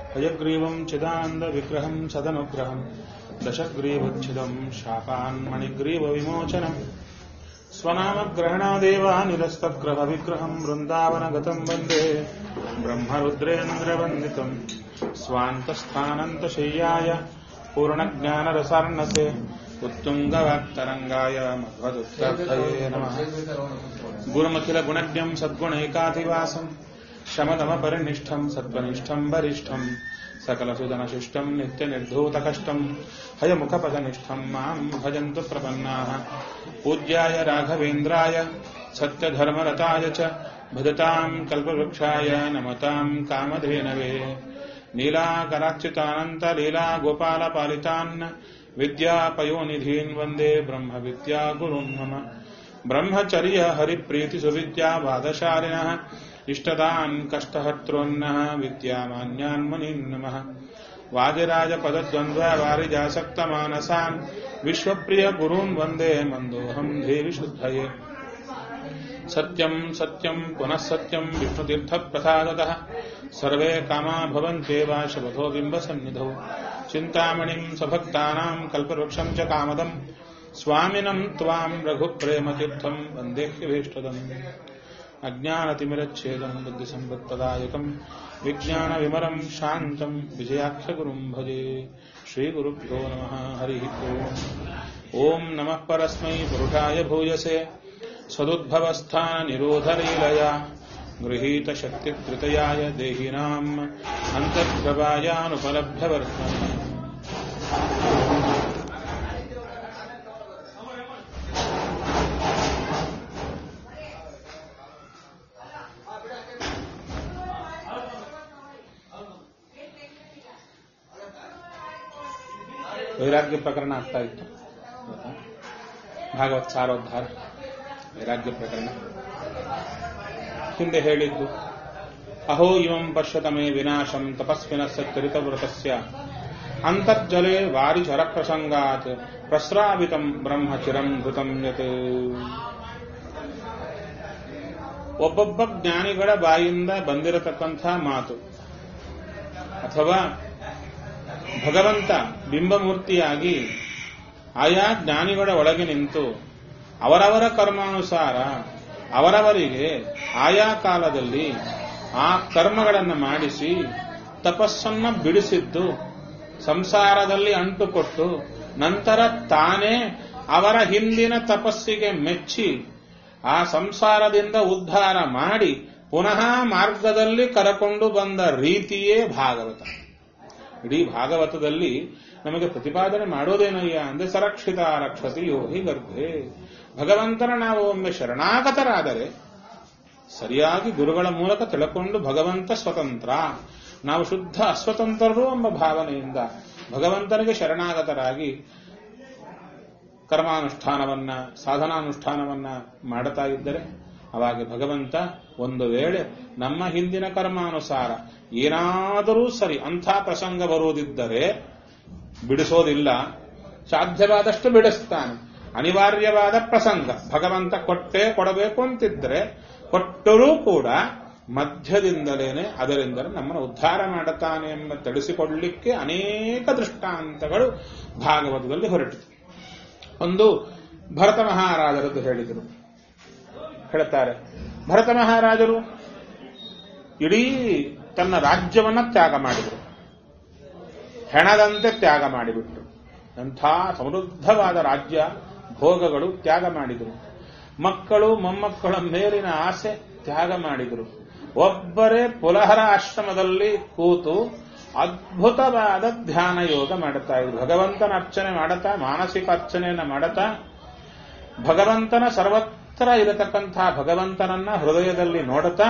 हयग्रीवम् चिदानन्दविग्रहम् सदनुग्रहम् दशग्रीवच्छिदम् शापान्मणिग्रीवविमोचनम् स्वनामग्रहणादेव निरस्तग्रहविग्रहम् वृन्दावनगतम् वन्दे ब्रह्मरुद्रेन्द्रवन्दितम् स्वान्तस्थानन्तशय्याय पूर्णज्ञानरसार्णसे उत्तुङ्गवाक्तरङ्गाय मध्वदुत्तर्थये नमः गुरुमखिलगुणज्ञम् सद्गुणैकाधिवासम् शमदमपरिनिष्ठम् सत्त्वनिष्ठम् वरिष्ठम् सकलसुदनशिष्टम् नित्यनिर्धूतकष्टम् हयमुखपदनिष्ठम् माम् भजन्तु प्रपन्नाः पूज्याय राघवेन्द्राय सत्यधर्मरताय च भजताम् कल्पवृक्षाय नमताम् कामधेनवे नीलाकराच्युतानन्तलीलागोपालपालितान् विद्यापयोनिधीन् वन्दे ब्रह्मविद्यागुरुन् मम ब्रह्मचर्य हरिप्रीतिसुविद्यावादशालिनः इष्टदान् कष्टहर्तॄन्नः विद्यामान्यान् मुनीन् नमः वादिराजपदद्वन्द्ववारिजासक्तमानसान् विश्वप्रियगुरून् वन्दे मन्दोऽहम् देवि शुद्धये सत्यम् सत्यम् पुनः सत्यम् विष्णुतीर्थप्रसादतः सर्वे कामा भवन्त्येव शबधो बिम्बसन्निधौ चिन्तामणिम् सभक्तानाम् कल्पवृक्षम् च कामदम् स्वामिनम् त्वाम् रघुप्रेमतीर्थम् वन्देह्यभीष्टदम् अज्ञानतिमिरच्छेदम् बुद्धिसम्पत्प्रदायकम् विज्ञानविमरम् शान्तम् विजयाख्यगुरुम् भजे श्रीगुरुभ्यो नमः हरिः ओम् ॐ नमः परस्मै पुरुषाय भूयसे सदुद्भवस्थाननिरोधलीलया गृहीतशक्तिकृतयाय देहिनाम् अन्तर्भवायानुपलभ्यवर्त्मने ವೈರಾಗ್ಯ ಪ್ರಕರಣ ಆಗ್ತಾ ಇತ್ತು ಭಾಗವತ್ ಸಾರೋದ್ಧಾರ ವೈರಾಗ್ಯ ಪ್ರಕರಣ ಹಿಂದೆ ಹೇಳಿದ್ದು ಅಹೋ ಇವಂ ಪಶ್ಯತಮೇ ವಿನಾಶಂ ತಪಸ್ವಿನ ಚರಿತವೃತಸ್ಯ ಅಂತರ್ಜಲೆ ವಾರಿಚರ ಪ್ರಸಂಗಾತ್ ಪ್ರಸ್ರಾವಿತಂ ಬ್ರಹ್ಮ ಚಿರಂ ಋತಂ ಯತ್ ಒಬ್ಬೊಬ್ಬ ಜ್ಞಾನಿಗಳ ಬಾಯಿಂದ ಬಂದಿರತಕ್ಕಂಥ ಮಾತು ಅಥವಾ ಭಗವಂತ ಬಿಂಬಮೂರ್ತಿಯಾಗಿ ಆಯಾ ಜ್ಞಾನಿಗಳ ಒಳಗೆ ನಿಂತು ಅವರವರ ಕರ್ಮಾನುಸಾರ ಅವರವರಿಗೆ ಆಯಾ ಕಾಲದಲ್ಲಿ ಆ ಕರ್ಮಗಳನ್ನು ಮಾಡಿಸಿ ತಪಸ್ಸನ್ನ ಬಿಡಿಸಿದ್ದು ಸಂಸಾರದಲ್ಲಿ ಅಂಟುಕೊಟ್ಟು ನಂತರ ತಾನೇ ಅವರ ಹಿಂದಿನ ತಪಸ್ಸಿಗೆ ಮೆಚ್ಚಿ ಆ ಸಂಸಾರದಿಂದ ಉದ್ಧಾರ ಮಾಡಿ ಪುನಃ ಮಾರ್ಗದಲ್ಲಿ ಕರಕೊಂಡು ಬಂದ ರೀತಿಯೇ ಭಾಗವತ ಇಡೀ ಭಾಗವತದಲ್ಲಿ ನಮಗೆ ಪ್ರತಿಪಾದನೆ ಮಾಡೋದೇನಯ್ಯ ಅಂದ್ರೆ ಸರಕ್ಷಿತ ರಕ್ಷತಿ ಯೋಹಿ ಗರ್ಭೆ ಭಗವಂತನ ನಾವು ಒಮ್ಮೆ ಶರಣಾಗತರಾದರೆ ಸರಿಯಾಗಿ ಗುರುಗಳ ಮೂಲಕ ತಿಳ್ಕೊಂಡು ಭಗವಂತ ಸ್ವತಂತ್ರ ನಾವು ಶುದ್ಧ ಅಸ್ವತಂತ್ರರು ಎಂಬ ಭಾವನೆಯಿಂದ ಭಗವಂತನಿಗೆ ಶರಣಾಗತರಾಗಿ ಕರ್ಮಾನುಷ್ಠಾನವನ್ನ ಸಾಧನಾನುಷ್ಠಾನವನ್ನ ಮಾಡುತ್ತಾ ಇದ್ದರೆ ಅವಾಗ ಭಗವಂತ ಒಂದು ವೇಳೆ ನಮ್ಮ ಹಿಂದಿನ ಕರ್ಮಾನುಸಾರ ಏನಾದರೂ ಸರಿ ಅಂಥ ಪ್ರಸಂಗ ಬರುವುದಿದ್ದರೆ ಬಿಡಿಸೋದಿಲ್ಲ ಸಾಧ್ಯವಾದಷ್ಟು ಬಿಡಿಸ್ತಾನೆ ಅನಿವಾರ್ಯವಾದ ಪ್ರಸಂಗ ಭಗವಂತ ಕೊಟ್ಟೇ ಕೊಡಬೇಕು ಅಂತಿದ್ರೆ ಕೊಟ್ಟರೂ ಕೂಡ ಮಧ್ಯದಿಂದಲೇನೆ ಅದರಿಂದ ನಮ್ಮನ್ನು ಉದ್ಧಾರ ಮಾಡುತ್ತಾನೆ ಎಂಬ ತಿಳಿಸಿಕೊಳ್ಳಲಿಕ್ಕೆ ಅನೇಕ ದೃಷ್ಟಾಂತಗಳು ಭಾಗವತದಲ್ಲಿ ಹೊರಟಿದೆ ಒಂದು ಭರತ ಮಹಾರಾಜರದ್ದು ಹೇಳಿದರು ಹೇಳ್ತಾರೆ ಭರತ ಮಹಾರಾಜರು ಇಡೀ ತನ್ನ ರಾಜ್ಯವನ್ನ ತ್ಯಾಗ ಮಾಡಿದರು ಹೆಣದಂತೆ ತ್ಯಾಗ ಮಾಡಿಬಿಟ್ರು ಎಂಥ ಸಮೃದ್ಧವಾದ ರಾಜ್ಯ ಭೋಗಗಳು ತ್ಯಾಗ ಮಾಡಿದರು ಮಕ್ಕಳು ಮೊಮ್ಮಕ್ಕಳ ಮೇಲಿನ ಆಸೆ ತ್ಯಾಗ ಮಾಡಿದರು ಒಬ್ಬರೇ ಪುಲಹರ ಆಶ್ರಮದಲ್ಲಿ ಕೂತು ಅದ್ಭುತವಾದ ಧ್ಯಾನ ಯೋಗ ಮಾಡುತ್ತಾ ಇದ್ರು ಭಗವಂತನ ಅರ್ಚನೆ ಮಾಡುತ್ತಾ ಮಾನಸಿಕ ಅರ್ಚನೆಯನ್ನ ಮಾಡುತ್ತಾ ಭಗವಂತನ ಸರ್ವತ್ರ ಇರತಕ್ಕಂಥ ಭಗವಂತನನ್ನ ಹೃದಯದಲ್ಲಿ ನೋಡುತ್ತಾ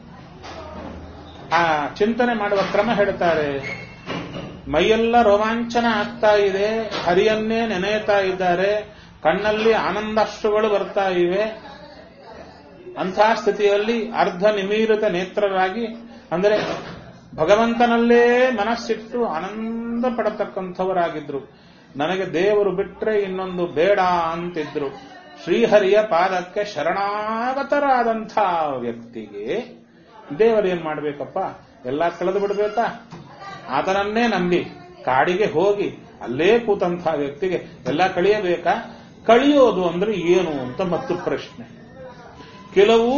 ಆ ಚಿಂತನೆ ಮಾಡುವ ಕ್ರಮ ಹೇಳ್ತಾರೆ ಮೈಯೆಲ್ಲ ರೋಮಾಂಚನ ಆಗ್ತಾ ಇದೆ ಹರಿಯನ್ನೇ ನೆನೆಯುತ್ತಾ ಇದ್ದಾರೆ ಕಣ್ಣಲ್ಲಿ ಆನಂದಾಶ್ರುಗಳು ಬರ್ತಾ ಇವೆ ಅಂಥ ಸ್ಥಿತಿಯಲ್ಲಿ ಅರ್ಧ ನಿಮೀರಿತ ನೇತ್ರರಾಗಿ ಅಂದರೆ ಭಗವಂತನಲ್ಲೇ ಮನಸ್ಸಿಟ್ಟು ಆನಂದ ಪಡತಕ್ಕಂಥವರಾಗಿದ್ರು ನನಗೆ ದೇವರು ಬಿಟ್ರೆ ಇನ್ನೊಂದು ಬೇಡ ಅಂತಿದ್ರು ಶ್ರೀಹರಿಯ ಪಾದಕ್ಕೆ ಶರಣಾಗತರಾದಂಥ ವ್ಯಕ್ತಿಗೆ ದೇವರು ಏನ್ ಮಾಡ್ಬೇಕಪ್ಪ ಎಲ್ಲ ಕಳೆದು ಬಿಡ್ಬೇಕಾ ಆತನನ್ನೇ ನಂಬಿ ಕಾಡಿಗೆ ಹೋಗಿ ಅಲ್ಲೇ ಕೂತಂತಹ ವ್ಯಕ್ತಿಗೆ ಎಲ್ಲ ಕಳಿಯಬೇಕಾ ಕಳಿಯೋದು ಅಂದ್ರೆ ಏನು ಅಂತ ಮತ್ತು ಪ್ರಶ್ನೆ ಕೆಲವು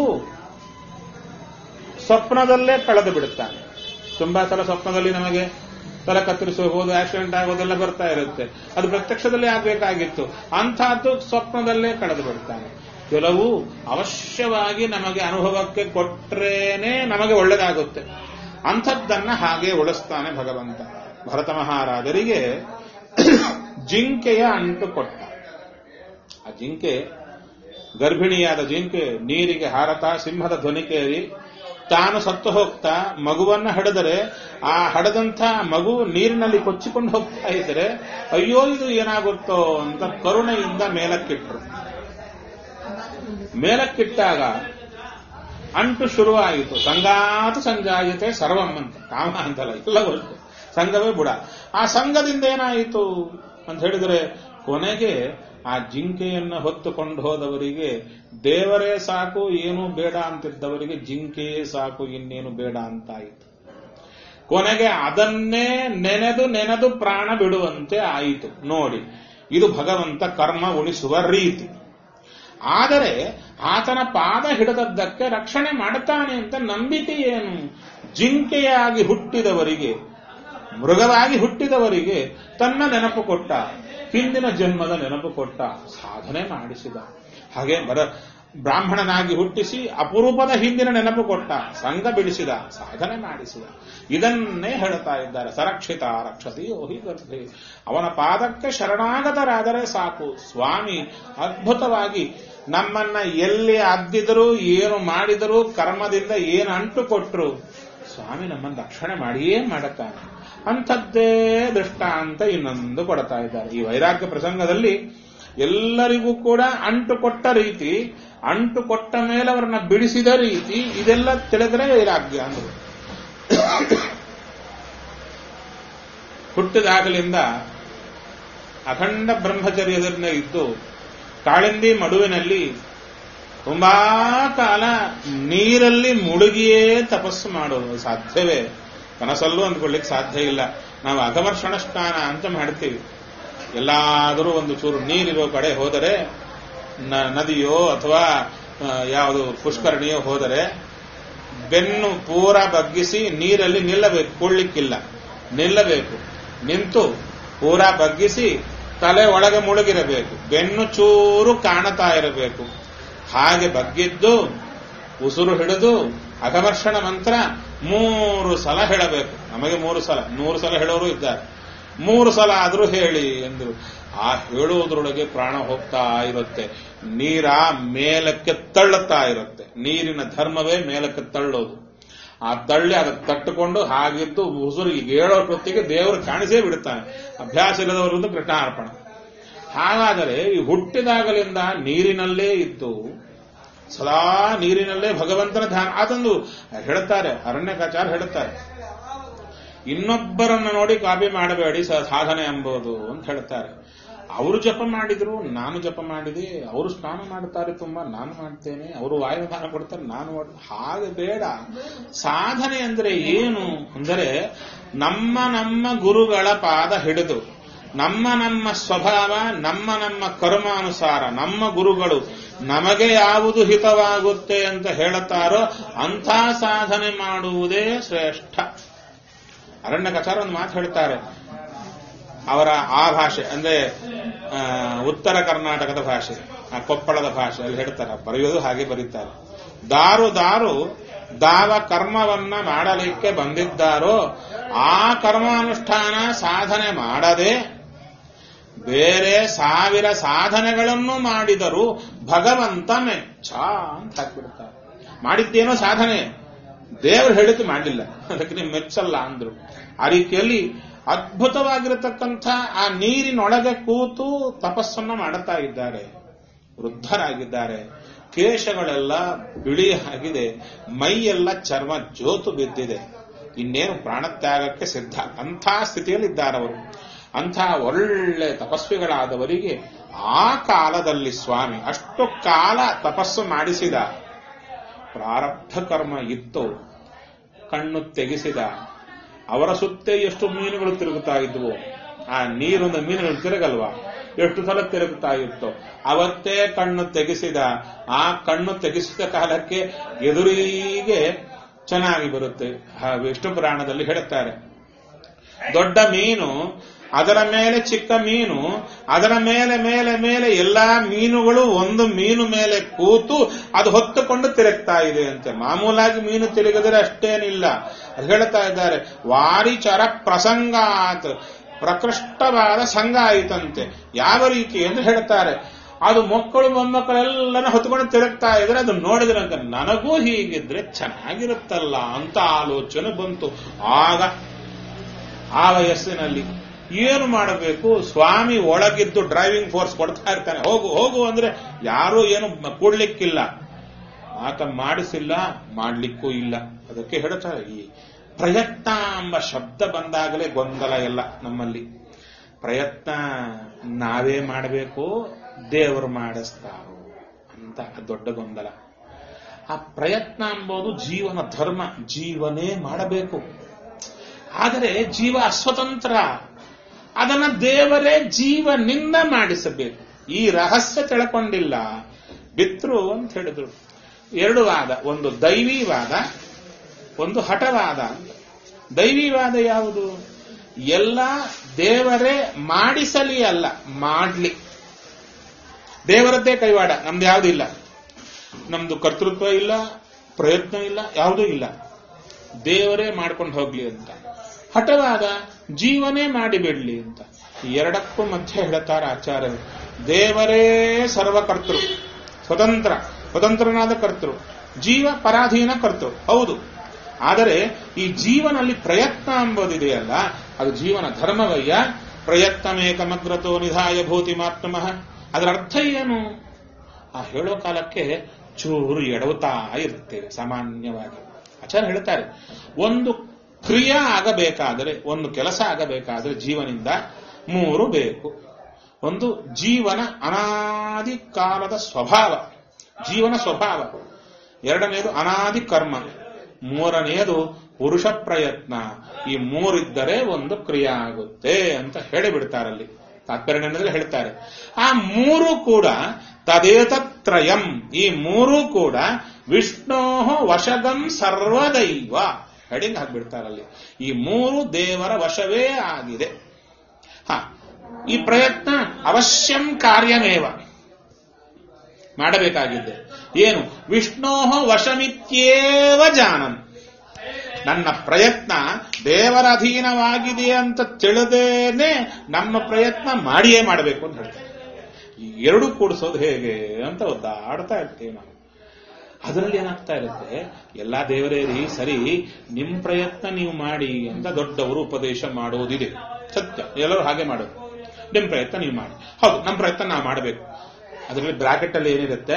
ಸ್ವಪ್ನದಲ್ಲೇ ಕಳೆದು ಬಿಡುತ್ತಾನೆ ತುಂಬಾ ಸಲ ಸ್ವಪ್ನದಲ್ಲಿ ನಮಗೆ ತಲೆ ಕತ್ತರಿಸಿ ಹೋಗೋದು ಆಕ್ಸಿಡೆಂಟ್ ಆಗೋದೆಲ್ಲ ಬರ್ತಾ ಇರುತ್ತೆ ಅದು ಪ್ರತ್ಯಕ್ಷದಲ್ಲೇ ಆಗ್ಬೇಕಾಗಿತ್ತು ಅಂಥದ್ದು ಸ್ವಪ್ನದಲ್ಲೇ ಕಳೆದು ಬಿಡ್ತಾನೆ ಕೆಲವು ಅವಶ್ಯವಾಗಿ ನಮಗೆ ಅನುಭವಕ್ಕೆ ಕೊಟ್ರೇನೆ ನಮಗೆ ಒಳ್ಳೆದಾಗುತ್ತೆ ಅಂಥದ್ದನ್ನ ಹಾಗೆ ಉಳಿಸ್ತಾನೆ ಭಗವಂತ ಭರತ ಮಹಾರಾಜರಿಗೆ ಜಿಂಕೆಯ ಅಂಟು ಕೊಟ್ಟ ಆ ಜಿಂಕೆ ಗರ್ಭಿಣಿಯಾದ ಜಿಂಕೆ ನೀರಿಗೆ ಹಾರತಾ ಸಿಂಹದ ಧ್ವನಿ ಕೇಳಿ ತಾನು ಸತ್ತು ಹೋಗ್ತಾ ಮಗುವನ್ನ ಹಡೆದರೆ ಆ ಹಡದಂಥ ಮಗು ನೀರಿನಲ್ಲಿ ಕೊಚ್ಚಿಕೊಂಡು ಹೋಗ್ತಾ ಇದ್ರೆ ಅಯ್ಯೋ ಇದು ಏನಾಗುತ್ತೋ ಅಂತ ಕರುಣೆಯಿಂದ ಮೇಲಕ್ಕಿಟ್ರು ಮೇಲಕ್ಕಿಟ್ಟಾಗ ಅಂಟು ಶುರುವಾಯಿತು ಸಂಗಾತ ಸಂಜಾಯತೆ ಸರ್ವಂ ಅಂತ ಕಾಮ ಅಂತಲ್ಲ ಎಲ್ಲ ಬರುತ್ತೆ ಸಂಘವೇ ಬುಡ ಆ ಸಂಘದಿಂದ ಏನಾಯಿತು ಅಂತ ಹೇಳಿದ್ರೆ ಕೊನೆಗೆ ಆ ಜಿಂಕೆಯನ್ನ ಹೊತ್ತುಕೊಂಡು ಹೋದವರಿಗೆ ದೇವರೇ ಸಾಕು ಏನು ಬೇಡ ಅಂತಿದ್ದವರಿಗೆ ಜಿಂಕೆಯೇ ಸಾಕು ಇನ್ನೇನು ಬೇಡ ಅಂತಾಯಿತು ಕೊನೆಗೆ ಅದನ್ನೇ ನೆನೆದು ನೆನೆದು ಪ್ರಾಣ ಬಿಡುವಂತೆ ಆಯಿತು ನೋಡಿ ಇದು ಭಗವಂತ ಕರ್ಮ ಉಳಿಸುವ ರೀತಿ ಆದರೆ ಆತನ ಪಾದ ಹಿಡಿದದ್ದಕ್ಕೆ ರಕ್ಷಣೆ ಮಾಡುತ್ತಾನೆ ಅಂತ ನಂಬಿಕೆ ಏನು ಜಿಂಕೆಯಾಗಿ ಹುಟ್ಟಿದವರಿಗೆ ಮೃಗವಾಗಿ ಹುಟ್ಟಿದವರಿಗೆ ತನ್ನ ನೆನಪು ಕೊಟ್ಟ ಹಿಂದಿನ ಜನ್ಮದ ನೆನಪು ಕೊಟ್ಟ ಸಾಧನೆ ಮಾಡಿಸಿದ ಹಾಗೆ ಬರ ಬ್ರಾಹ್ಮಣನಾಗಿ ಹುಟ್ಟಿಸಿ ಅಪರೂಪದ ಹಿಂದಿನ ನೆನಪು ಕೊಟ್ಟ ಸಂಘ ಬಿಡಿಸಿದ ಸಾಧನೆ ಮಾಡಿಸಿದ ಇದನ್ನೇ ಹೇಳ್ತಾ ಇದ್ದಾರೆ ಸರಕ್ಷಿತ ರಕ್ಷತಿ ಓಹಿ ಗರ್ಭೆ ಅವನ ಪಾದಕ್ಕೆ ಶರಣಾಗತರಾದರೆ ಸಾಕು ಸ್ವಾಮಿ ಅದ್ಭುತವಾಗಿ ನಮ್ಮನ್ನ ಎಲ್ಲಿ ಅದ್ದಿದರೂ ಏನು ಮಾಡಿದರೂ ಕರ್ಮದಿಂದ ಏನು ಅಂಟು ಕೊಟ್ಟರು ಸ್ವಾಮಿ ನಮ್ಮನ್ನು ರಕ್ಷಣೆ ಮಾಡಿಯೇ ಮಾಡುತ್ತಾನೆ ಅಂಥದ್ದೇ ದೃಷ್ಟಾಂತ ಇನ್ನೊಂದು ಕೊಡ್ತಾ ಇದ್ದಾರೆ ಈ ವೈರಾಗ್ಯ ಪ್ರಸಂಗದಲ್ಲಿ ಎಲ್ಲರಿಗೂ ಕೂಡ ಅಂಟು ಕೊಟ್ಟ ರೀತಿ ಅಂಟು ಕೊಟ್ಟ ಮೇಲೆ ಅವರನ್ನ ಬಿಡಿಸಿದ ರೀತಿ ಇದೆಲ್ಲ ತಿಳಿದ್ರೆ ವೈರಾಗ್ಯ ಅಂದರು ಹುಟ್ಟಿದಾಗಲಿಂದ ಅಖಂಡ ಬ್ರಹ್ಮಚರ್ಯದನ್ನೇ ಇದ್ದು ಕಾಳಿಂದಿ ಮಡುವಿನಲ್ಲಿ ತುಂಬಾ ಕಾಲ ನೀರಲ್ಲಿ ಮುಳುಗಿಯೇ ತಪಸ್ಸು ಮಾಡೋದು ಸಾಧ್ಯವೇ ಕನಸಲ್ಲೂ ಅಂದ್ಕೊಳ್ಳಿಕ್ಕೆ ಸಾಧ್ಯ ಇಲ್ಲ ನಾವು ಅಗಮರ್ಷಣ ಸ್ನಾನ ಅಂತ ಮಾಡ್ತೀವಿ ಎಲ್ಲಾದರೂ ಒಂದು ಚೂರು ನೀರಿರೋ ಕಡೆ ಹೋದರೆ ನದಿಯೋ ಅಥವಾ ಯಾವುದು ಪುಷ್ಕರಣಿಯೋ ಹೋದರೆ ಬೆನ್ನು ಪೂರ ಬಗ್ಗಿಸಿ ನೀರಲ್ಲಿ ನಿಲ್ಲಬೇಕು ಕೊಳ್ಳಿಕ್ಕಿಲ್ಲ ನಿಲ್ಲಬೇಕು ನಿಂತು ಪೂರ ಬಗ್ಗಿಸಿ ತಲೆ ಒಳಗೆ ಮುಳುಗಿರಬೇಕು ಬೆನ್ನು ಚೂರು ಕಾಣತಾ ಇರಬೇಕು ಹಾಗೆ ಬಗ್ಗಿದ್ದು ಉಸುರು ಹಿಡಿದು ಅಗಮರ್ಷಣ ಮಂತ್ರ ಮೂರು ಸಲ ಹೇಳಬೇಕು ನಮಗೆ ಮೂರು ಸಲ ನೂರು ಸಲ ಹೇಳೋರು ಇದ್ದಾರೆ ಮೂರು ಸಲ ಆದರೂ ಹೇಳಿ ಎಂದರು ಆ ಹೇಳುವುದರೊಳಗೆ ಪ್ರಾಣ ಹೋಗ್ತಾ ಇರುತ್ತೆ ನೀರ ಮೇಲಕ್ಕೆ ತಳ್ಳುತ್ತಾ ಇರುತ್ತೆ ನೀರಿನ ಧರ್ಮವೇ ಮೇಲಕ್ಕೆ ತಳ್ಳೋದು ಆ ತಳ್ಳಿ ಅದಕ್ಕೆ ತಟ್ಟುಕೊಂಡು ಹಾಗಿದ್ದು ಉಸುರು ಈಗ ಹೇಳೋ ಹೊತ್ತಿಗೆ ದೇವರು ಕಾಣಿಸೇ ಬಿಡುತ್ತಾನೆ ಅಭ್ಯಾಸ ಇಲ್ಲದವರದ್ದು ಕೃಷ್ಣಾರ್ಪಣ ಹಾಗಾದರೆ ಈ ಹುಟ್ಟಿದಾಗಲಿಂದ ನೀರಿನಲ್ಲೇ ಇದ್ದು ಸದಾ ನೀರಿನಲ್ಲೇ ಭಗವಂತನ ಧ್ಯಾನ ಅದೊಂದು ಹೇಳ್ತಾರೆ ಅರಣ್ಯಕಾಚಾರ ಹೇಳುತ್ತಾರೆ ಇನ್ನೊಬ್ಬರನ್ನ ನೋಡಿ ಕಾಪಿ ಮಾಡಬೇಡಿ ಸಾಧನೆ ಎಂಬುದು ಅಂತ ಹೇಳ್ತಾರೆ ಅವರು ಜಪ ಮಾಡಿದ್ರು ನಾನು ಜಪ ಮಾಡಿದೆ ಅವರು ಸ್ನಾನ ಮಾಡ್ತಾರೆ ತುಂಬಾ ನಾನು ಮಾಡ್ತೇನೆ ಅವರು ವಾಯುದಾನ ಕೊಡ್ತಾರೆ ನಾನು ಹಾಗೆ ಬೇಡ ಸಾಧನೆ ಅಂದ್ರೆ ಏನು ಅಂದರೆ ನಮ್ಮ ನಮ್ಮ ಗುರುಗಳ ಪಾದ ಹಿಡಿದು ನಮ್ಮ ನಮ್ಮ ಸ್ವಭಾವ ನಮ್ಮ ನಮ್ಮ ಕರ್ಮಾನುಸಾರ ನಮ್ಮ ಗುರುಗಳು ನಮಗೆ ಯಾವುದು ಹಿತವಾಗುತ್ತೆ ಅಂತ ಹೇಳುತ್ತಾರೋ ಅಂಥ ಸಾಧನೆ ಮಾಡುವುದೇ ಶ್ರೇಷ್ಠ ಅರಣ್ಯ ಕಚಾರ ಒಂದು ಮಾತು ಹೇಳ್ತಾರೆ ಅವರ ಆ ಭಾಷೆ ಅಂದ್ರೆ ಉತ್ತರ ಕರ್ನಾಟಕದ ಭಾಷೆ ಆ ಕೊಪ್ಪಳದ ಭಾಷೆ ಅಲ್ಲಿ ಹೇಳ್ತಾರೆ ಬರೆಯೋದು ಹಾಗೆ ಬರೀತಾರೆ ದಾರು ದಾರು ದಾವ ಕರ್ಮವನ್ನ ಮಾಡಲಿಕ್ಕೆ ಬಂದಿದ್ದಾರೋ ಆ ಕರ್ಮಾನುಷ್ಠಾನ ಸಾಧನೆ ಮಾಡದೆ ಬೇರೆ ಸಾವಿರ ಸಾಧನೆಗಳನ್ನು ಮಾಡಿದರೂ ಭಗವಂತ ಮೆಚ್ಚ ಅಂತ ಹಾಕ್ಬಿಡ್ತಾರೆ ಮಾಡಿದ್ದೇನೋ ಸಾಧನೆ ದೇವರು ಹೇಳಿದ್ದು ಮಾಡಲಿಲ್ಲ ಅದಕ್ಕೆ ನೀವು ಮೆಚ್ಚಲ್ಲ ಅಂದ್ರು ಆ ರೀತಿಯಲ್ಲಿ ಅದ್ಭುತವಾಗಿರತಕ್ಕಂಥ ಆ ನೀರಿನೊಳಗೆ ಕೂತು ತಪಸ್ಸನ್ನ ಮಾಡುತ್ತಾ ಇದ್ದಾರೆ ವೃದ್ಧರಾಗಿದ್ದಾರೆ ಕೇಶಗಳೆಲ್ಲ ಬಿಳಿಯಾಗಿದೆ ಮೈಯೆಲ್ಲ ಚರ್ಮ ಜೋತು ಬಿದ್ದಿದೆ ಇನ್ನೇನು ಪ್ರಾಣತ್ಯಾಗಕ್ಕೆ ಸಿದ್ಧ ಅಂಥ ಸ್ಥಿತಿಯಲ್ಲಿದ್ದಾರವರು ಅಂಥ ಒಳ್ಳೆ ತಪಸ್ವಿಗಳಾದವರಿಗೆ ಆ ಕಾಲದಲ್ಲಿ ಸ್ವಾಮಿ ಅಷ್ಟು ಕಾಲ ತಪಸ್ಸು ಮಾಡಿಸಿದ ಪ್ರಾರಬ್ಧ ಕರ್ಮ ಇತ್ತು ಕಣ್ಣು ತೆಗೆಸಿದ ಅವರ ಸುತ್ತೇ ಎಷ್ಟು ಮೀನುಗಳು ತಿರುಗುತ್ತಾ ಇದ್ವು ಆ ನೀರೊಂದು ಮೀನುಗಳು ತಿರುಗಲ್ವಾ ಎಷ್ಟು ಸಲ ತಿರುಗುತ್ತಾ ಇತ್ತು ಅವತ್ತೇ ಕಣ್ಣು ತೆಗೆಸಿದ ಆ ಕಣ್ಣು ತೆಗೆಸಿದ ಕಾಲಕ್ಕೆ ಎದುರಿಗೆ ಚೆನ್ನಾಗಿ ಬರುತ್ತೆ ಆ ವಿಷ್ಣು ಪುರಾಣದಲ್ಲಿ ಹೇಳುತ್ತಾರೆ ದೊಡ್ಡ ಮೀನು ಅದರ ಮೇಲೆ ಚಿಕ್ಕ ಮೀನು ಅದರ ಮೇಲೆ ಮೇಲೆ ಮೇಲೆ ಎಲ್ಲಾ ಮೀನುಗಳು ಒಂದು ಮೀನು ಮೇಲೆ ಕೂತು ಅದು ಹೊತ್ತುಕೊಂಡು ತಿರುಗ್ತಾ ಇದೆ ಅಂತೆ ಮಾಮೂಲಾಗಿ ಮೀನು ತಿರುಗಿದ್ರೆ ಅಷ್ಟೇನಿಲ್ಲ ಅದು ಹೇಳ್ತಾ ಇದ್ದಾರೆ ವಾರಿಚರ ಪ್ರಸಂಗಾತ್ ಪ್ರಕೃಷ್ಟವಾದ ಸಂಘ ಆಯಿತಂತೆ ಯಾವ ರೀತಿ ಎಂದು ಹೇಳ್ತಾರೆ ಅದು ಮಕ್ಕಳು ಮೊಮ್ಮಕ್ಕಳೆಲ್ಲನ ಹೊತ್ಕೊಂಡು ತಿರುಗ್ತಾ ಇದ್ರೆ ಅದು ನೋಡಿದ್ರೆ ಅಂತ ನನಗೂ ಹೀಗಿದ್ರೆ ಚೆನ್ನಾಗಿರುತ್ತಲ್ಲ ಅಂತ ಆಲೋಚನೆ ಬಂತು ಆಗ ಆ ವಯಸ್ಸಿನಲ್ಲಿ ಏನು ಮಾಡಬೇಕು ಸ್ವಾಮಿ ಒಳಗಿದ್ದು ಡ್ರೈವಿಂಗ್ ಫೋರ್ಸ್ ಕೊಡ್ತಾ ಇರ್ತಾನೆ ಹೋಗು ಹೋಗು ಅಂದ್ರೆ ಯಾರೂ ಏನು ಕೂಡ್ಲಿಕ್ಕಿಲ್ಲ ಆತ ಮಾಡಿಸಿಲ್ಲ ಮಾಡ್ಲಿಕ್ಕೂ ಇಲ್ಲ ಅದಕ್ಕೆ ಹೇಳ್ತಾರೆ ಈ ಪ್ರಯತ್ನ ಎಂಬ ಶಬ್ದ ಬಂದಾಗಲೇ ಗೊಂದಲ ಎಲ್ಲ ನಮ್ಮಲ್ಲಿ ಪ್ರಯತ್ನ ನಾವೇ ಮಾಡಬೇಕು ದೇವರು ಮಾಡಿಸ್ತಾರೋ ಅಂತ ದೊಡ್ಡ ಗೊಂದಲ ಆ ಪ್ರಯತ್ನ ಎಂಬುದು ಜೀವನ ಧರ್ಮ ಜೀವನೇ ಮಾಡಬೇಕು ಆದರೆ ಜೀವ ಅಸ್ವತಂತ್ರ ಅದನ್ನ ದೇವರೇ ಜೀವನಿಂದ ಮಾಡಿಸಬೇಕು ಈ ರಹಸ್ಯ ತಿಳ್ಕೊಂಡಿಲ್ಲ ಬಿತ್ರು ಅಂತ ಹೇಳಿದ್ರು ಎರಡು ವಾದ ಒಂದು ದೈವಿವಾದ ಒಂದು ಹಠವಾದ ಅಂತ ದೈವಿವಾದ ಯಾವುದು ಎಲ್ಲ ದೇವರೇ ಮಾಡಿಸಲಿ ಅಲ್ಲ ಮಾಡ್ಲಿ ದೇವರದ್ದೇ ಕೈವಾಡ ನಮ್ದು ಯಾವುದೂ ಇಲ್ಲ ನಮ್ದು ಕರ್ತೃತ್ವ ಇಲ್ಲ ಪ್ರಯತ್ನ ಇಲ್ಲ ಯಾವುದೂ ಇಲ್ಲ ದೇವರೇ ಮಾಡ್ಕೊಂಡು ಹೋಗ್ಲಿ ಅಂತ ಹಠವಾದ ಜೀವನೇ ಮಾಡಿಬಿಡ್ಲಿ ಅಂತ ಈ ಎರಡಕ್ಕೂ ಮಧ್ಯೆ ಹೇಳ್ತಾರೆ ಆಚಾರ್ಯರು ದೇವರೇ ಸರ್ವಕರ್ತೃ ಸ್ವತಂತ್ರ ಸ್ವತಂತ್ರನಾದ ಕರ್ತೃ ಜೀವ ಪರಾಧೀನ ಕರ್ತೃ ಹೌದು ಆದರೆ ಈ ಜೀವನಲ್ಲಿ ಪ್ರಯತ್ನ ಎಂಬುದಿದೆಯಲ್ಲ ಅದು ಜೀವನ ಧರ್ಮವಯ್ಯ ಪ್ರಯತ್ನಮೇಕಮಗ್ರತೋ ನಿಧಾಯ ಭೂತಿ ಮಾತ್ಮಃ ಅದರ ಅರ್ಥ ಏನು ಆ ಹೇಳೋ ಕಾಲಕ್ಕೆ ಚೂರು ಎಡವುತ್ತಾ ಇರುತ್ತೇವೆ ಸಾಮಾನ್ಯವಾಗಿ ಆಚಾರ್ಯ ಹೇಳ್ತಾರೆ ಒಂದು ಕ್ರಿಯೆ ಆಗಬೇಕಾದರೆ ಒಂದು ಕೆಲಸ ಆಗಬೇಕಾದರೆ ಜೀವನಿಂದ ಮೂರು ಬೇಕು ಒಂದು ಜೀವನ ಅನಾದಿ ಕಾಲದ ಸ್ವಭಾವ ಜೀವನ ಸ್ವಭಾವ ಎರಡನೆಯದು ಅನಾದಿ ಕರ್ಮ ಮೂರನೆಯದು ಪುರುಷ ಪ್ರಯತ್ನ ಈ ಮೂರಿದ್ದರೆ ಒಂದು ಕ್ರಿಯೆ ಆಗುತ್ತೆ ಅಂತ ಹೇಳಿಬಿಡ್ತಾರಲ್ಲಿ ತಾತ್ಪರ್ಯ ಹೇಳ್ತಾರೆ ಆ ಮೂರು ಕೂಡ ತದೇತತ್ರಯಂ ಈ ಮೂರು ಕೂಡ ವಿಷ್ಣೋ ವಶಗಂ ಸರ್ವದೈವ ಹೆಡಿಂಗ್ ಹಾಕ್ಬಿಡ್ತಾರಲ್ಲಿ ಈ ಮೂರು ದೇವರ ವಶವೇ ಆಗಿದೆ ಹ ಈ ಪ್ರಯತ್ನ ಅವಶ್ಯಂ ಕಾರ್ಯಮೇವ ಮಾಡಬೇಕಾಗಿದ್ದೆ ಏನು ವಿಷ್ಣೋ ವಶಮಿತ್ಯೇವ ಜಾನನ್ ನನ್ನ ಪ್ರಯತ್ನ ದೇವರ ಅಧೀನವಾಗಿದೆ ಅಂತ ತಿಳಿದೇನೆ ನಮ್ಮ ಪ್ರಯತ್ನ ಮಾಡಿಯೇ ಮಾಡಬೇಕು ಅಂತ ಹೇಳ್ತಾರೆ ಈ ಎರಡು ಕೂಡಿಸೋದು ಹೇಗೆ ಅಂತ ಒದ್ದಾಡ್ತಾ ಇರ್ತೀವಿ ನಾವು ಅದರಲ್ಲಿ ಏನಾಗ್ತಾ ಇರುತ್ತೆ ಎಲ್ಲಾ ದೇವರೇ ರೀ ಸರಿ ನಿಮ್ ಪ್ರಯತ್ನ ನೀವು ಮಾಡಿ ಅಂತ ದೊಡ್ಡವರು ಉಪದೇಶ ಮಾಡೋದಿದೆ ಸತ್ಯ ಎಲ್ಲರೂ ಹಾಗೆ ಮಾಡೋದು ನಿಮ್ ಪ್ರಯತ್ನ ನೀವು ಮಾಡಿ ಹೌದು ನಮ್ಮ ಪ್ರಯತ್ನ ನಾವು ಮಾಡಬೇಕು ಅದರಲ್ಲಿ ಬ್ರಾಕೆಟ್ ಅಲ್ಲಿ ಏನಿರುತ್ತೆ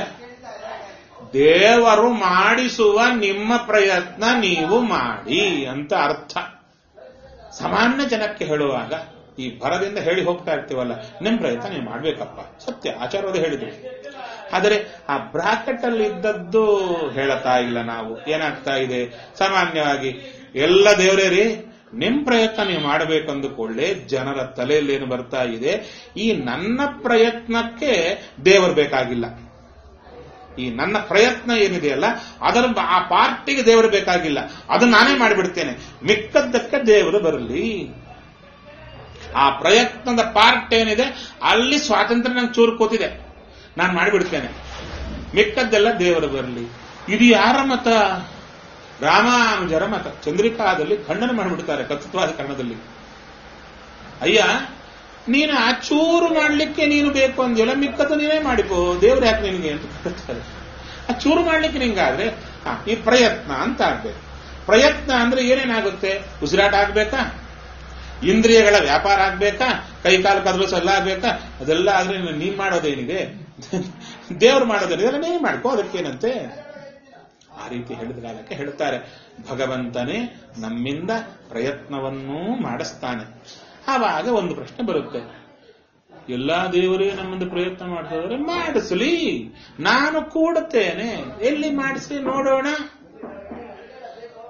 ದೇವರು ಮಾಡಿಸುವ ನಿಮ್ಮ ಪ್ರಯತ್ನ ನೀವು ಮಾಡಿ ಅಂತ ಅರ್ಥ ಸಾಮಾನ್ಯ ಜನಕ್ಕೆ ಹೇಳುವಾಗ ಈ ಭರದಿಂದ ಹೇಳಿ ಹೋಗ್ತಾ ಇರ್ತೀವಲ್ಲ ನಿಮ್ ಪ್ರಯತ್ನ ನೀವು ಮಾಡ್ಬೇಕಪ್ಪ ಸತ್ಯ ಆಚಾರ್ಯರು ಹೇಳಿದ್ರು ಆದರೆ ಆ ಬ್ರಾಕೆಟ್ ಅಲ್ಲಿ ಇದ್ದದ್ದು ಹೇಳತಾ ಇಲ್ಲ ನಾವು ಏನಾಗ್ತಾ ಇದೆ ಸಾಮಾನ್ಯವಾಗಿ ಎಲ್ಲ ದೇವರೇ ರೀ ನಿಮ್ ಪ್ರಯತ್ನ ನೀವು ಮಾಡಬೇಕಂದುಕೊಳ್ಳೆ ಜನರ ತಲೆಯಲ್ಲಿ ಏನು ಬರ್ತಾ ಇದೆ ಈ ನನ್ನ ಪ್ರಯತ್ನಕ್ಕೆ ದೇವರು ಬೇಕಾಗಿಲ್ಲ ಈ ನನ್ನ ಪ್ರಯತ್ನ ಏನಿದೆಯಲ್ಲ ಅದರ ಆ ಪಾರ್ಟಿಗೆ ದೇವರು ಬೇಕಾಗಿಲ್ಲ ಅದು ನಾನೇ ಮಾಡಿಬಿಡ್ತೇನೆ ಮಿಕ್ಕದ್ದಕ್ಕೆ ದೇವರು ಬರಲಿ ಆ ಪ್ರಯತ್ನದ ಪಾರ್ಟ್ ಏನಿದೆ ಅಲ್ಲಿ ಸ್ವಾತಂತ್ರ್ಯ ನಂಗೆ ಚೂರು ಕೂತಿದೆ ನಾನು ಮಾಡಿಬಿಡ್ತೇನೆ ಮಿಕ್ಕದ್ದೆಲ್ಲ ದೇವರು ಬರಲಿ ಇದು ಯಾರ ಮತ ರಾಮಾನುಜರ ಮತ ಚಂದ್ರಿಕಾದಲ್ಲಿ ಖಂಡನೆ ಮಾಡಿಬಿಡ್ತಾರೆ ಕರ್ತೃತ್ವಾಧಿಕರಣದಲ್ಲಿ ಅಯ್ಯ ನೀನು ಆ ಚೂರು ಮಾಡ್ಲಿಕ್ಕೆ ನೀನು ಬೇಕು ಅಂದಿಲ್ಲ ಮಿಕ್ಕದ್ದು ನೀನೇ ಮಾಡಿಕೋ ದೇವ್ರು ಯಾಕೆ ನಿನಗೆ ಅಂತ ಕೇಳ್ತಾರೆ ಆ ಚೂರು ಮಾಡ್ಲಿಕ್ಕೆ ನಿಂಗಾದ್ರೆ ಹಾ ಈ ಪ್ರಯತ್ನ ಅಂತ ಆಗ್ಬೇಕು ಪ್ರಯತ್ನ ಅಂದ್ರೆ ಏನೇನಾಗುತ್ತೆ ಉಸಿರಾಟ ಆಗ್ಬೇಕಾ ಇಂದ್ರಿಯಗಳ ವ್ಯಾಪಾರ ಆಗ್ಬೇಕಾ ಕೈ ಕಾಲು ಕದಲಿಸೋ ಎಲ್ಲ ಆಗ್ಬೇಕಾ ಅದೆಲ್ಲ ಆದ್ರೆ ನೀನ್ ಮಾಡೋದೇನಿದೆ ದೇವ್ರು ಮಾಡೋದೇನಿದೆ ಅದನ್ನ ನೀನ್ ಮಾಡ್ಕೋ ಅದಕ್ಕೇನಂತೆ ಆ ರೀತಿ ಹೇಳಿದ ಕಾಲಕ್ಕೆ ಹೇಳ್ತಾರೆ ಭಗವಂತನೇ ನಮ್ಮಿಂದ ಪ್ರಯತ್ನವನ್ನೂ ಮಾಡಿಸ್ತಾನೆ ಆವಾಗ ಒಂದು ಪ್ರಶ್ನೆ ಬರುತ್ತೆ ಎಲ್ಲಾ ದೇವರೇ ನಮ್ಮಿಂದ ಪ್ರಯತ್ನ ಮಾಡ್ತಿದ್ರೆ ಮಾಡಿಸಲಿ ನಾನು ಕೂಡುತ್ತೇನೆ ಎಲ್ಲಿ ಮಾಡಿಸಿ ನೋಡೋಣ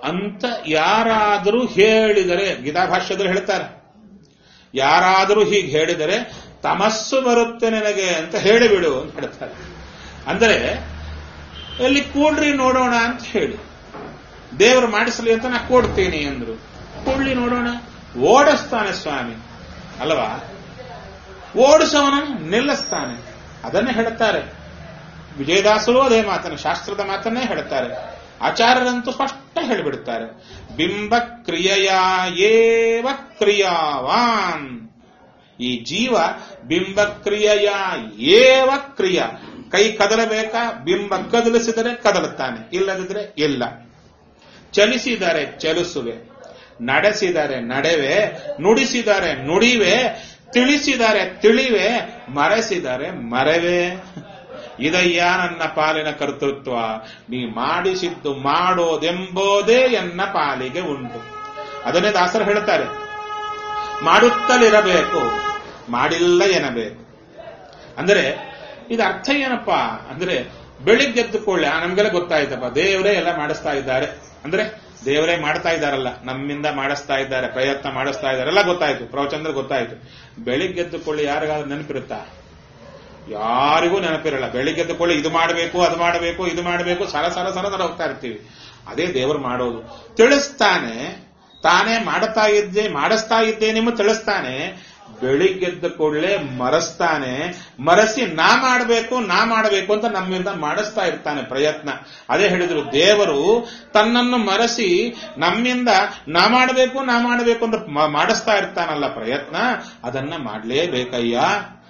ಅಂತ ಯಾರಾದರೂ ಹೇಳಿದರೆ ಗೀತಾಭಾಷ್ಯದಲ್ಲಿ ಹೇಳ್ತಾರೆ ಯಾರಾದರೂ ಹೀಗೆ ಹೇಳಿದರೆ ತಮಸ್ಸು ಬರುತ್ತೆ ನನಗೆ ಅಂತ ಹೇಳಿಬಿಡು ಅಂತ ಹೇಳ್ತಾರೆ ಅಂದರೆ ಎಲ್ಲಿ ಕೂಡ್ರಿ ನೋಡೋಣ ಅಂತ ಹೇಳಿ ದೇವರು ಮಾಡಿಸಲಿ ಅಂತ ನಾ ಕೊಡ್ತೀನಿ ಅಂದ್ರು ಕೂಡ್ಲಿ ನೋಡೋಣ ಓಡಿಸ್ತಾನೆ ಸ್ವಾಮಿ ಅಲ್ವಾ ಓಡಿಸೋನ ನಿಲ್ಲಿಸ್ತಾನೆ ಅದನ್ನೇ ಹೇಳ್ತಾರೆ ವಿಜಯದಾಸರು ಅದೇ ಮಾತನ್ನು ಶಾಸ್ತ್ರದ ಮಾತನ್ನೇ ಹೇಳ್ತಾರೆ ಆಚಾರ್ಯರಂತೂ ಸ್ಪಷ್ಟ ಹೇಳಿಬಿಡುತ್ತಾರೆ ಬಿಂಬ ಕ್ರಿಯೆಯ ಏವ ಕ್ರಿಯಾವಾನ್ ಈ ಜೀವ ಬಿಂಬ ಕ್ರಿಯೆಯ ಏವ ಕ್ರಿಯ ಕೈ ಕದಲಬೇಕಾ ಬಿಂಬ ಕದಲಿಸಿದರೆ ಕದಲುತ್ತಾನೆ ಇಲ್ಲದಿದ್ರೆ ಇಲ್ಲ ಚಲಿಸಿದರೆ ಚಲಿಸುವೆ ನಡೆಸಿದರೆ ನಡೆವೆ ನುಡಿಸಿದರೆ ನುಡಿವೆ ತಿಳಿಸಿದರೆ ತಿಳಿವೆ ಮರೆಸಿದರೆ ಮರೆವೆ ಇದಯ್ಯ ನನ್ನ ಪಾಲಿನ ಕರ್ತೃತ್ವ ನೀ ಮಾಡಿಸಿದ್ದು ಮಾಡೋದೆಂಬುದೇ ಎನ್ನ ಪಾಲಿಗೆ ಉಂಟು ಅದನ್ನೇ ದಾಸರು ಹೇಳ್ತಾರೆ ಮಾಡುತ್ತಲಿರಬೇಕು ಮಾಡಿಲ್ಲ ಎನ್ನಬೇಕು ಅಂದರೆ ಇದು ಅರ್ಥ ಏನಪ್ಪಾ ಅಂದ್ರೆ ಬೆಳಿಗ್ಗೆದ್ದು ಕೊಳ್ಳೆ ನಮ್ಗೆಲ್ಲ ಗೊತ್ತಾಯ್ತಪ್ಪ ದೇವರೇ ಎಲ್ಲ ಮಾಡಿಸ್ತಾ ಇದ್ದಾರೆ ಅಂದ್ರೆ ದೇವರೇ ಮಾಡ್ತಾ ಇದ್ದಾರಲ್ಲ ನಮ್ಮಿಂದ ಮಾಡಿಸ್ತಾ ಇದ್ದಾರೆ ಪ್ರಯತ್ನ ಮಾಡಿಸ್ತಾ ಇದ್ದಾರೆ ಎಲ್ಲ ಗೊತ್ತಾಯ್ತು ಪ್ರವಚನದಲ್ಲಿ ಗೊತ್ತಾಯ್ತು ಬೆಳಿಗ್ಗೆದ್ದು ಕೊಳ್ಳಿ ಯಾರಿಗಾದ್ರೂ ನೆನಪಿರುತ್ತಾ ಯಾರಿಗೂ ನೆನಪಿರಲ್ಲ ಬೆಳಿಗ್ಗೆದ್ದು ಕೊಳ್ಳಿ ಇದು ಮಾಡಬೇಕು ಅದು ಮಾಡಬೇಕು ಇದು ಮಾಡಬೇಕು ಸಲ ಸಲ ಸಲ ಸಲ ಹೋಗ್ತಾ ಇರ್ತೀವಿ ಅದೇ ದೇವರು ಮಾಡೋದು ತಿಳಿಸ್ತಾನೆ ತಾನೇ ಮಾಡ್ತಾ ಇದ್ದೆ ಮಾಡಿಸ್ತಾ ಇದ್ದೇನೆಂಬ ತಿಳಿಸ್ತಾನೆ ಬೆಳಿಗ್ಗೆದ್ದ ಕೂಡಲೇ ಮರೆಸ್ತಾನೆ ಮರೆಸಿ ನಾ ಮಾಡಬೇಕು ನಾ ಮಾಡಬೇಕು ಅಂತ ನಮ್ಮಿಂದ ಮಾಡಿಸ್ತಾ ಇರ್ತಾನೆ ಪ್ರಯತ್ನ ಅದೇ ಹೇಳಿದ್ರು ದೇವರು ತನ್ನನ್ನು ಮರೆಸಿ ನಮ್ಮಿಂದ ನಾ ಮಾಡಬೇಕು ನಾ ಮಾಡಬೇಕು ಅಂತ ಮ- ಮಾಡಿಸ್ತಾ ಇರ್ತಾನಲ್ಲ ಪ್ರಯತ್ನ ಅದನ್ನ ಮಾಡ್ಲೇಬೇಕಯ್ಯ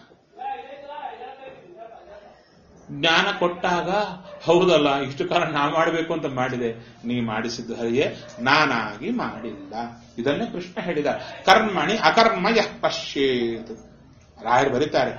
ಜ್ಞಾನ ಕೊಟ್ಟಾಗ ಹೌದಲ್ಲ ಇಷ್ಟು ಕಾಲ ನಾ ಮಾಡಬೇಕು ಅಂತ ಮಾಡಿದೆ ನೀ ಮಾಡಿಸಿದ್ದು ಹರಿಯೇ ನಾನಾಗಿ ಮಾಡಿಲ್ಲ ಇದನ್ನೇ ಕೃಷ್ಣ ಹೇಳಿದ ಕರ್ಮಣಿ ಅಕರ್ಮ ಯಃ ಪಶ್ಯೇತ್ ರಾಯರು ಬರೀತಾರೆ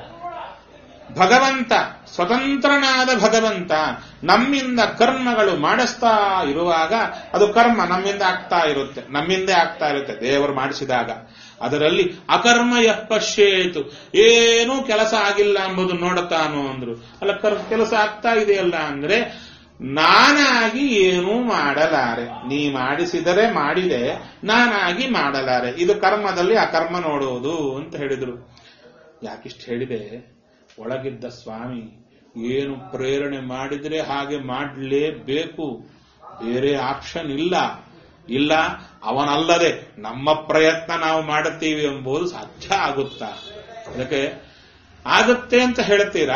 ಭಗವಂತ ಸ್ವತಂತ್ರನಾದ ಭಗವಂತ ನಮ್ಮಿಂದ ಕರ್ಮಗಳು ಮಾಡಿಸ್ತಾ ಇರುವಾಗ ಅದು ಕರ್ಮ ನಮ್ಮಿಂದ ಆಗ್ತಾ ಇರುತ್ತೆ ನಮ್ಮಿಂದೇ ಆಗ್ತಾ ಇರುತ್ತೆ ದೇವರು ಮಾಡಿಸಿದಾಗ ಅದರಲ್ಲಿ ಅಕರ್ಮ ಯಪ್ಪಶ್ಯೇತು ಏನೂ ಕೆಲಸ ಆಗಿಲ್ಲ ಎಂಬುದು ನೋಡುತ್ತಾನು ಅಂದ್ರು ಅಲ್ಲ ಕರ್ ಕೆಲಸ ಆಗ್ತಾ ಇದೆಯಲ್ಲ ಅಂದ್ರೆ ನಾನಾಗಿ ಏನೂ ಮಾಡಲಾರೆ ನೀ ಮಾಡಿಸಿದರೆ ಮಾಡಿದೆ ನಾನಾಗಿ ಮಾಡಲಾರೆ ಇದು ಕರ್ಮದಲ್ಲಿ ಅಕರ್ಮ ನೋಡುವುದು ಅಂತ ಹೇಳಿದ್ರು ಯಾಕಿಷ್ಟು ಹೇಳಿದೆ ಒಳಗಿದ್ದ ಸ್ವಾಮಿ ಏನು ಪ್ರೇರಣೆ ಮಾಡಿದ್ರೆ ಹಾಗೆ ಮಾಡಲೇಬೇಕು ಬೇರೆ ಆಪ್ಷನ್ ಇಲ್ಲ ಇಲ್ಲ ಅವನಲ್ಲದೆ ನಮ್ಮ ಪ್ರಯತ್ನ ನಾವು ಮಾಡುತ್ತೀವಿ ಎಂಬುದು ಸಾಧ್ಯ ಆಗುತ್ತಾ ಅದಕ್ಕೆ ಆಗುತ್ತೆ ಅಂತ ಹೇಳ್ತೀರಾ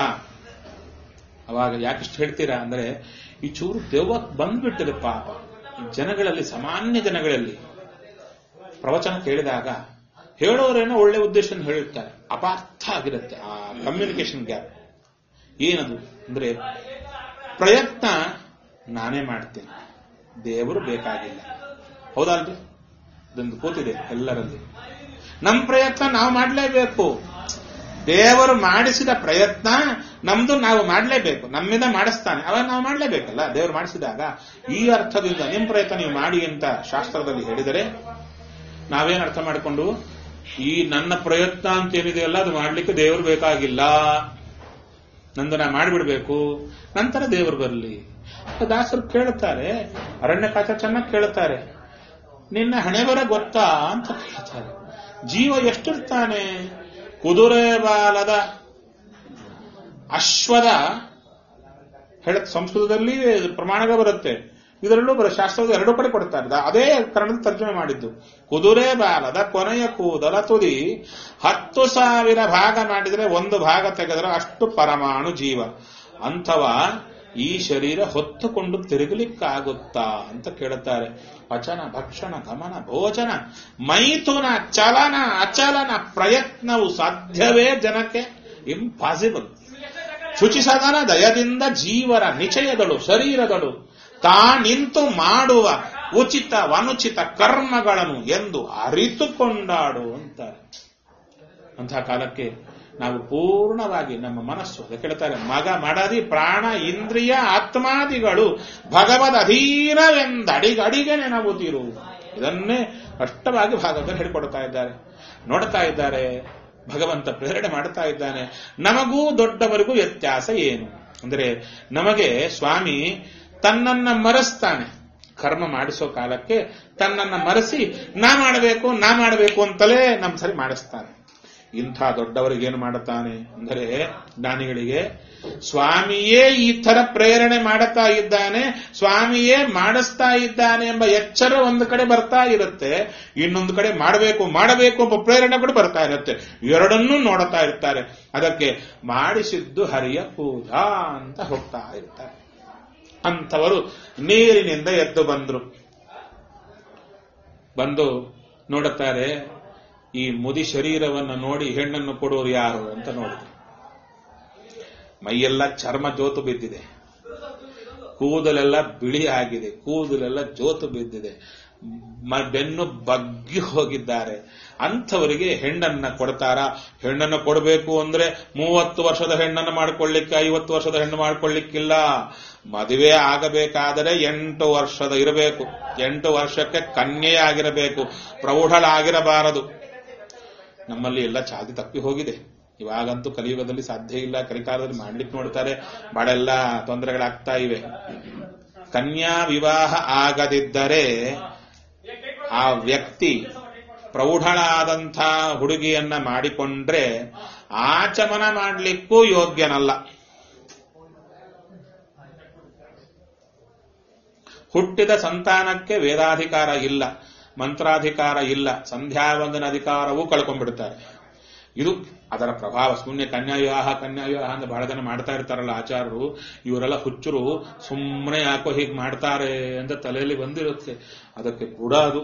ಅವಾಗ ಯಾಕಿಷ್ಟು ಹೇಳ್ತೀರಾ ಅಂದ್ರೆ ಈ ಚೂರು ದೆವ್ವ ಬಂದ್ಬಿಟ್ಟಿದೆ ಪಾಪ ಈ ಜನಗಳಲ್ಲಿ ಸಾಮಾನ್ಯ ಜನಗಳಲ್ಲಿ ಪ್ರವಚನ ಕೇಳಿದಾಗ ಹೇಳೋರೇನೋ ಒಳ್ಳೆ ಉದ್ದೇಶ ಹೇಳಿರ್ತಾರೆ ಅಪಾರ್ಥ ಆಗಿರುತ್ತೆ ಆ ಕಮ್ಯುನಿಕೇಶನ್ ಗ್ಯಾಪ್ ಏನದು ಅಂದ್ರೆ ಪ್ರಯತ್ನ ನಾನೇ ಮಾಡ್ತೇನೆ ದೇವರು ಬೇಕಾಗಿಲ್ಲ ಹೌದಲ್ರಿ ಇದೊಂದು ಕೂತಿದೆ ಎಲ್ಲರಲ್ಲಿ ನಮ್ಮ ಪ್ರಯತ್ನ ನಾವು ಮಾಡಲೇಬೇಕು ದೇವರು ಮಾಡಿಸಿದ ಪ್ರಯತ್ನ ನಮ್ದು ನಾವು ಮಾಡಲೇಬೇಕು ನಮ್ಮಿಂದ ಮಾಡಿಸ್ತಾನೆ ಅವಾಗ ನಾವು ಮಾಡಲೇಬೇಕಲ್ಲ ದೇವರು ಮಾಡಿಸಿದಾಗ ಈ ಅರ್ಥದಿಂದ ನಿಮ್ ಪ್ರಯತ್ನ ನೀವು ಮಾಡಿ ಅಂತ ಶಾಸ್ತ್ರದಲ್ಲಿ ಹೇಳಿದರೆ ನಾವೇನ್ ಅರ್ಥ ಮಾಡಿಕೊಂಡು ಈ ನನ್ನ ಪ್ರಯತ್ನ ಅಂತ ಏನಿದೆಯಲ್ಲ ಅದು ಮಾಡ್ಲಿಕ್ಕೆ ದೇವರು ಬೇಕಾಗಿಲ್ಲ ನಂದು ನಾ ಮಾಡಿಬಿಡ್ಬೇಕು ನಂತರ ದೇವರು ಬರಲಿ ದಾಸರು ಕೇಳುತ್ತಾರೆ ಅರಣ್ಯ ಕಾಚ ಚೆನ್ನಾಗಿ ಕೇಳುತ್ತಾರೆ ನಿನ್ನ ಹಣೆ ಬರ ಗೊತ್ತಾ ಅಂತ ಕೇಳ್ತಾರೆ ಜೀವ ಎಷ್ಟಿರ್ತಾನೆ ಕುದುರೆ ಬಾಲದ ಅಶ್ವದ ಹೇಳ ಸಂಸ್ಕೃತದಲ್ಲಿ ಪ್ರಮಾಣಗ ಬರುತ್ತೆ ಇದರಲ್ಲೂ ಬರ ಶಾಸ್ತ್ರದ ಎರಡು ಕಡೆ ಕೊಡ್ತಾರೆ ದ- ಅದೇ ಕನ್ನಡದ ತರ್ಜಮೆ ಮಾಡಿದ್ದು ಕುದುರೆ ಬಾಲದ ಕೊನೆಯ ಕೂದಲ ತುದಿ ಹತ್ತು ಸಾವಿರ ಭಾಗ ಮಾಡಿದರೆ ಒಂದು ಭಾಗ ತೆಗೆದರೆ ಅಷ್ಟು ಪರಮಾಣು ಜೀವ ಅಂಥವ ಈ ಶರೀರ ಹೊತ್ತುಕೊಂಡು ತಿರುಗಲಿಕ್ಕಾಗುತ್ತಾ ಅಂತ ಕೇಳುತ್ತಾರೆ ಪಚನ ಭಕ್ಷಣ ಗಮನ ಭೋಜನ ಮೈಥುನ ಚಲನ ಅಚಲನ ಪ್ರಯತ್ನವು ಸಾಧ್ಯವೇ ಜನಕ್ಕೆ ಇಂಪಾಸಿಬಲ್ ಶುಚಿಸದನ ದಯದಿಂದ ಜೀವರ ನಿಚಯದಳು ಶರೀರದಳು ತಾ ನಿಂತು ಮಾಡುವ ಉಚಿತ ವನುಚಿತ ಕರ್ಮಗಳನ್ನು ಎಂದು ಅರಿತುಕೊಂಡಾಡು ಅಂತಾರೆ ಅಂತಹ ಕಾಲಕ್ಕೆ ನಾವು ಪೂರ್ಣವಾಗಿ ನಮ್ಮ ಮನಸ್ಸು ಅದಕ್ಕೆ ಹೇಳ್ತಾರೆ ಮಗ ಮಡದಿ ಪ್ರಾಣ ಇಂದ್ರಿಯ ಆತ್ಮಾದಿಗಳು ಭಗವದ್ ಅಧೀನವೆಂದಡಿಗಡಿಗೆ ನೆನಗುತ್ತಿರು ಇದನ್ನೇ ಸ್ಪಷ್ಟವಾಗಿ ಭಾಗವತರು ಹೇಳಿಕೊಡ್ತಾ ಇದ್ದಾರೆ ನೋಡ್ತಾ ಇದ್ದಾರೆ ಭಗವಂತ ಪ್ರೇರಣೆ ಮಾಡ್ತಾ ಇದ್ದಾನೆ ನಮಗೂ ದೊಡ್ಡವರಿಗೂ ವ್ಯತ್ಯಾಸ ಏನು ಅಂದರೆ ನಮಗೆ ಸ್ವಾಮಿ ತನ್ನನ್ನ ಮರೆಸ್ತಾನೆ ಕರ್ಮ ಮಾಡಿಸೋ ಕಾಲಕ್ಕೆ ತನ್ನನ್ನ ಮರೆಸಿ ನಾ ಮಾಡಬೇಕು ನಾ ಮಾಡಬೇಕು ಅಂತಲೇ ನಮ್ ಸರಿ ಮಾಡಿಸ್ತಾನೆ ಇಂಥ ದೊಡ್ಡವರಿಗೆ ಏನು ಮಾಡುತ್ತಾನೆ ಅಂದರೆ ಜ್ಞಾನಿಗಳಿಗೆ ಸ್ವಾಮಿಯೇ ಈ ತರ ಪ್ರೇರಣೆ ಮಾಡುತ್ತಾ ಇದ್ದಾನೆ ಸ್ವಾಮಿಯೇ ಮಾಡಿಸ್ತಾ ಇದ್ದಾನೆ ಎಂಬ ಎಚ್ಚರ ಒಂದು ಕಡೆ ಬರ್ತಾ ಇರುತ್ತೆ ಇನ್ನೊಂದು ಕಡೆ ಮಾಡಬೇಕು ಮಾಡಬೇಕು ಎಂಬ ಪ್ರೇರಣೆ ಕೂಡ ಬರ್ತಾ ಇರುತ್ತೆ ಎರಡನ್ನೂ ನೋಡುತ್ತಾ ಇರ್ತಾರೆ ಅದಕ್ಕೆ ಮಾಡಿಸಿದ್ದು ಹರಿಯ ಪೂಜಾ ಅಂತ ಹೋಗ್ತಾ ಇರ್ತಾರೆ ಅಂಥವರು ನೀರಿನಿಂದ ಎದ್ದು ಬಂದ್ರು ಬಂದು ನೋಡುತ್ತಾರೆ ಈ ಮುದಿ ಶರೀರವನ್ನು ನೋಡಿ ಹೆಣ್ಣನ್ನು ಕೊಡೋರು ಯಾರು ಅಂತ ನೋಡಿದ್ರು ಮೈಯೆಲ್ಲ ಚರ್ಮ ಜೋತು ಬಿದ್ದಿದೆ ಕೂದಲೆಲ್ಲ ಬಿಳಿ ಆಗಿದೆ ಕೂದಲೆಲ್ಲ ಜೋತು ಬಿದ್ದಿದೆ ಮ- ಬೆನ್ನು ಬಗ್ಗಿ ಹೋಗಿದ್ದಾರೆ ಅಂಥವರಿಗೆ ಹೆಣ್ಣನ್ನ ಕೊಡ್ತಾರ ಹೆಣ್ಣನ್ನು ಕೊಡಬೇಕು ಅಂದ್ರೆ ಮೂವತ್ತು ವರ್ಷದ ಹೆಣ್ಣನ್ನು ಮಾಡ್ಕೊಳ್ಳಿಕ್ಕೆ ಐವತ್ತು ವರ್ಷದ ಹೆಣ್ಣು ಮಾಡ್ಕೊಳ್ಳಿಕ್ಕಿಲ್ಲ ಮದುವೆ ಆಗಬೇಕಾದರೆ ಎಂಟು ವರ್ಷದ ಇರಬೇಕು ಎಂಟು ವರ್ಷಕ್ಕೆ ಕನ್ಯೆಯಾಗಿರಬೇಕು ಪ್ರೌಢಳಾಗಿರಬಾರದು ನಮ್ಮಲ್ಲಿ ಎಲ್ಲ ಚಾದಿ ತಪ್ಪಿ ಹೋಗಿದೆ ಇವಾಗಂತೂ ಕಲಿಯುಗದಲ್ಲಿ ಸಾಧ್ಯ ಇಲ್ಲ ಕಲಿಕಾಲದಲ್ಲಿ ಮಾಡ್ಲಿಕ್ಕೆ ನೋಡ್ತಾರೆ ಬಹಳ ಎಲ್ಲ ತೊಂದರೆಗಳಾಗ್ತಾ ಇವೆ ಕನ್ಯಾ ವಿವಾಹ ಆಗದಿದ್ದರೆ ಆ ವ್ಯಕ್ತಿ ಪ್ರೌಢಳಾದಂಥ ಹುಡುಗಿಯನ್ನ ಮಾಡಿಕೊಂಡ್ರೆ ಆಚಮನ ಮಾಡಲಿಕ್ಕೂ ಯೋಗ್ಯನಲ್ಲ ಹುಟ್ಟಿದ ಸಂತಾನಕ್ಕೆ ವೇದಾಧಿಕಾರ ಇಲ್ಲ ಮಂತ್ರಾಧಿಕಾರ ಇಲ್ಲ ಸಂಧ್ಯಾವಂದನ ಅಧಿಕಾರವೂ ಕಳ್ಕೊಂಡ್ಬಿಡ್ತಾರೆ ಇದು ಅದರ ಪ್ರಭಾವ ಶೂನ್ಯ ಕನ್ಯಾ ವಿವಾಹ ಕನ್ಯಾ ವಿವಾಹ ಅಂತ ಬಹಳ ಜನ ಮಾಡ್ತಾ ಇರ್ತಾರಲ್ಲ ಆಚಾರರು ಇವರೆಲ್ಲ ಹುಚ್ಚರು ಸುಮ್ಮನೆ ಯಾಕೋ ಹೀಗೆ ಮಾಡ್ತಾರೆ ಅಂತ ತಲೆಯಲ್ಲಿ ಬಂದಿರುತ್ತೆ ಅದಕ್ಕೆ ಬುಡ ಅದು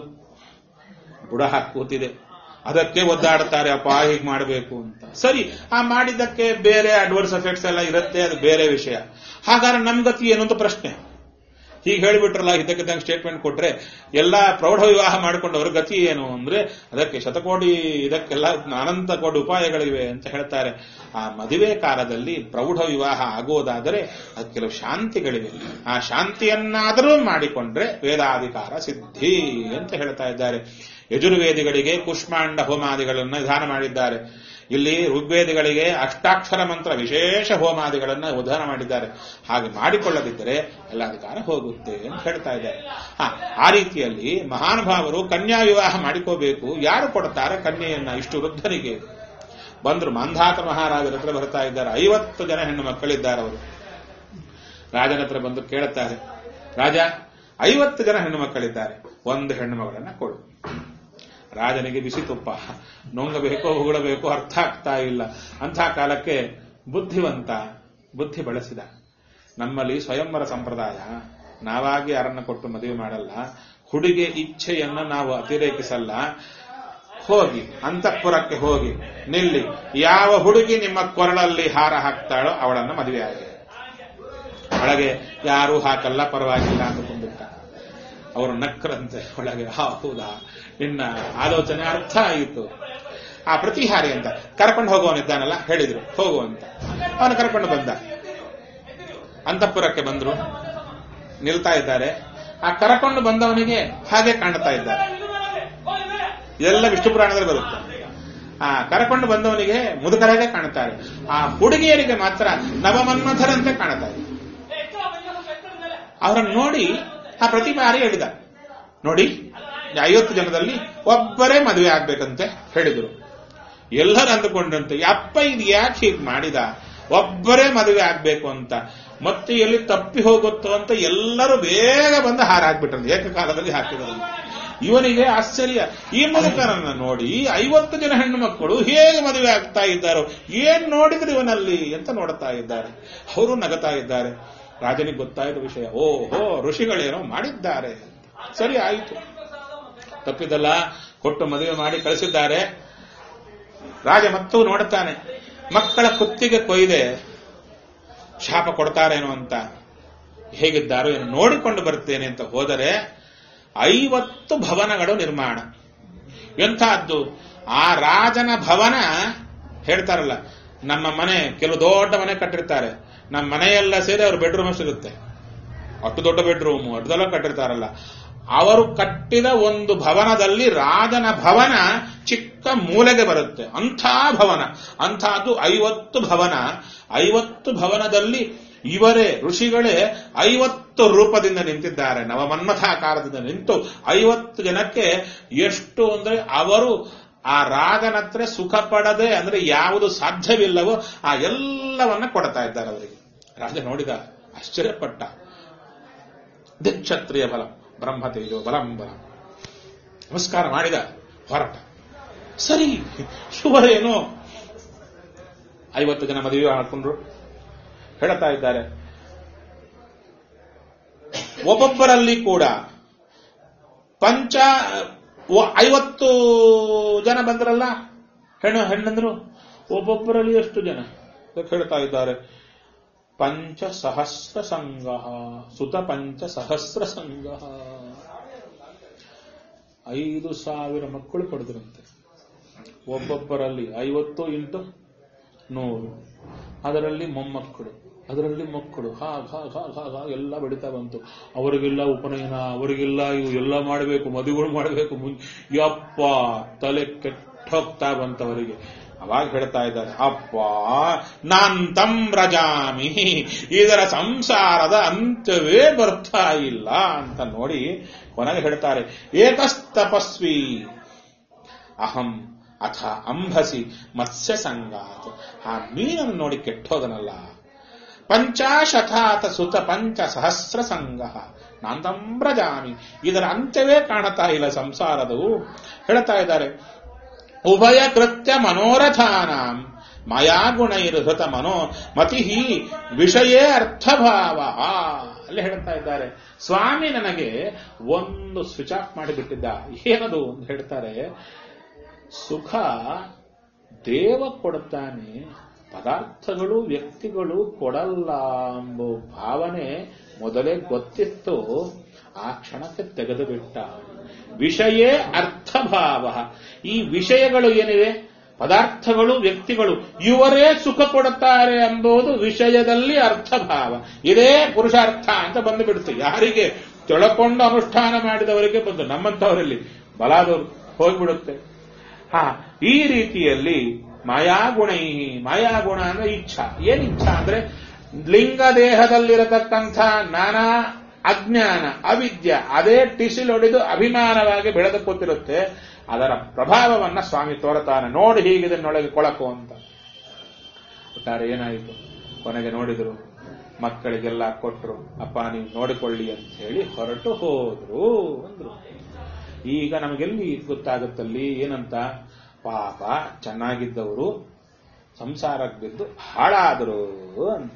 ಬುಡ ಹಾಕಿ ಕೂತಿದೆ ಅದಕ್ಕೆ ಒದ್ದಾಡ್ತಾರೆ ಅಪ್ಪ ಹೀಗೆ ಮಾಡಬೇಕು ಅಂತ ಸರಿ ಆ ಮಾಡಿದ್ದಕ್ಕೆ ಬೇರೆ ಅಡ್ವರ್ಸ್ ಎಫೆಕ್ಟ್ಸ್ ಎಲ್ಲ ಇರುತ್ತೆ ಅದು ಬೇರೆ ವಿಷಯ ಹಾಗಾದ್ರೆ ನಮ್ ಗತಿ ಏನು ಅಂತ ಪ್ರಶ್ನೆ ಹೀಗೆ ಹೇಳಿಬಿಟ್ರಲ್ಲ ಇದಕ್ಕಿದ್ದಂಗೆ ಸ್ಟೇಟ್ಮೆಂಟ್ ಕೊಟ್ರೆ ಎಲ್ಲ ಪ್ರೌಢ ವಿವಾಹ ಮಾಡಿಕೊಂಡವ್ರ ಗತಿ ಏನು ಅಂದ್ರೆ ಅದಕ್ಕೆ ಶತಕೋಟಿ ಇದಕ್ಕೆಲ್ಲ ಅನಂತ ಕೋಟಿ ಉಪಾಯಗಳಿವೆ ಅಂತ ಹೇಳ್ತಾರೆ ಆ ಮದುವೆ ಕಾಲದಲ್ಲಿ ಪ್ರೌಢ ವಿವಾಹ ಆಗುವುದಾದರೆ ಅದಕ್ಕೆ ಕೆಲವು ಶಾಂತಿಗಳಿವೆ ಆ ಶಾಂತಿಯನ್ನಾದರೂ ಮಾಡಿಕೊಂಡ್ರೆ ವೇದಾಧಿಕಾರ ಸಿದ್ಧಿ ಅಂತ ಹೇಳ್ತಾ ಇದ್ದಾರೆ ಯಜುರ್ವೇದಿಗಳಿಗೆ ಕುಷ್ಮಾಂಡ ಹೋಮಾದಿಗಳನ್ನು ವಿಧಾನ ಮಾಡಿದ್ದಾರೆ ಇಲ್ಲಿ ಋಗ್ವೇದಿಗಳಿಗೆ ಅಷ್ಟಾಕ್ಷರ ಮಂತ್ರ ವಿಶೇಷ ಹೋಮಾದಿಗಳನ್ನು ಉದಾನ ಮಾಡಿದ್ದಾರೆ ಹಾಗೆ ಮಾಡಿಕೊಳ್ಳದಿದ್ದರೆ ಎಲ್ಲ ಅಧಿಕಾರ ಹೋಗುತ್ತೆ ಅಂತ ಹೇಳ್ತಾ ಇದ್ದಾರೆ ಹಾ ಆ ರೀತಿಯಲ್ಲಿ ಮಹಾನುಭಾವರು ಕನ್ಯಾ ವಿವಾಹ ಮಾಡಿಕೋಬೇಕು ಯಾರು ಕೊಡ್ತಾರೆ ಕನ್ಯೆಯನ್ನ ಇಷ್ಟು ವೃದ್ಧರಿಗೆ ಬಂದ್ರು ಮಂಧಾತ ಮಹಾರಾಜರ ಹತ್ರ ಬರ್ತಾ ಇದ್ದಾರೆ ಐವತ್ತು ಜನ ಹೆಣ್ಣು ಮಕ್ಕಳಿದ್ದಾರೆ ಅವರು ರಾಜನ ಹತ್ರ ಬಂದು ಕೇಳುತ್ತಾರೆ ರಾಜ ಐವತ್ತು ಜನ ಹೆಣ್ಣು ಮಕ್ಕಳಿದ್ದಾರೆ ಒಂದು ಹೆಣ್ಣು ಮಗಳನ್ನ ಕೊಡು ರಾಜನಿಗೆ ಬಿಸಿ ತುಪ್ಪ ನುಂಗಬೇಕೋ ಹೊಗಳಬೇಕೋ ಅರ್ಥ ಆಗ್ತಾ ಇಲ್ಲ ಅಂಥ ಕಾಲಕ್ಕೆ ಬುದ್ಧಿವಂತ ಬುದ್ಧಿ ಬಳಸಿದ ನಮ್ಮಲ್ಲಿ ಸ್ವಯಂವರ ಸಂಪ್ರದಾಯ ನಾವಾಗಿ ಯಾರನ್ನ ಕೊಟ್ಟು ಮದುವೆ ಮಾಡಲ್ಲ ಹುಡುಗಿಯ ಇಚ್ಛೆಯನ್ನ ನಾವು ಅತಿರೇಕಿಸಲ್ಲ ಹೋಗಿ ಅಂತಃಪುರಕ್ಕೆ ಹೋಗಿ ನಿಲ್ಲಿ ಯಾವ ಹುಡುಗಿ ನಿಮ್ಮ ಕೊರಳಲ್ಲಿ ಹಾರ ಹಾಕ್ತಾಳೋ ಅವಳನ್ನ ಮದುವೆ ಆಗಿ ಒಳಗೆ ಯಾರೂ ಹಾಕಲ್ಲ ಪರವಾಗಿಲ್ಲ ಅಂದುಕೊಂಡ್ಬಿಟ್ಟ ಅವರು ನಕ್ರಂತೆ ಒಳಗೆ ಹಾ ಹೌದಾ ನಿನ್ನ ಆಲೋಚನೆ ಅರ್ಥ ಆಯಿತು ಆ ಪ್ರತಿಹಾರಿ ಅಂತ ಕರ್ಕೊಂಡು ಹೋಗುವವನಿದ್ದಾನಲ್ಲ ಹೇಳಿದ್ರು ಹೋಗು ಅಂತ ಅವನು ಕರ್ಕೊಂಡು ಬಂದ ಅಂತಃಪುರಕ್ಕೆ ಬಂದ್ರು ನಿಲ್ತಾ ಇದ್ದಾರೆ ಆ ಕರ್ಕೊಂಡು ಬಂದವನಿಗೆ ಹಾಗೆ ಕಾಣ್ತಾ ಇದ್ದಾರೆ ಇದೆಲ್ಲ ವಿಷ್ಣು ಪುರಾಣದಲ್ಲಿ ಬರುತ್ತೆ ಆ ಕರ್ಕೊಂಡು ಬಂದವನಿಗೆ ಮುದುಕರಾಗೆ ಕಾಣುತ್ತಾರೆ ಆ ಹುಡುಗಿಯರಿಗೆ ಮಾತ್ರ ನವಮನ್ಮಥರಂತೆ ಕಾಣುತ್ತಾ ಇದೆ ಅವರನ್ನು ನೋಡಿ ಆ ಪ್ರತಿಭಾರಿ ಹೇಳಿದ ನೋಡಿ ಈ ಐವತ್ತು ಜನದಲ್ಲಿ ಒಬ್ಬರೇ ಮದುವೆ ಆಗ್ಬೇಕಂತೆ ಹೇಳಿದರು ಎಲ್ಲರೂ ಅಂದುಕೊಂಡ್ರಂತೆ ಅಪ್ಪ ಇದು ಯಾಕೆ ಹೀಗೆ ಮಾಡಿದ ಒಬ್ಬರೇ ಮದುವೆ ಆಗ್ಬೇಕು ಅಂತ ಮತ್ತೆ ಎಲ್ಲಿ ತಪ್ಪಿ ಹೋಗುತ್ತೋ ಅಂತ ಎಲ್ಲರೂ ಬೇಗ ಬಂದು ಹಾರ ಹಾಕ್ಬಿಟ್ರಂತೆ ಏಕಕಾಲದಲ್ಲಿ ಹಾಕಿದ್ರು ಇವನಿಗೆ ಆಶ್ಚರ್ಯ ಈ ಮುದುಕರನ್ನ ನೋಡಿ ಐವತ್ತು ಜನ ಹೆಣ್ಣು ಮಕ್ಕಳು ಹೇಗೆ ಮದುವೆ ಆಗ್ತಾ ಇದ್ದಾರೋ ಏನ್ ನೋಡಿದ್ರು ಇವನಲ್ಲಿ ಅಂತ ನೋಡ್ತಾ ಇದ್ದಾರೆ ಅವರು ನಗತಾ ಇದ್ದಾರೆ ರಾಜನಿಗೆ ಗೊತ್ತಾಯಿತು ವಿಷಯ ಓಹೋ ಋಷಿಗಳೇನೋ ಮಾಡಿದ್ದಾರೆ ಸರಿ ಆಯಿತು ತಪ್ಪಿದಲ್ಲ ಕೊಟ್ಟು ಮದುವೆ ಮಾಡಿ ಕಳಿಸಿದ್ದಾರೆ ರಾಜ ಮತ್ತೂ ನೋಡುತ್ತಾನೆ ಮಕ್ಕಳ ಕುತ್ತಿಗೆ ಕೊಯ್ದೆ ಶಾಪ ಕೊಡ್ತಾರೇನೋ ಅಂತ ಹೇಗಿದ್ದಾರೋ ಏನು ನೋಡಿಕೊಂಡು ಬರ್ತೇನೆ ಅಂತ ಹೋದರೆ ಐವತ್ತು ಭವನಗಳು ನಿರ್ಮಾಣ ಎಂಥದ್ದು ಆ ರಾಜನ ಭವನ ಹೇಳ್ತಾರಲ್ಲ ನಮ್ಮ ಮನೆ ಕೆಲವು ದೊಡ್ಡ ಮನೆ ಕಟ್ಟಿರ್ತಾರೆ ನಮ್ಮ ಮನೆಯೆಲ್ಲ ಸೇರಿ ಅವ್ರ ಬೆಡ್ರೂಮ್ ಸಿಗುತ್ತೆ ಅಷ್ಟು ದೊಡ್ಡ ಬೆಡ್ರೂಮ್ ಅಡ್ದೆಲ್ಲ ಕಟ್ಟಿರ್ತಾರಲ್ಲ ಅವರು ಕಟ್ಟಿದ ಒಂದು ಭವನದಲ್ಲಿ ರಾಜನ ಭವನ ಚಿಕ್ಕ ಮೂಲೆಗೆ ಬರುತ್ತೆ ಅಂಥ ಭವನ ಅಂಥದ್ದು ಐವತ್ತು ಭವನ ಐವತ್ತು ಭವನದಲ್ಲಿ ಇವರೇ ಋಷಿಗಳೇ ಐವತ್ತು ಐವತ್ತು ರೂಪದಿಂದ ನಿಂತಿದ್ದಾರೆ ನವಮನ್ಮಥಾಕಾರದಿಂದ ನಿಂತು ಐವತ್ತು ಜನಕ್ಕೆ ಎಷ್ಟು ಅಂದ್ರೆ ಅವರು ಆ ರಾಗನತ್ರ ಸುಖ ಪಡದೆ ಅಂದ್ರೆ ಯಾವುದು ಸಾಧ್ಯವಿಲ್ಲವೋ ಆ ಎಲ್ಲವನ್ನ ಕೊಡ್ತಾ ಇದ್ದಾರೆ ಅವರಿಗೆ ರಾಜ ನೋಡಿದ ಆಶ್ಚರ್ಯಪಟ್ಟ ದಿಕ್ಷತ್ರಿಯ ಬಲ ಬ್ರಹ್ಮ ತೇಜೋ ಬಲಂ ಬಲ ನಮಸ್ಕಾರ ಮಾಡಿದ ಹೊರಟ ಸರಿ ಇವರೇನು ಐವತ್ತು ಜನ ಮದುವೆ ಹಾಕೊಂಡ್ರು ಹೇಳ್ತಾ ಇದ್ದಾರೆ ಒಬ್ಬೊಬ್ಬರಲ್ಲಿ ಕೂಡ ಪಂಚ ಒ- ಐವತ್ತು ಜನ ಬಂದ್ರಲ್ಲ ಹೆಣ್ಣು ಹೆಣ್ಣಂದ್ರು ಒಬ್ಬೊಬ್ಬರಲ್ಲಿ ಎಷ್ಟು ಜನ ಅದಕ್ಕೆ ಹೇಳ್ತಾ ಇದ್ದಾರೆ ಪಂಚ ಸಹಸ್ರ ಸಂಘ ಸುತ ಪಂಚ ಸಹಸ್ರ ಸಂಘ ಐದು ಸಾವಿರ ಮಕ್ಕಳು ಪಡೆದ್ರಂತೆ ಒಬ್ಬೊಬ್ಬರಲ್ಲಿ ಐವತ್ತು ಇಂಟು ನೂರು ಅದರಲ್ಲಿ ಮೊಮ್ಮಕ್ಕಳು ಅದರಲ್ಲಿ ಮಕ್ಕಳು ಹಾಗ್ ಹಾಗ್ ಹಾಗ್ ಹಾಗ್ ಹಾಗ್ ಎಲ್ಲ ಬೆಳೀತಾ ಬಂತು ಅವರಿಗೆಲ್ಲ ಉಪನಯನ ಅವರಿಗೆಲ್ಲ ಇವು ಎಲ್ಲ ಮಾಡಬೇಕು ಮದುವೆಗಳು ಮಾಡಬೇಕು ಮುಂ ಯಪ್ಪ ತಲೆ ಕೆಟ್ಟೋಗ್ತಾ ಬಂತವರಿಗೆ ಅವಾಗ ಹೇಳ್ತಾ ಇದ್ದಾರೆ ಅಪ್ಪ ನಾನ್ ತಂ ರಜಾಮಿ ಇದರ ಸಂಸಾರದ ಅಂತ್ಯವೇ ಬರ್ತಾ ಇಲ್ಲ ಅಂತ ನೋಡಿ ಕೊನೆಗೆ ಹೇಳ್ತಾರೆ ಏಕಸ್ತಪಸ್ವಿ ಅಹಂ ಅಥ ಅಂಬಸಿ ಮತ್ಸ್ಯ ಸಂಗಾತ್ ಆ ಮೀನನ್ನು ನೋಡಿ ಕೆಟ್ಟೋದನಲ್ಲ ಪಂಚಾಶತಾತ ಸುತ ಪಂಚ ಸಹಸ್ರ ಸಂಘ ನಾಂತಂಬ್ರಜಾಮಿ ಇದರ ಅಂತ್ಯವೇ ಕಾಣತಾ ಇಲ್ಲ ಸಂಸಾರದವು ಹೇಳ್ತಾ ಇದ್ದಾರೆ ಉಭಯ ಕೃತ್ಯ ಮನೋರಥಾನಾಂ ಮಯಾ ಗುಣೈರ್ಹೃತ ಮನೋ ಮತಿ ವಿಷಯೇ ಅರ್ಥಭಾವ ಅಲ್ಲಿ ಹೇಳ್ತಾ ಇದ್ದಾರೆ ಸ್ವಾಮಿ ನನಗೆ ಒಂದು ಸ್ವಿಚ್ ಆಫ್ ಮಾಡಿಬಿಟ್ಟಿದ್ದ ಏನದು ಅಂತ ಹೇಳ್ತಾರೆ ಸುಖ ದೇವ ಕೊಡ್ತಾನೆ ಪದಾರ್ಥಗಳು ವ್ಯಕ್ತಿಗಳು ಕೊಡಲ್ಲ ಎಂಬ ಭಾವನೆ ಮೊದಲೇ ಗೊತ್ತಿತ್ತು ಆ ಕ್ಷಣಕ್ಕೆ ತೆಗೆದು ಬಿಟ್ಟ ವಿಷಯೇ ಅರ್ಥಭಾವ ಈ ವಿಷಯಗಳು ಏನಿವೆ ಪದಾರ್ಥಗಳು ವ್ಯಕ್ತಿಗಳು ಇವರೇ ಸುಖ ಕೊಡುತ್ತಾರೆ ಎಂಬುದು ವಿಷಯದಲ್ಲಿ ಅರ್ಥಭಾವ ಇದೇ ಪುರುಷಾರ್ಥ ಅಂತ ಬಂದು ಬಿಡುತ್ತೆ ಯಾರಿಗೆ ತಿಳ್ಕೊಂಡು ಅನುಷ್ಠಾನ ಮಾಡಿದವರಿಗೆ ಬಂದು ನಮ್ಮಂಥವರಲ್ಲಿ ಬಲಾದವರು ಹೋಗ್ಬಿಡುತ್ತೆ ಹಾ ಈ ರೀತಿಯಲ್ಲಿ ಮಾಯಾಗುಣೈ ಮಾಯಾಗುಣ ಅಂದ್ರೆ ಇಚ್ಛಾ ಏನ್ ಇಚ್ಛಾ ಅಂದ್ರೆ ಲಿಂಗ ದೇಹದಲ್ಲಿರತಕ್ಕಂಥ ನಾನಾ ಅಜ್ಞಾನ ಅವಿದ್ಯ ಅದೇ ಟಿಸಿಲೊಡೆದು ಅಭಿಮಾನವಾಗಿ ಬೆಳೆದು ಕೂತಿರುತ್ತೆ ಅದರ ಪ್ರಭಾವವನ್ನ ಸ್ವಾಮಿ ತೋರತಾನೆ ನೋಡಿ ಹೀಗಿದನ್ನೊಳಗೆ ಕೊಳಕು ಅಂತ ಒಟ್ಟಾರೆ ಏನಾಯಿತು ಕೊನೆಗೆ ನೋಡಿದ್ರು ಮಕ್ಕಳಿಗೆಲ್ಲ ಕೊಟ್ರು ಅಪ್ಪ ನೀವು ನೋಡಿಕೊಳ್ಳಿ ಅಂತ ಹೇಳಿ ಹೊರಟು ಹೋದ್ರು ಅಂದ್ರು ಈಗ ನಮಗೆಲ್ಲಿ ಗೊತ್ತಾಗುತ್ತಲ್ಲಿ ಏನಂತ ಪಾಪ ಚೆನ್ನಾಗಿದ್ದವರು ಸಂಸಾರಕ್ಕೆ ಬಿದ್ದು ಹಾಳಾದರು ಅಂತ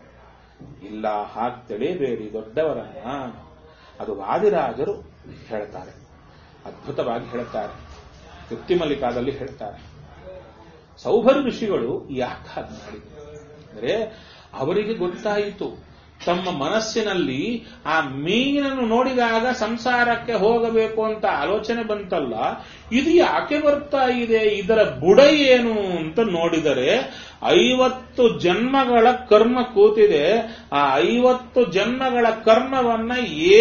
ಇಲ್ಲ ಹಾಗೆ ತಿಳಿಯಬೇಡಿ ದೊಡ್ಡವರನ್ನ ಅದು ವಾದಿರಾಜರು ಹೇಳ್ತಾರೆ ಅದ್ಭುತವಾಗಿ ಹೇಳ್ತಾರೆ ಮಲ್ಲಿಕಾದಲ್ಲಿ ಹೇಳ್ತಾರೆ ಸೌಭರು ಋಷಿಗಳು ಯಾಕೆ ಹಾಗೆ ಮಾಡಿದ್ರು ಅಂದ್ರೆ ಅವರಿಗೆ ಗೊತ್ತಾಯಿತು ತಮ್ಮ ಮನಸ್ಸಿನಲ್ಲಿ ಆ ಮೀನನ್ನು ನೋಡಿದಾಗ ಸಂಸಾರಕ್ಕೆ ಹೋಗಬೇಕು ಅಂತ ಆಲೋಚನೆ ಬಂತಲ್ಲ ಇದು ಯಾಕೆ ಬರ್ತಾ ಇದೆ ಇದರ ಬುಡ ಏನು ಅಂತ ನೋಡಿದರೆ ಐವತ್ತು ಜನ್ಮಗಳ ಕರ್ಮ ಕೂತಿದೆ ಆ ಐವತ್ತು ಜನ್ಮಗಳ ಕರ್ಮವನ್ನ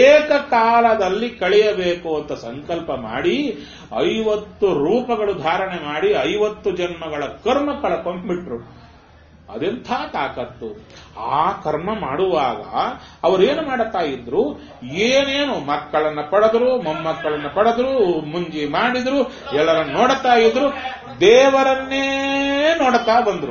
ಏಕಕಾಲದಲ್ಲಿ ಕಳೆಯಬೇಕು ಅಂತ ಸಂಕಲ್ಪ ಮಾಡಿ ಐವತ್ತು ರೂಪಗಳು ಧಾರಣೆ ಮಾಡಿ ಐವತ್ತು ಜನ್ಮಗಳ ಕರ್ಮ ಕಳ್ಕೊಂಡ್ಬಿಟ್ರು ಅದೆಂಥ ತಾಕತ್ತು ಆ ಕರ್ಮ ಮಾಡುವಾಗ ಅವರೇನು ಮಾಡುತ್ತಾ ಇದ್ರು ಏನೇನು ಮಕ್ಕಳನ್ನ ಪಡೆದ್ರು ಮೊಮ್ಮಕ್ಕಳನ್ನ ಪಡೆದ್ರು ಮುಂಜಿ ಮಾಡಿದ್ರು ಎಲ್ಲರನ್ನ ನೋಡುತ್ತಾ ಇದ್ರು ದೇವರನ್ನೇ ನೋಡುತ್ತಾ ಬಂದ್ರು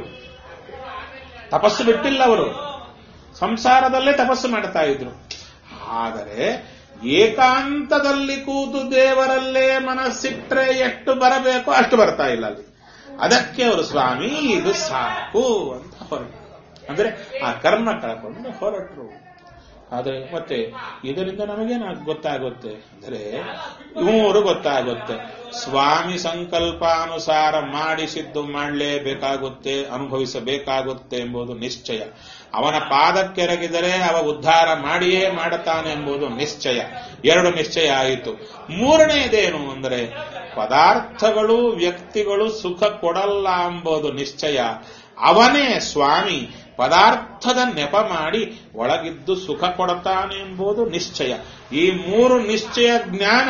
ತಪಸ್ಸು ಬಿಟ್ಟಿಲ್ಲ ಅವರು ಸಂಸಾರದಲ್ಲೇ ತಪಸ್ಸು ಮಾಡ್ತಾ ಇದ್ರು ಆದರೆ ಏಕಾಂತದಲ್ಲಿ ಕೂತು ದೇವರಲ್ಲೇ ಮನಸ್ಸಿಟ್ರೆ ಎಷ್ಟು ಬರಬೇಕೋ ಅಷ್ಟು ಬರ್ತಾ ಇಲ್ಲ ಅಲ್ಲಿ ಅದಕ್ಕೆ ಅವರು ಸ್ವಾಮಿ ಇದು ಸಾಕು ಅಂತ ಹೊರಟು ಅಂದ್ರೆ ಆ ಕರ್ಮ ಕಳ್ಕೊಂಡು ಹೊರಟರು ಆದರೆ ಮತ್ತೆ ಇದರಿಂದ ನಮಗೇನ ಗೊತ್ತಾಗುತ್ತೆ ಅಂದ್ರೆ ಮೂರು ಗೊತ್ತಾಗುತ್ತೆ ಸ್ವಾಮಿ ಸಂಕಲ್ಪಾನುಸಾರ ಮಾಡಿಸಿದ್ದು ಮಾಡಲೇಬೇಕಾಗುತ್ತೆ ಅನುಭವಿಸಬೇಕಾಗುತ್ತೆ ಎಂಬುದು ನಿಶ್ಚಯ ಅವನ ಪಾದಕ್ಕೆರಗಿದರೆ ಅವ ಉದ್ಧಾರ ಮಾಡಿಯೇ ಮಾಡುತ್ತಾನೆ ಎಂಬುದು ನಿಶ್ಚಯ ಎರಡು ನಿಶ್ಚಯ ಆಯಿತು ಮೂರನೆಯದೇನು ಅಂದರೆ ಪದಾರ್ಥಗಳು ವ್ಯಕ್ತಿಗಳು ಸುಖ ಕೊಡಲ್ಲ ಎಂಬುದು ನಿಶ್ಚಯ ಅವನೇ ಸ್ವಾಮಿ ಪದಾರ್ಥದ ನೆಪ ಮಾಡಿ ಒಳಗಿದ್ದು ಸುಖ ಕೊಡುತ್ತಾನೆ ಎಂಬುದು ನಿಶ್ಚಯ ಈ ಮೂರು ನಿಶ್ಚಯ ಜ್ಞಾನ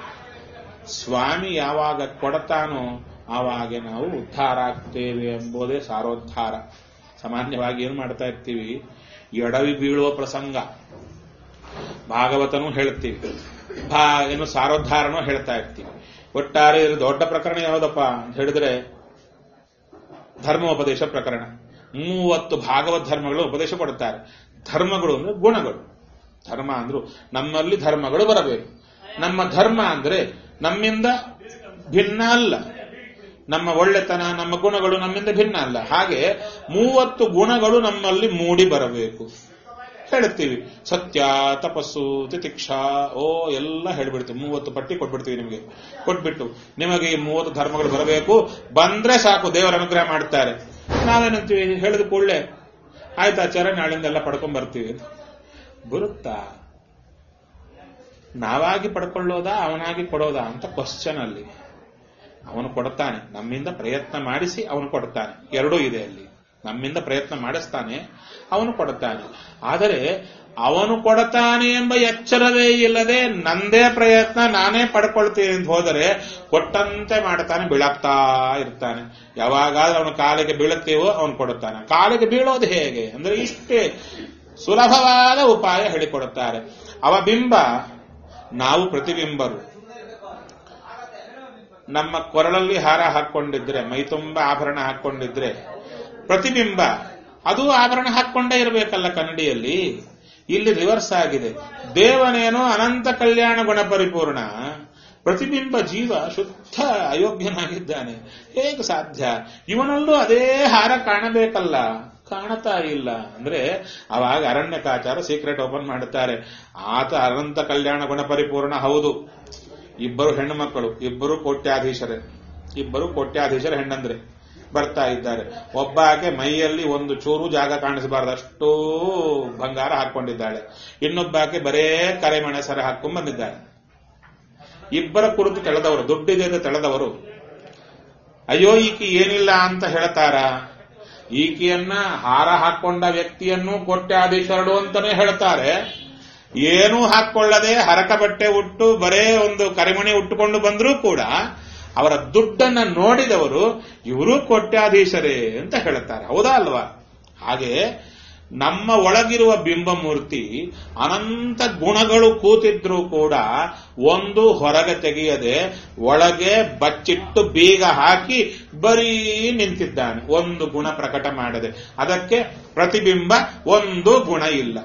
ಸ್ವಾಮಿ ಯಾವಾಗ ಕೊಡತಾನೋ ಆವಾಗ ನಾವು ಉದ್ಧಾರ ಆಗ್ತೇವೆ ಎಂಬುದೇ ಸಾರೋದ್ಧಾರ ಸಾಮಾನ್ಯವಾಗಿ ಏನು ಮಾಡ್ತಾ ಇರ್ತೀವಿ ಎಡವಿ ಬೀಳುವ ಪ್ರಸಂಗ ಭಾಗವತನೂ ಹೇಳ್ತೀವಿ ಭಾ ಏನು ಸಾರೋದ್ಧಾರನೂ ಹೇಳ್ತಾ ಇರ್ತೀವಿ ಒಟ್ಟಾರೆ ಇದು ದೊಡ್ಡ ಪ್ರಕರಣ ಯಾವುದಪ್ಪ ಅಂತ ಹೇಳಿದ್ರೆ ಧರ್ಮೋಪದೇಶ ಪ್ರಕರಣ ಮೂವತ್ತು ಭಾಗವತ್ ಧರ್ಮಗಳು ಉಪದೇಶ ಕೊಡುತ್ತಾರೆ ಧರ್ಮಗಳು ಅಂದ್ರೆ ಗುಣಗಳು ಧರ್ಮ ಅಂದ್ರು ನಮ್ಮಲ್ಲಿ ಧರ್ಮಗಳು ಬರಬೇಕು ನಮ್ಮ ಧರ್ಮ ಅಂದ್ರೆ ನಮ್ಮಿಂದ ಭಿನ್ನ ಅಲ್ಲ ನಮ್ಮ ಒಳ್ಳೆತನ ನಮ್ಮ ಗುಣಗಳು ನಮ್ಮಿಂದ ಭಿನ್ನ ಅಲ್ಲ ಹಾಗೆ ಮೂವತ್ತು ಗುಣಗಳು ನಮ್ಮಲ್ಲಿ ಮೂಡಿ ಬರಬೇಕು ಹೇಳ್ತೀವಿ ಸತ್ಯ ತಪಸ್ಸು ತಿತಿಕ್ಷಾ ಓ ಎಲ್ಲ ಹೇಳ್ಬಿಡ್ತೀವಿ ಮೂವತ್ತು ಪಟ್ಟಿ ಕೊಟ್ಬಿಡ್ತೀವಿ ನಿಮಗೆ ಕೊಟ್ಬಿಟ್ಟು ನಿಮಗೆ ಈ ಮೂವತ್ತು ಧರ್ಮಗಳು ಬರಬೇಕು ಬಂದ್ರೆ ಸಾಕು ದೇವರ ಅನುಗ್ರಹ ಮಾಡ್ತಾರೆ ನಾವೇನಂತೀವಿ ಹೇಳಿದ ಕೂಡಲೇ ಆಯ್ತು ಆಚಾರ ನಾಳಿಂದ ಎಲ್ಲ ಪಡ್ಕೊಂಡ್ ಬರ್ತೀವಿ ಬರುತ್ತಾ ನಾವಾಗಿ ಪಡ್ಕೊಳ್ಳೋದಾ ಅವನಾಗಿ ಕೊಡೋದಾ ಅಂತ ಕ್ವಶನ್ ಅಲ್ಲಿ ಅವನು ಕೊಡ್ತಾನೆ ನಮ್ಮಿಂದ ಪ್ರಯತ್ನ ಮಾಡಿಸಿ ಅವನು ಕೊಡ್ತಾನೆ ಎರಡೂ ಇದೆ ಅಲ್ಲಿ ನಮ್ಮಿಂದ ಪ್ರಯತ್ನ ಮಾಡಿಸ್ತಾನೆ ಅವನು ಕೊಡುತ್ತಾನೆ ಆದರೆ ಅವನು ಕೊಡತಾನೆ ಎಂಬ ಎಚ್ಚರವೇ ಇಲ್ಲದೆ ನಂದೇ ಪ್ರಯತ್ನ ನಾನೇ ಪಡ್ಕೊಳ್ತೀನಿ ಅಂತ ಹೋದರೆ ಕೊಟ್ಟಂತೆ ಮಾಡ್ತಾನೆ ಬೀಳಾಗ್ತಾ ಇರ್ತಾನೆ ಯಾವಾಗಾದ್ರೂ ಅವನ ಕಾಲಿಗೆ ಬೀಳುತ್ತೇವೋ ಅವನು ಕೊಡುತ್ತಾನೆ ಕಾಲಿಗೆ ಬೀಳೋದು ಹೇಗೆ ಅಂದ್ರೆ ಇಷ್ಟೇ ಸುಲಭವಾದ ಉಪಾಯ ಹೇಳಿಕೊಡುತ್ತಾರೆ ಅವ ಬಿಂಬ ನಾವು ಪ್ರತಿಬಿಂಬರು ನಮ್ಮ ಕೊರಳಲ್ಲಿ ಹಾರ ಹಾಕೊಂಡಿದ್ರೆ ಮೈ ತುಂಬ ಆಭರಣ ಹಾಕೊಂಡಿದ್ರೆ ಪ್ರತಿಬಿಂಬ ಅದು ಆಭರಣ ಹಾಕೊಂಡೇ ಇರಬೇಕಲ್ಲ ಕನ್ನಡಿಯಲ್ಲಿ ಇಲ್ಲಿ ರಿವರ್ಸ್ ಆಗಿದೆ ದೇವನೇನೋ ಅನಂತ ಕಲ್ಯಾಣ ಗುಣ ಪರಿಪೂರ್ಣ ಪ್ರತಿಬಿಂಬ ಜೀವ ಶುದ್ಧ ಅಯೋಗ್ಯನಾಗಿದ್ದಾನೆ ಹೇಗೆ ಸಾಧ್ಯ ಇವನಲ್ಲೂ ಅದೇ ಹಾರ ಕಾಣಬೇಕಲ್ಲ ಕಾಣತಾ ಇಲ್ಲ ಅಂದ್ರೆ ಅವಾಗ ಅರಣ್ಯಕಾಚಾರ ಸೀಕ್ರೆಟ್ ಓಪನ್ ಮಾಡುತ್ತಾರೆ ಆತ ಅನಂತ ಕಲ್ಯಾಣ ಗುಣ ಪರಿಪೂರ್ಣ ಹೌದು ಇಬ್ಬರು ಹೆಣ್ಣು ಮಕ್ಕಳು ಇಬ್ಬರು ಕೋಟ್ಯಾಧೀಶರೇ ಇಬ್ಬರು ಕೋಟ್ಯಾಧೀಶರ ಹೆಣ್ಣಂದ್ರೆ ಬರ್ತಾ ಇದ್ದಾರೆ ಒಬ್ಬ ಆಕೆ ಮೈಯಲ್ಲಿ ಒಂದು ಚೂರು ಜಾಗ ಕಾಣಿಸಬಾರದು ಅಷ್ಟೂ ಬಂಗಾರ ಹಾಕೊಂಡಿದ್ದಾಳೆ ಇನ್ನೊಬ್ಬ ಆಕೆ ಬರೇ ಕರೆಮಣೆ ಸರ ಹಾಕೊಂಡ್ ಬಂದಿದ್ದಾಳೆ ಇಬ್ಬರ ಕುರಿತು ತೆಳೆದವರು ದುಡ್ಡಿದೆ ಅಂತ ತೆಳೆದವರು ಅಯ್ಯೋ ಈಕಿ ಏನಿಲ್ಲ ಅಂತ ಹೇಳ್ತಾರ ಈಕೆಯನ್ನ ಹಾರ ಹಾಕೊಂಡ ವ್ಯಕ್ತಿಯನ್ನು ಕೋಟ್ಯಾಧೀಶರಡು ಅಂತಾನೆ ಹೇಳ್ತಾರೆ ಏನೂ ಹಾಕೊಳ್ಳದೆ ಹರಕ ಬಟ್ಟೆ ಉಟ್ಟು ಬರೇ ಒಂದು ಕರಿಮಣಿ ಉಟ್ಟುಕೊಂಡು ಬಂದರೂ ಕೂಡ ಅವರ ದುಡ್ಡನ್ನ ನೋಡಿದವರು ಇವರು ಕೋಟ್ಯಾಧೀಶರೇ ಅಂತ ಹೇಳುತ್ತಾರೆ ಹೌದಾ ಅಲ್ವಾ ಹಾಗೆ ನಮ್ಮ ಒಳಗಿರುವ ಬಿಂಬಮೂರ್ತಿ ಅನಂತ ಗುಣಗಳು ಕೂತಿದ್ರೂ ಕೂಡ ಒಂದು ಹೊರಗೆ ತೆಗೆಯದೆ ಒಳಗೆ ಬಚ್ಚಿಟ್ಟು ಬೀಗ ಹಾಕಿ ಬರೀ ನಿಂತಿದ್ದಾನೆ ಒಂದು ಗುಣ ಪ್ರಕಟ ಮಾಡದೆ ಅದಕ್ಕೆ ಪ್ರತಿಬಿಂಬ ಒಂದು ಗುಣ ಇಲ್ಲ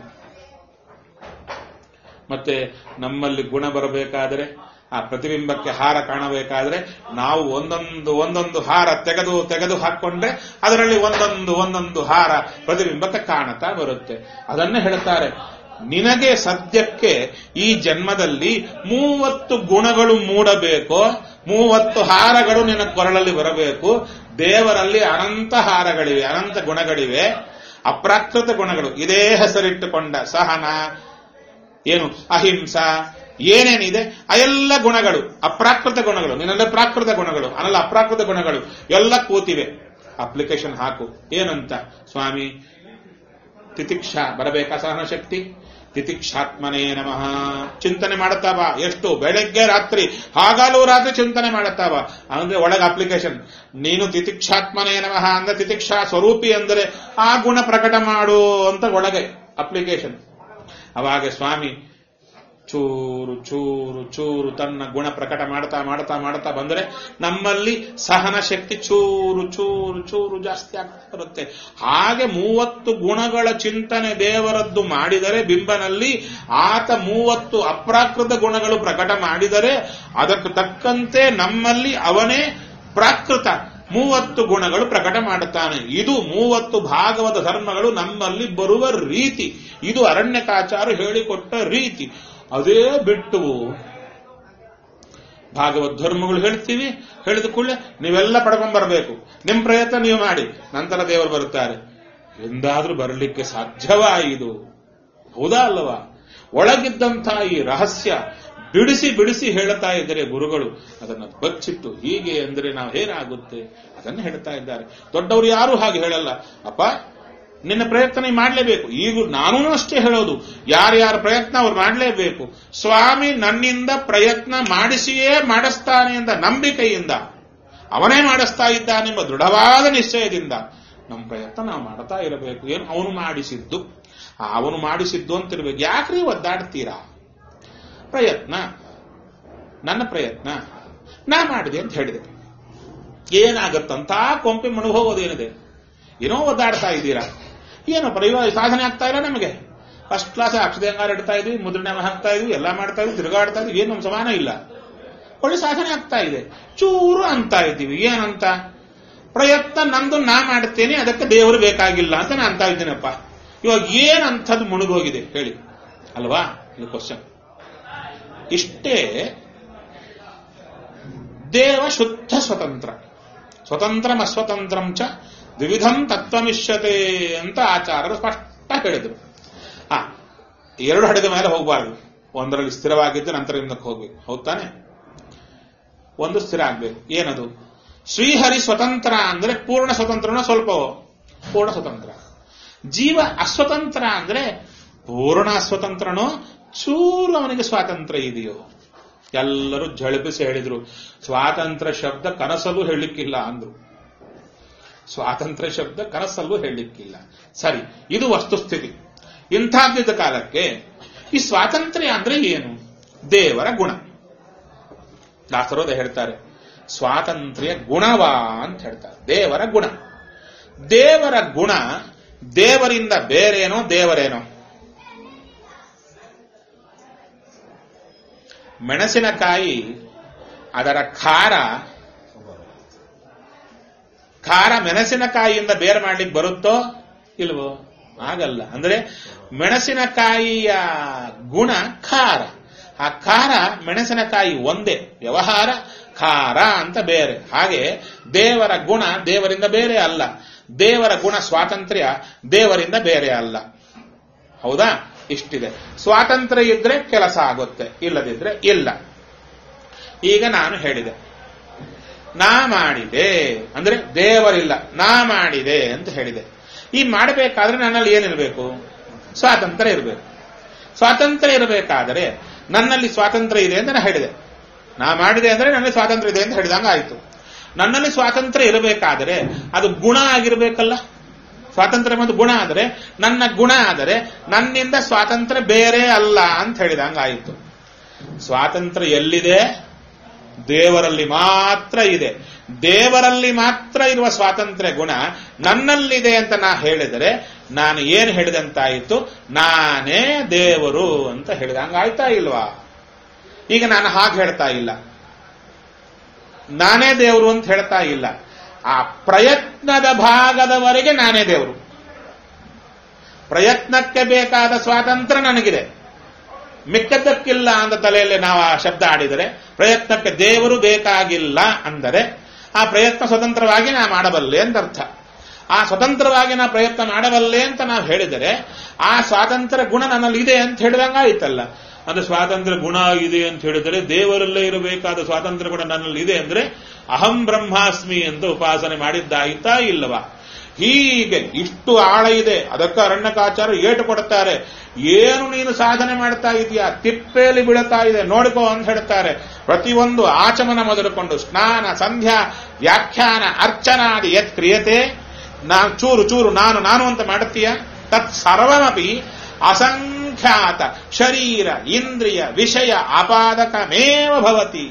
ಮತ್ತೆ ನಮ್ಮಲ್ಲಿ ಗುಣ ಬರಬೇಕಾದರೆ ಆ ಪ್ರತಿಬಿಂಬಕ್ಕೆ ಹಾರ ಕಾಣಬೇಕಾದ್ರೆ ನಾವು ಒಂದೊಂದು ಒಂದೊಂದು ಹಾರ ತೆಗೆದು ತೆಗೆದು ಹಾಕೊಂಡ್ರೆ ಅದರಲ್ಲಿ ಒಂದೊಂದು ಒಂದೊಂದು ಹಾರ ಪ್ರತಿಬಿಂಬಕ್ಕೆ ಕಾಣುತ್ತಾ ಬರುತ್ತೆ ಅದನ್ನೇ ಹೇಳ್ತಾರೆ ನಿನಗೆ ಸದ್ಯಕ್ಕೆ ಈ ಜನ್ಮದಲ್ಲಿ ಮೂವತ್ತು ಗುಣಗಳು ಮೂಡಬೇಕು ಮೂವತ್ತು ಹಾರಗಳು ನಿನ್ನ ಕೊರಳಲ್ಲಿ ಬರಬೇಕು ದೇವರಲ್ಲಿ ಅನಂತ ಹಾರಗಳಿವೆ ಅನಂತ ಗುಣಗಳಿವೆ ಅಪ್ರಾಕೃತ ಗುಣಗಳು ಇದೇ ಹೆಸರಿಟ್ಟುಕೊಂಡ ಸಹನ ಏನು ಅಹಿಂಸಾ ಏನೇನಿದೆ ಆ ಎಲ್ಲ ಗುಣಗಳು ಅಪ್ರಾಕೃತ ಗುಣಗಳು ನಿನ್ನೆಲ್ಲ ಪ್ರಾಕೃತ ಗುಣಗಳು ಅನ್ನಲ್ಲ ಅಪ್ರಾಕೃತ ಗುಣಗಳು ಎಲ್ಲ ಕೂತಿವೆ ಅಪ್ಲಿಕೇಶನ್ ಹಾಕು ಏನಂತ ಸ್ವಾಮಿ ತಿತಿಕ್ಷಾ ಬರಬೇಕಾ ಸಹನ ಶಕ್ತಿ ತಿತಿಕ್ಷಾತ್ಮನೇ ನಮಃ ಚಿಂತನೆ ಮಾಡುತ್ತಾ ಬಾ ಎಷ್ಟು ಬೆಳಗ್ಗೆ ರಾತ್ರಿ ಹಾಗಾಲೂ ರಾತ್ರಿ ಚಿಂತನೆ ಮಾಡುತ್ತಾ ಬಾ ಅಂದ್ರೆ ಒಳಗೆ ಅಪ್ಲಿಕೇಶನ್ ನೀನು ತಿತಿಕ್ಷಾತ್ಮನೇ ನಮಃ ಅಂದ್ರೆ ತಿತಿಕ್ಷಾ ಸ್ವರೂಪಿ ಅಂದರೆ ಆ ಗುಣ ಪ್ರಕಟ ಮಾಡು ಅಂತ ಒಳಗೆ ಅಪ್ಲಿಕೇಶನ್ ಅವಾಗ ಸ್ವಾಮಿ ಚೂರು ಚೂರು ಚೂರು ತನ್ನ ಗುಣ ಪ್ರಕಟ ಮಾಡ್ತಾ ಮಾಡ್ತಾ ಮಾಡ್ತಾ ಬಂದರೆ ನಮ್ಮಲ್ಲಿ ಸಹನ ಶಕ್ತಿ ಚೂರು ಚೂರು ಚೂರು ಜಾಸ್ತಿ ಆಗ್ತಾ ಬರುತ್ತೆ ಹಾಗೆ ಮೂವತ್ತು ಗುಣಗಳ ಚಿಂತನೆ ದೇವರದ್ದು ಮಾಡಿದರೆ ಬಿಂಬನಲ್ಲಿ ಆತ ಮೂವತ್ತು ಅಪ್ರಾಕೃತ ಗುಣಗಳು ಪ್ರಕಟ ಮಾಡಿದರೆ ಅದಕ್ಕೆ ತಕ್ಕಂತೆ ನಮ್ಮಲ್ಲಿ ಅವನೇ ಪ್ರಾಕೃತ ಮೂವತ್ತು ಗುಣಗಳು ಪ್ರಕಟ ಮಾಡುತ್ತಾನೆ ಇದು ಮೂವತ್ತು ಭಾಗವತ ಧರ್ಮಗಳು ನಮ್ಮಲ್ಲಿ ಬರುವ ರೀತಿ ಇದು ಅರಣ್ಯಕಾಚಾರ ಹೇಳಿಕೊಟ್ಟ ರೀತಿ ಅದೇ ಬಿಟ್ಟು ಭಾಗವತ್ ಧರ್ಮಗಳು ಹೇಳ್ತೀವಿ ಹೇಳಿದ ಕೂಡಲೇ ನೀವೆಲ್ಲ ಪಡ್ಕೊಂಡ್ ಬರಬೇಕು ನಿಮ್ ಪ್ರಯತ್ನ ನೀವು ಮಾಡಿ ನಂತರ ದೇವರು ಬರುತ್ತಾರೆ ಎಂದಾದ್ರೂ ಬರಲಿಕ್ಕೆ ಸಾಧ್ಯವಾ ಇದು ಹೌದಾ ಅಲ್ಲವಾ ಒಳಗಿದ್ದಂಥ ಈ ರಹಸ್ಯ ಬಿಡಿಸಿ ಬಿಡಿಸಿ ಹೇಳ್ತಾ ಇದ್ದಾರೆ ಗುರುಗಳು ಅದನ್ನು ಬಚ್ಚಿಟ್ಟು ಹೀಗೆ ಅಂದರೆ ನಾವು ಹೇಗಾಗುತ್ತೆ ಅದನ್ನು ಹೇಳ್ತಾ ಇದ್ದಾರೆ ದೊಡ್ಡವರು ಯಾರು ಹಾಗೆ ಹೇಳಲ್ಲ ಅಪ್ಪ ನಿನ್ನ ಪ್ರಯತ್ನ ನೀ ಮಾಡಲೇಬೇಕು ಈಗ ನಾನು ಅಷ್ಟೇ ಹೇಳೋದು ಯಾರ್ಯಾರ ಪ್ರಯತ್ನ ಅವ್ರು ಮಾಡಲೇಬೇಕು ಸ್ವಾಮಿ ನನ್ನಿಂದ ಪ್ರಯತ್ನ ಮಾಡಿಸಿಯೇ ಮಾಡಿಸ್ತಾನೆ ಎಂದ ನಂಬಿಕೆಯಿಂದ ಅವನೇ ಮಾಡಿಸ್ತಾ ಇದ್ದಾನೆಂಬ ದೃಢವಾದ ನಿಶ್ಚಯದಿಂದ ನಮ್ಮ ಪ್ರಯತ್ನ ನಾವು ಮಾಡ್ತಾ ಇರಬೇಕು ಏನು ಅವನು ಮಾಡಿಸಿದ್ದು ಅವನು ಮಾಡಿಸಿದ್ದು ಅಂತಿರ್ಬೇಕು ಯಾಕ್ರಿ ಒದ್ದಾಡ್ತೀರಾ ಪ್ರಯತ್ನ ನನ್ನ ಪ್ರಯತ್ನ ನಾ ಮಾಡಿದೆ ಅಂತ ಹೇಳಿದೆ ಏನಾಗುತ್ತಂತ ಕೊಂಪೆ ಮುಳುಗೋಗೋದೇನಿದೆ ಏನೋ ಒದ್ದಾಡ್ತಾ ಇದ್ದೀರಾ ಏನೋ ಪ್ರಯೋಗ ಸಾಧನೆ ಆಗ್ತಾ ಇಲ್ಲ ನಮಗೆ ಫಸ್ಟ್ ಕ್ಲಾಸ್ ಅಕ್ಷದಂಗಾರ ಇಡ್ತಾ ಇದ್ವಿ ಮುದ್ರಣೆ ಹಾಕ್ತಾ ಇದ್ವಿ ಎಲ್ಲ ಮಾಡ್ತಾ ಇದ್ವಿ ತಿರುಗಾಡ್ತಾ ಇದ್ವಿ ಏನು ನಮ್ಮ ಸಮಾನ ಇಲ್ಲ ಒಳ್ಳೆ ಸಾಧನೆ ಆಗ್ತಾ ಇದೆ ಚೂರು ಅಂತ ಇದ್ದೀವಿ ಏನಂತ ಪ್ರಯತ್ನ ನಂದು ನಾ ಮಾಡ್ತೇನೆ ಅದಕ್ಕೆ ದೇವರು ಬೇಕಾಗಿಲ್ಲ ಅಂತ ನಾನು ಅಂತ ಇದ್ದೀನಪ್ಪ ಇವಾಗ ಏನಂಥದ್ದು ಮುಳುಗೋಗಿದೆ ಹೇಳಿ ಅಲ್ವಾ ಇದು ಕ್ವಶನ್ ಇಷ್ಟೇ ದೇವ ಶುದ್ಧ ಸ್ವತಂತ್ರ ಸ್ವತಂತ್ರಂ ಅಸ್ವತಂತ್ರಂ ಚ ದ್ವಿಧಂ ತತ್ವಮಿಷ್ಯತೆ ಅಂತ ಆಚಾರ್ಯರು ಸ್ಪಷ್ಟ ಹೇಳಿದರು ಆ ಎರಡು ಹಡೆದ ಮೇಲೆ ಹೋಗಬಾರ್ದು ಒಂದರಲ್ಲಿ ಸ್ಥಿರವಾಗಿದ್ದು ನಂತರ ಇನ್ನಕ್ಕೆ ಹೋಗ್ಬೇಕು ಹೌದ್ ತಾನೆ ಒಂದು ಸ್ಥಿರ ಆಗ್ಬೇಕು ಏನದು ಶ್ರೀಹರಿ ಸ್ವತಂತ್ರ ಅಂದ್ರೆ ಪೂರ್ಣ ಸ್ವತಂತ್ರನೋ ಸ್ವಲ್ಪ ಪೂರ್ಣ ಸ್ವತಂತ್ರ ಜೀವ ಅಸ್ವತಂತ್ರ ಅಂದ್ರೆ ಪೂರ್ಣ ಅಸ್ವತಂತ್ರನೋ ಚೂರು ಅವನಿಗೆ ಸ್ವಾತಂತ್ರ್ಯ ಇದೆಯೋ ಎಲ್ಲರೂ ಝಳಪಿಸಿ ಹೇಳಿದ್ರು ಸ್ವಾತಂತ್ರ್ಯ ಶಬ್ದ ಕನಸಲ್ಲೂ ಹೇಳಲಿಕ್ಕಿಲ್ಲ ಅಂದ್ರು ಸ್ವಾತಂತ್ರ್ಯ ಶಬ್ದ ಕನಸಲ್ಲೂ ಹೇಳಲಿಕ್ಕಿಲ್ಲ ಸರಿ ಇದು ವಸ್ತುಸ್ಥಿತಿ ಇಂಥದ್ದಿದ್ದ ಕಾಲಕ್ಕೆ ಈ ಸ್ವಾತಂತ್ರ್ಯ ಅಂದ್ರೆ ಏನು ದೇವರ ಗುಣ ದಾಸರೋದ ಹೇಳ್ತಾರೆ ಸ್ವಾತಂತ್ರ್ಯ ಗುಣವಾ ಅಂತ ಹೇಳ್ತಾರೆ ದೇವರ ಗುಣ ದೇವರ ಗುಣ ದೇವರಿಂದ ಬೇರೇನೋ ದೇವರೇನೋ ಮೆಣಸಿನಕಾಯಿ ಅದರ ಖಾರ ಖಾರ ಮೆಣಸಿನಕಾಯಿಯಿಂದ ಬೇರೆ ಮಾಡ್ಲಿಕ್ಕೆ ಬರುತ್ತೋ ಇಲ್ವೋ ಆಗಲ್ಲ ಅಂದ್ರೆ ಮೆಣಸಿನಕಾಯಿಯ ಗುಣ ಖಾರ ಆ ಖಾರ ಮೆಣಸಿನಕಾಯಿ ಒಂದೇ ವ್ಯವಹಾರ ಖಾರ ಅಂತ ಬೇರೆ ಹಾಗೆ ದೇವರ ಗುಣ ದೇವರಿಂದ ಬೇರೆ ಅಲ್ಲ ದೇವರ ಗುಣ ಸ್ವಾತಂತ್ರ್ಯ ದೇವರಿಂದ ಬೇರೆ ಅಲ್ಲ ಹೌದಾ ಇಷ್ಟಿದೆ ಸ್ವಾತಂತ್ರ್ಯ ಇದ್ರೆ ಕೆಲಸ ಆಗುತ್ತೆ ಇಲ್ಲದಿದ್ರೆ ಇಲ್ಲ ಈಗ ನಾನು ಹೇಳಿದೆ ನಾ ಮಾಡಿದೆ ಅಂದ್ರೆ ದೇವರಿಲ್ಲ ನಾ ಮಾಡಿದೆ ಅಂತ ಹೇಳಿದೆ ಈ ಮಾಡಬೇಕಾದ್ರೆ ನನ್ನಲ್ಲಿ ಏನಿರಬೇಕು ಸ್ವಾತಂತ್ರ್ಯ ಇರಬೇಕು ಸ್ವಾತಂತ್ರ್ಯ ಇರಬೇಕಾದರೆ ನನ್ನಲ್ಲಿ ಸ್ವಾತಂತ್ರ್ಯ ಇದೆ ಅಂತ ನಾನು ಹೇಳಿದೆ ನಾ ಮಾಡಿದೆ ಅಂದ್ರೆ ನನ್ನಲ್ಲಿ ಸ್ವಾತಂತ್ರ್ಯ ಇದೆ ಅಂತ ಹೇಳಿದಂಗ ಆಯ್ತು ನನ್ನಲ್ಲಿ ಸ್ವಾತಂತ್ರ್ಯ ಇರಬೇಕಾದರೆ ಅದು ಗುಣ ಆಗಿರ್ಬೇಕಲ್ಲ ಸ್ವಾತಂತ್ರ್ಯ ಮತ್ತು ಗುಣ ಆದರೆ ನನ್ನ ಗುಣ ಆದರೆ ನನ್ನಿಂದ ಸ್ವಾತಂತ್ರ್ಯ ಬೇರೆ ಅಲ್ಲ ಅಂತ ಹೇಳಿದಂಗ ಆಯಿತು ಸ್ವಾತಂತ್ರ್ಯ ಎಲ್ಲಿದೆ ದೇವರಲ್ಲಿ ಮಾತ್ರ ಇದೆ ದೇವರಲ್ಲಿ ಮಾತ್ರ ಇರುವ ಸ್ವಾತಂತ್ರ್ಯ ಗುಣ ನನ್ನಲ್ಲಿದೆ ಅಂತ ನಾ ಹೇಳಿದರೆ ನಾನು ಏನು ಹೇಳಿದಂತಾಯಿತು ನಾನೇ ದೇವರು ಅಂತ ಹೇಳಿದಂಗ ಆಯ್ತಾ ಇಲ್ವಾ ಈಗ ನಾನು ಹಾಗೆ ಹೇಳ್ತಾ ಇಲ್ಲ ನಾನೇ ದೇವರು ಅಂತ ಹೇಳ್ತಾ ಇಲ್ಲ ಆ ಪ್ರಯತ್ನದ ಭಾಗದವರೆಗೆ ನಾನೇ ದೇವರು ಪ್ರಯತ್ನಕ್ಕೆ ಬೇಕಾದ ಸ್ವಾತಂತ್ರ್ಯ ನನಗಿದೆ ಮಿಕ್ಕದ್ದಕ್ಕಿಲ್ಲ ಅಂತ ತಲೆಯಲ್ಲಿ ನಾವು ಆ ಶಬ್ದ ಆಡಿದರೆ ಪ್ರಯತ್ನಕ್ಕೆ ದೇವರು ಬೇಕಾಗಿಲ್ಲ ಅಂದರೆ ಆ ಪ್ರಯತ್ನ ಸ್ವತಂತ್ರವಾಗಿ ನಾ ಮಾಡಬಲ್ಲೆ ಅಂತ ಅರ್ಥ ಆ ಸ್ವತಂತ್ರವಾಗಿ ನಾ ಪ್ರಯತ್ನ ಮಾಡಬಲ್ಲೆ ಅಂತ ನಾವು ಹೇಳಿದರೆ ಆ ಸ್ವಾತಂತ್ರ್ಯ ಗುಣ ನನ್ನಲ್ಲಿ ಇದೆ ಅಂತ ಹೇಳಿದಂಗ ಆಯ್ತಲ್ಲ ಅಂದ್ರೆ ಸ್ವಾತಂತ್ರ್ಯ ಗುಣ ಇದೆ ಅಂತ ಹೇಳಿದರೆ ದೇವರಲ್ಲೇ ಇರಬೇಕಾದ ಸ್ವಾತಂತ್ರ್ಯ ಗುಣ ನನ್ನಲ್ಲಿ ಇದೆ ಅಂದ್ರೆ ಅಹಂ ಬ್ರಹ್ಮಾಸ್ಮಿ ಅಂತ ಉಪಾಸನೆ ಮಾಡಿದ್ದಾಯ್ತಾ ಇಲ್ಲವಾ ಹೀಗೆ ಇಷ್ಟು ಆಳ ಇದೆ ಅದಕ್ಕೆ ಅರಣ್ಯಕಾಚಾರ ಏಟು ಕೊಡುತ್ತಾರೆ ಏನು ನೀನು ಸಾಧನೆ ಮಾಡ್ತಾ ಇದೀಯಾ ತಿಪ್ಪೆಯಲ್ಲಿ ಬೀಳುತ್ತಾ ಇದೆ ನೋಡ್ಕೋ ಅಂತ ಹೇಳ್ತಾರೆ ಪ್ರತಿಯೊಂದು ಆಚಮನ ಮೊದಲುಕೊಂಡು ಸ್ನಾನ ಸಂಧ್ಯಾ ವ್ಯಾಖ್ಯಾನ ಅರ್ಚನಾದಿ ಯತ್ ಕ್ರಿಯತೆ ನಾ ಚೂರು ಚೂರು ನಾನು ನಾನು ಅಂತ ಮಾಡುತ್ತೀಯ ತತ್ ಸರ್ವಮಪಿ ಅಸಂಖ್ಯಾತ ಶರೀರ ಇಂದ್ರಿಯ ವಿಷಯ ಅಪಾದಕಮೇವ ಭವತಿ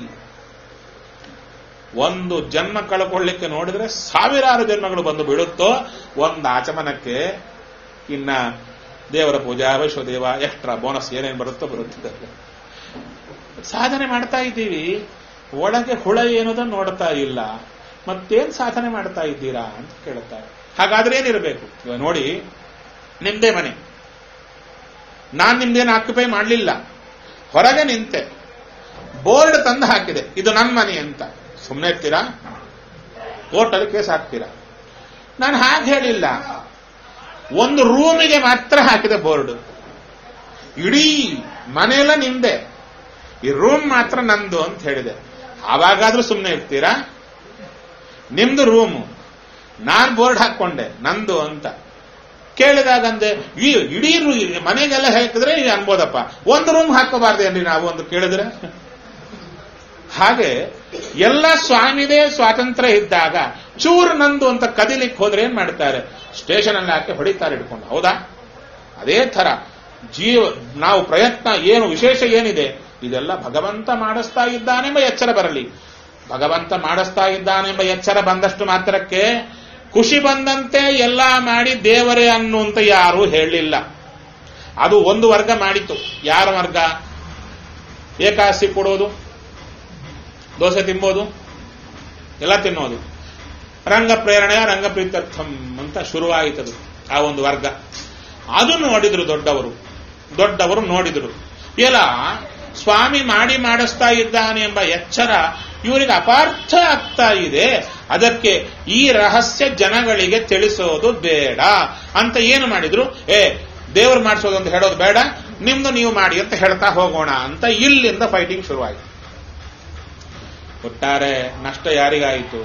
ಒಂದು ಜನ್ಮ ಕಳ್ಕೊಳ್ಳಿಕ್ಕೆ ನೋಡಿದ್ರೆ ಸಾವಿರಾರು ಜನ್ಮಗಳು ಬಂದು ಬೀಳುತ್ತೋ ಒಂದು ಆಚಮನಕ್ಕೆ ಇನ್ನ ದೇವರ ಪೂಜಾ ವೈಶ್ವದೇವ ಎಕ್ಸ್ಟ್ರಾ ಬೋನಸ್ ಏನೇನು ಬರುತ್ತೋ ಬರುತ್ತೆ ಸಾಧನೆ ಮಾಡ್ತಾ ಇದ್ದೀವಿ ಒಳಗೆ ಹುಳ ಏನೋದನ್ನು ನೋಡ್ತಾ ಇಲ್ಲ ಮತ್ತೇನ್ ಸಾಧನೆ ಮಾಡ್ತಾ ಇದ್ದೀರಾ ಅಂತ ಕೇಳುತ್ತಾರೆ ಹಾಗಾದ್ರೆ ಏನಿರಬೇಕು ಇವಾಗ ನೋಡಿ ನಿಮ್ದೇ ಮನೆ ನಾನ್ ನಿಮ್ದೇನು ಆಕ್ಯುಪೈ ಮಾಡಲಿಲ್ಲ ಹೊರಗೆ ನಿಂತೆ ಬೋರ್ಡ್ ತಂದು ಹಾಕಿದೆ ಇದು ನನ್ನ ಮನೆ ಅಂತ ಸುಮ್ಮನೆ ಇರ್ತೀರಾ ಕೋರ್ಟಲ್ಲಿ ಕೇಸ್ ಹಾಕ್ತೀರಾ ನಾನು ಹಾಗೆ ಹೇಳಿಲ್ಲ ಒಂದು ರೂಮಿಗೆ ಮಾತ್ರ ಹಾಕಿದೆ ಬೋರ್ಡ್ ಇಡೀ ಮನೆಯೆಲ್ಲ ನಿಂದೆ ಈ ರೂಮ್ ಮಾತ್ರ ನಂದು ಅಂತ ಹೇಳಿದೆ ಆವಾಗಾದ್ರೂ ಸುಮ್ಮನೆ ಇರ್ತೀರಾ ನಿಮ್ದು ರೂಮು ನಾನ್ ಬೋರ್ಡ್ ಹಾಕೊಂಡೆ ನಂದು ಅಂತ ಕೇಳಿದಾಗ ಅಂದೆ ಈ ಇಡೀ ರೂ- ಮನೆಗೆಲ್ಲ ಹಾಕಿದ್ರೆ ಈಗ ಅನ್ಬೋದಪ್ಪ ಒಂದು ರೂಮ್ ಹಾಕೋಬಾರ್ದೇನ್ರಿ ನಾವು ಅಂತ ಕೇಳಿದ್ರೆ ಹಾಗೆ ಎಲ್ಲ ಸ್ವಾಮಿದೇ ಸ್ವಾತಂತ್ರ್ಯ ಇದ್ದಾಗ ಚೂರು ನಂದು ಅಂತ ಕದಿಲಿಕ್ಕೆ ಹೋದ್ರೆ ಏನ್ ಮಾಡ್ತಾರೆ ಸ್ಟೇಷನ್ ಅಲ್ಲಿ ಹಾಕಿ ಹೊಡಿತಾರೆ ಇಟ್ಕೊಂಡು ಹೌದಾ ಅದೇ ತರ ಜೀವ ನಾವು ಪ್ರಯತ್ನ ಏನು ವಿಶೇಷ ಏನಿದೆ ಇದೆಲ್ಲ ಭಗವಂತ ಮಾಡಿಸ್ತಾ ಇದ್ದಾನೆಂಬ ಎಚ್ಚರ ಬರಲಿ ಭಗವಂತ ಮಾಡಿಸ್ತಾ ಇದ್ದಾನೆಂಬ ಎಚ್ಚರ ಬಂದಷ್ಟು ಮಾತ್ರಕ್ಕೆ ಖುಷಿ ಬಂದಂತೆ ಎಲ್ಲ ಮಾಡಿ ದೇವರೇ ಅನ್ನು ಅಂತ ಯಾರೂ ಹೇಳಲಿಲ್ಲ ಅದು ಒಂದು ವರ್ಗ ಮಾಡಿತು ಯಾರ ವರ್ಗ ಏಕಾಸಿ ಕೊಡೋದು ದೋಸೆ ತಿಂಬೋದು ಎಲ್ಲ ತಿನ್ನೋದು ರಂಗ ಪ್ರೇರಣೆಯ ರಂಗ ಪ್ರೀತ್ಯರ್ಥಂ ಅಂತ ಶುರುವಾಯಿತದು ಆ ಒಂದು ವರ್ಗ ಅದು ನೋಡಿದ್ರು ದೊಡ್ಡವರು ದೊಡ್ಡವರು ನೋಡಿದ್ರು ಎಲ್ಲ ಸ್ವಾಮಿ ಮಾಡಿ ಮಾಡಿಸ್ತಾ ಇದ್ದಾನೆ ಎಂಬ ಎಚ್ಚರ ಇವರಿಗೆ ಅಪಾರ್ಥ ಆಗ್ತಾ ಇದೆ ಅದಕ್ಕೆ ಈ ರಹಸ್ಯ ಜನಗಳಿಗೆ ತಿಳಿಸೋದು ಬೇಡ ಅಂತ ಏನು ಮಾಡಿದ್ರು ಏ ದೇವರು ಮಾಡಿಸೋದು ಅಂತ ಹೇಳೋದು ಬೇಡ ನಿಮ್ದು ನೀವು ಮಾಡಿ ಅಂತ ಹೇಳ್ತಾ ಹೋಗೋಣ ಅಂತ ಇಲ್ಲಿಂದ ಫೈಟಿಂಗ್ ಶುರುವಾಯಿತು ಒಟ್ಟಾರೆ ನಷ್ಟ ಯಾರಿಗಾಯಿತು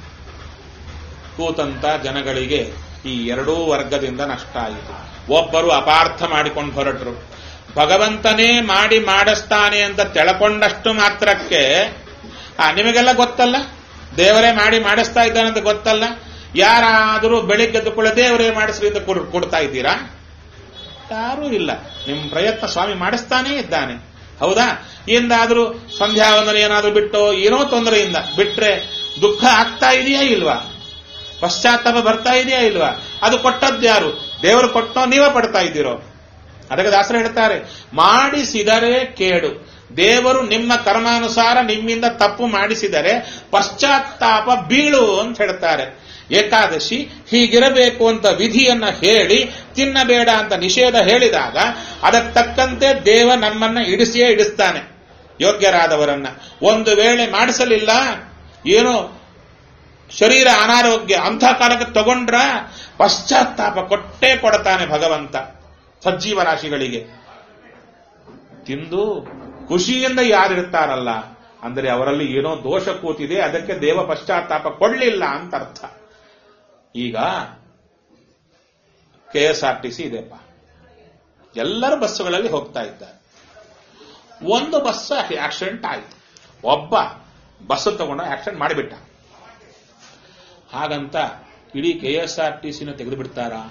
ಕೂತಂತ ಜನಗಳಿಗೆ ಈ ಎರಡೂ ವರ್ಗದಿಂದ ನಷ್ಟ ಆಯಿತು ಒಬ್ಬರು ಅಪಾರ್ಥ ಮಾಡಿಕೊಂಡು ಹೊರಟರು ಭಗವಂತನೇ ಮಾಡಿ ಮಾಡಿಸ್ತಾನೆ ಅಂತ ತೆಳಕೊಂಡಷ್ಟು ಮಾತ್ರಕ್ಕೆ ಆ ನಿಮಗೆಲ್ಲ ಗೊತ್ತಲ್ಲ ದೇವರೇ ಮಾಡಿ ಮಾಡಿಸ್ತಾ ಇದ್ದಾನೆ ಅಂತ ಗೊತ್ತಲ್ಲ ಯಾರಾದರೂ ಬೆಳಿಗ್ಗೆದ್ದು ಕೂಡ ದೇವರೇ ಮಾಡಿಸ್ರಿ ಅಂತ ಕೊಡ್- ಕೊಡ್ತಾ ಇದ್ದೀರಾ ಯಾರೂ ಇಲ್ಲ ನಿಮ್ಮ ಪ್ರಯತ್ನ ಸ್ವಾಮಿ ಮಾಡಿಸ್ತಾನೇ ಇದ್ದಾನೆ ಹೌದಾ ಎಂದಾದರೂ ಸಂಧ್ಯಾ ವಂದನೆ ಏನಾದರೂ ಬಿಟ್ಟು ಏನೋ ತೊಂದರೆಯಿಂದ ಬಿಟ್ರೆ ದುಃಖ ಆಗ್ತಾ ಇದೆಯಾ ಇಲ್ವಾ ಪಶ್ಚಾತ್ತಾಪ ಬರ್ತಾ ಇದೆಯಾ ಇಲ್ವಾ ಅದು ಕೊಟ್ಟದ್ಯಾರು ದೇವರು ಕೊಟ್ಟೋ ನೀವೇ ಪಡ್ತಾ ಇದ್ದೀರೋ ಅದಕ್ಕೆ ದಾಸರು ಹೇಳ್ತಾರೆ ಮಾಡಿಸಿದರೆ ಕೇಡು ದೇವರು ನಿಮ್ಮ ಕರ್ಮಾನುಸಾರ ನಿಮ್ಮಿಂದ ತಪ್ಪು ಮಾಡಿಸಿದರೆ ಪಶ್ಚಾತ್ತಾಪ ಬೀಳು ಅಂತ ಹೇಳ್ತಾರೆ ಏಕಾದಶಿ ಹೀಗಿರಬೇಕು ಅಂತ ವಿಧಿಯನ್ನ ಹೇಳಿ ತಿನ್ನಬೇಡ ಅಂತ ನಿಷೇಧ ಹೇಳಿದಾಗ ಅದಕ್ಕೆ ತಕ್ಕಂತೆ ದೇವ ನಮ್ಮನ್ನ ಇಡಿಸಿಯೇ ಇಡಿಸ್ತಾನೆ ಯೋಗ್ಯರಾದವರನ್ನ ಒಂದು ವೇಳೆ ಮಾಡಿಸಲಿಲ್ಲ ಏನೋ ಶರೀರ ಅನಾರೋಗ್ಯ ಅಂಥ ಕಾಲಕ್ಕೆ ತಗೊಂಡ್ರ ಪಶ್ಚಾತ್ತಾಪ ಕೊಟ್ಟೇ ಕೊಡ್ತಾನೆ ಭಗವಂತ ಸಜ್ಜೀವ ರಾಶಿಗಳಿಗೆ ತಿಂದು ಖುಷಿಯಿಂದ ಯಾರಿರ್ತಾರಲ್ಲ ಅಂದರೆ ಅವರಲ್ಲಿ ಏನೋ ದೋಷ ಕೂತಿದೆ ಅದಕ್ಕೆ ದೇವ ಪಶ್ಚಾತ್ತಾಪ ಕೊಡ್ಲಿಲ್ಲ ಅಂತ ಅರ್ಥ ಈಗ K S R T C ಇದೆಪ್ಪ ಎಲ್ಲರೂ ಬಸ್ಸುಗಳಲ್ಲಿ ಹೋಗ್ತಾ ಇದ್ದಾರೆ ಒಂದು ಬಸ್ ಆಕ್ಸಿಡೆಂಟ್ ಆಯಿತು ಒಬ್ಬ ಬಸ್ ತಗೊಂಡು ಆಕ್ಸಿಡೆಂಟ್ ಮಾಡಿಬಿಟ್ಟ ಹಾಗಂತ ಇಡೀ ಕೆ ಎಸ್ ಆರ್ ಟಿ ಸಿನ ತೆಗೆದು ಬಿಡ್ತಾರಾ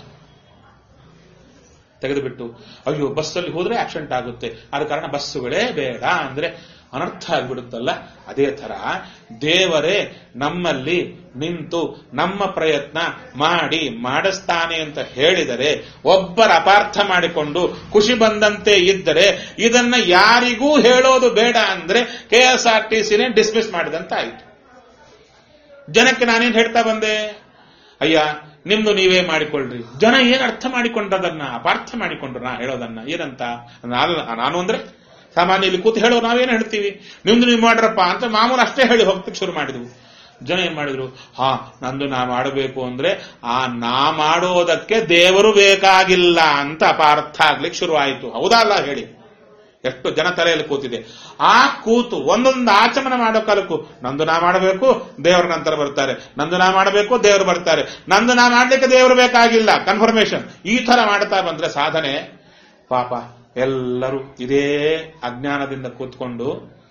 ತೆಗೆದುಬಿಟ್ಟು ಅಯ್ಯೋ ಬಸ್ಸಲ್ಲಿ ಹೋದ್ರೆ ಆಕ್ಸಿಡೆಂಟ್ ಆಗುತ್ತೆ ಆದ ಕಾರಣ ಬಸ್ಸುಗಳೇ ಬೇಡ ಅಂದ್ರೆ ಅನರ್ಥ ಆಗಿಬಿಡುತ್ತಲ್ಲ ಅದೇ ತರ ದೇವರೇ ನಮ್ಮಲ್ಲಿ ನಿಂತು ನಮ್ಮ ಪ್ರಯತ್ನ ಮಾಡಿ ಮಾಡಿಸ್ತಾನೆ ಅಂತ ಹೇಳಿದರೆ ಒಬ್ಬರ ಅಪಾರ್ಥ ಮಾಡಿಕೊಂಡು ಖುಷಿ ಬಂದಂತೆ ಇದ್ದರೆ ಇದನ್ನ ಯಾರಿಗೂ ಹೇಳೋದು ಬೇಡ ಅಂದ್ರೆ ಕೆ ಎಸ್ ಆರ್ ಟಿ ಸಿನೇ ಡಿಸ್ಮಿಸ್ ಮಾಡಿದಂತ ಆಯಿತು ಜನಕ್ಕೆ ನಾನೇನ್ ಹೇಳ್ತಾ ಬಂದೆ ಅಯ್ಯ ನಿಮ್ದು ನೀವೇ ಮಾಡಿಕೊಳ್ಳ್ರಿ ಜನ ಏನ್ ಅರ್ಥ ಮಾಡಿಕೊಂಡದನ್ನ ಅಪಾರ್ಥ ಮಾಡಿಕೊಂಡ್ರು ನಾ ಹೇಳೋದನ್ನ ಏನಂತ ನಾನು ನಾನು ಅಂದ್ರೆ ಸಾಮಾನ್ಯ ಇಲ್ಲಿ ಕೂತು ಹೇಳೋ ನಾವೇನು ಹೇಳ್ತೀವಿ ನಿಮ್ದು ನೀವು ಮಾಡ್ರಪ್ಪ ಅಂತ ಮಾಮೂಲು ಅಷ್ಟೇ ಹೇಳಿ ಹೋಗ್ತಕ್ಕೆ ಶುರು ಮಾಡಿದ್ವು ಜನ ಏನ್ ಮಾಡಿದ್ರು ಹಾ ನಂದು ನಾ ಮಾಡಬೇಕು ಅಂದ್ರೆ ಆ ನಾ ಮಾಡೋದಕ್ಕೆ ದೇವರು ಬೇಕಾಗಿಲ್ಲ ಅಂತ ಅಪಾರ್ಥ ಆಗ್ಲಿಕ್ಕೆ ಶುರು ಆಯಿತು ಹೌದಾ ಅಲ್ಲ ಹೇಳಿ ಎಷ್ಟು ಜನ ತಲೆಯಲ್ಲಿ ಕೂತಿದೆ ಆ ಕೂತು ಒಂದೊಂದು ಆಚಮನ ಮಾಡೋ ಕಾಲಕ್ಕೂ ನಂದು ನಾ ಮಾಡಬೇಕು ದೇವರ ನಂತರ ಬರ್ತಾರೆ ನಂದು ನಾ ಮಾಡಬೇಕು ದೇವರು ಬರ್ತಾರೆ ನಂದು ನಾ ಮಾಡ್ಲಿಕ್ಕೆ ದೇವರು ಬೇಕಾಗಿಲ್ಲ ಕನ್ಫರ್ಮೇಶನ್ ಈ ತರ ಮಾಡ್ತಾ ಬಂದ್ರೆ ಸಾಧನೆ ಪಾಪ ಎಲ್ಲರೂ ಇದೇ ಅಜ್ಞಾನದಿಂದ ಕೂತ್ಕೊಂಡು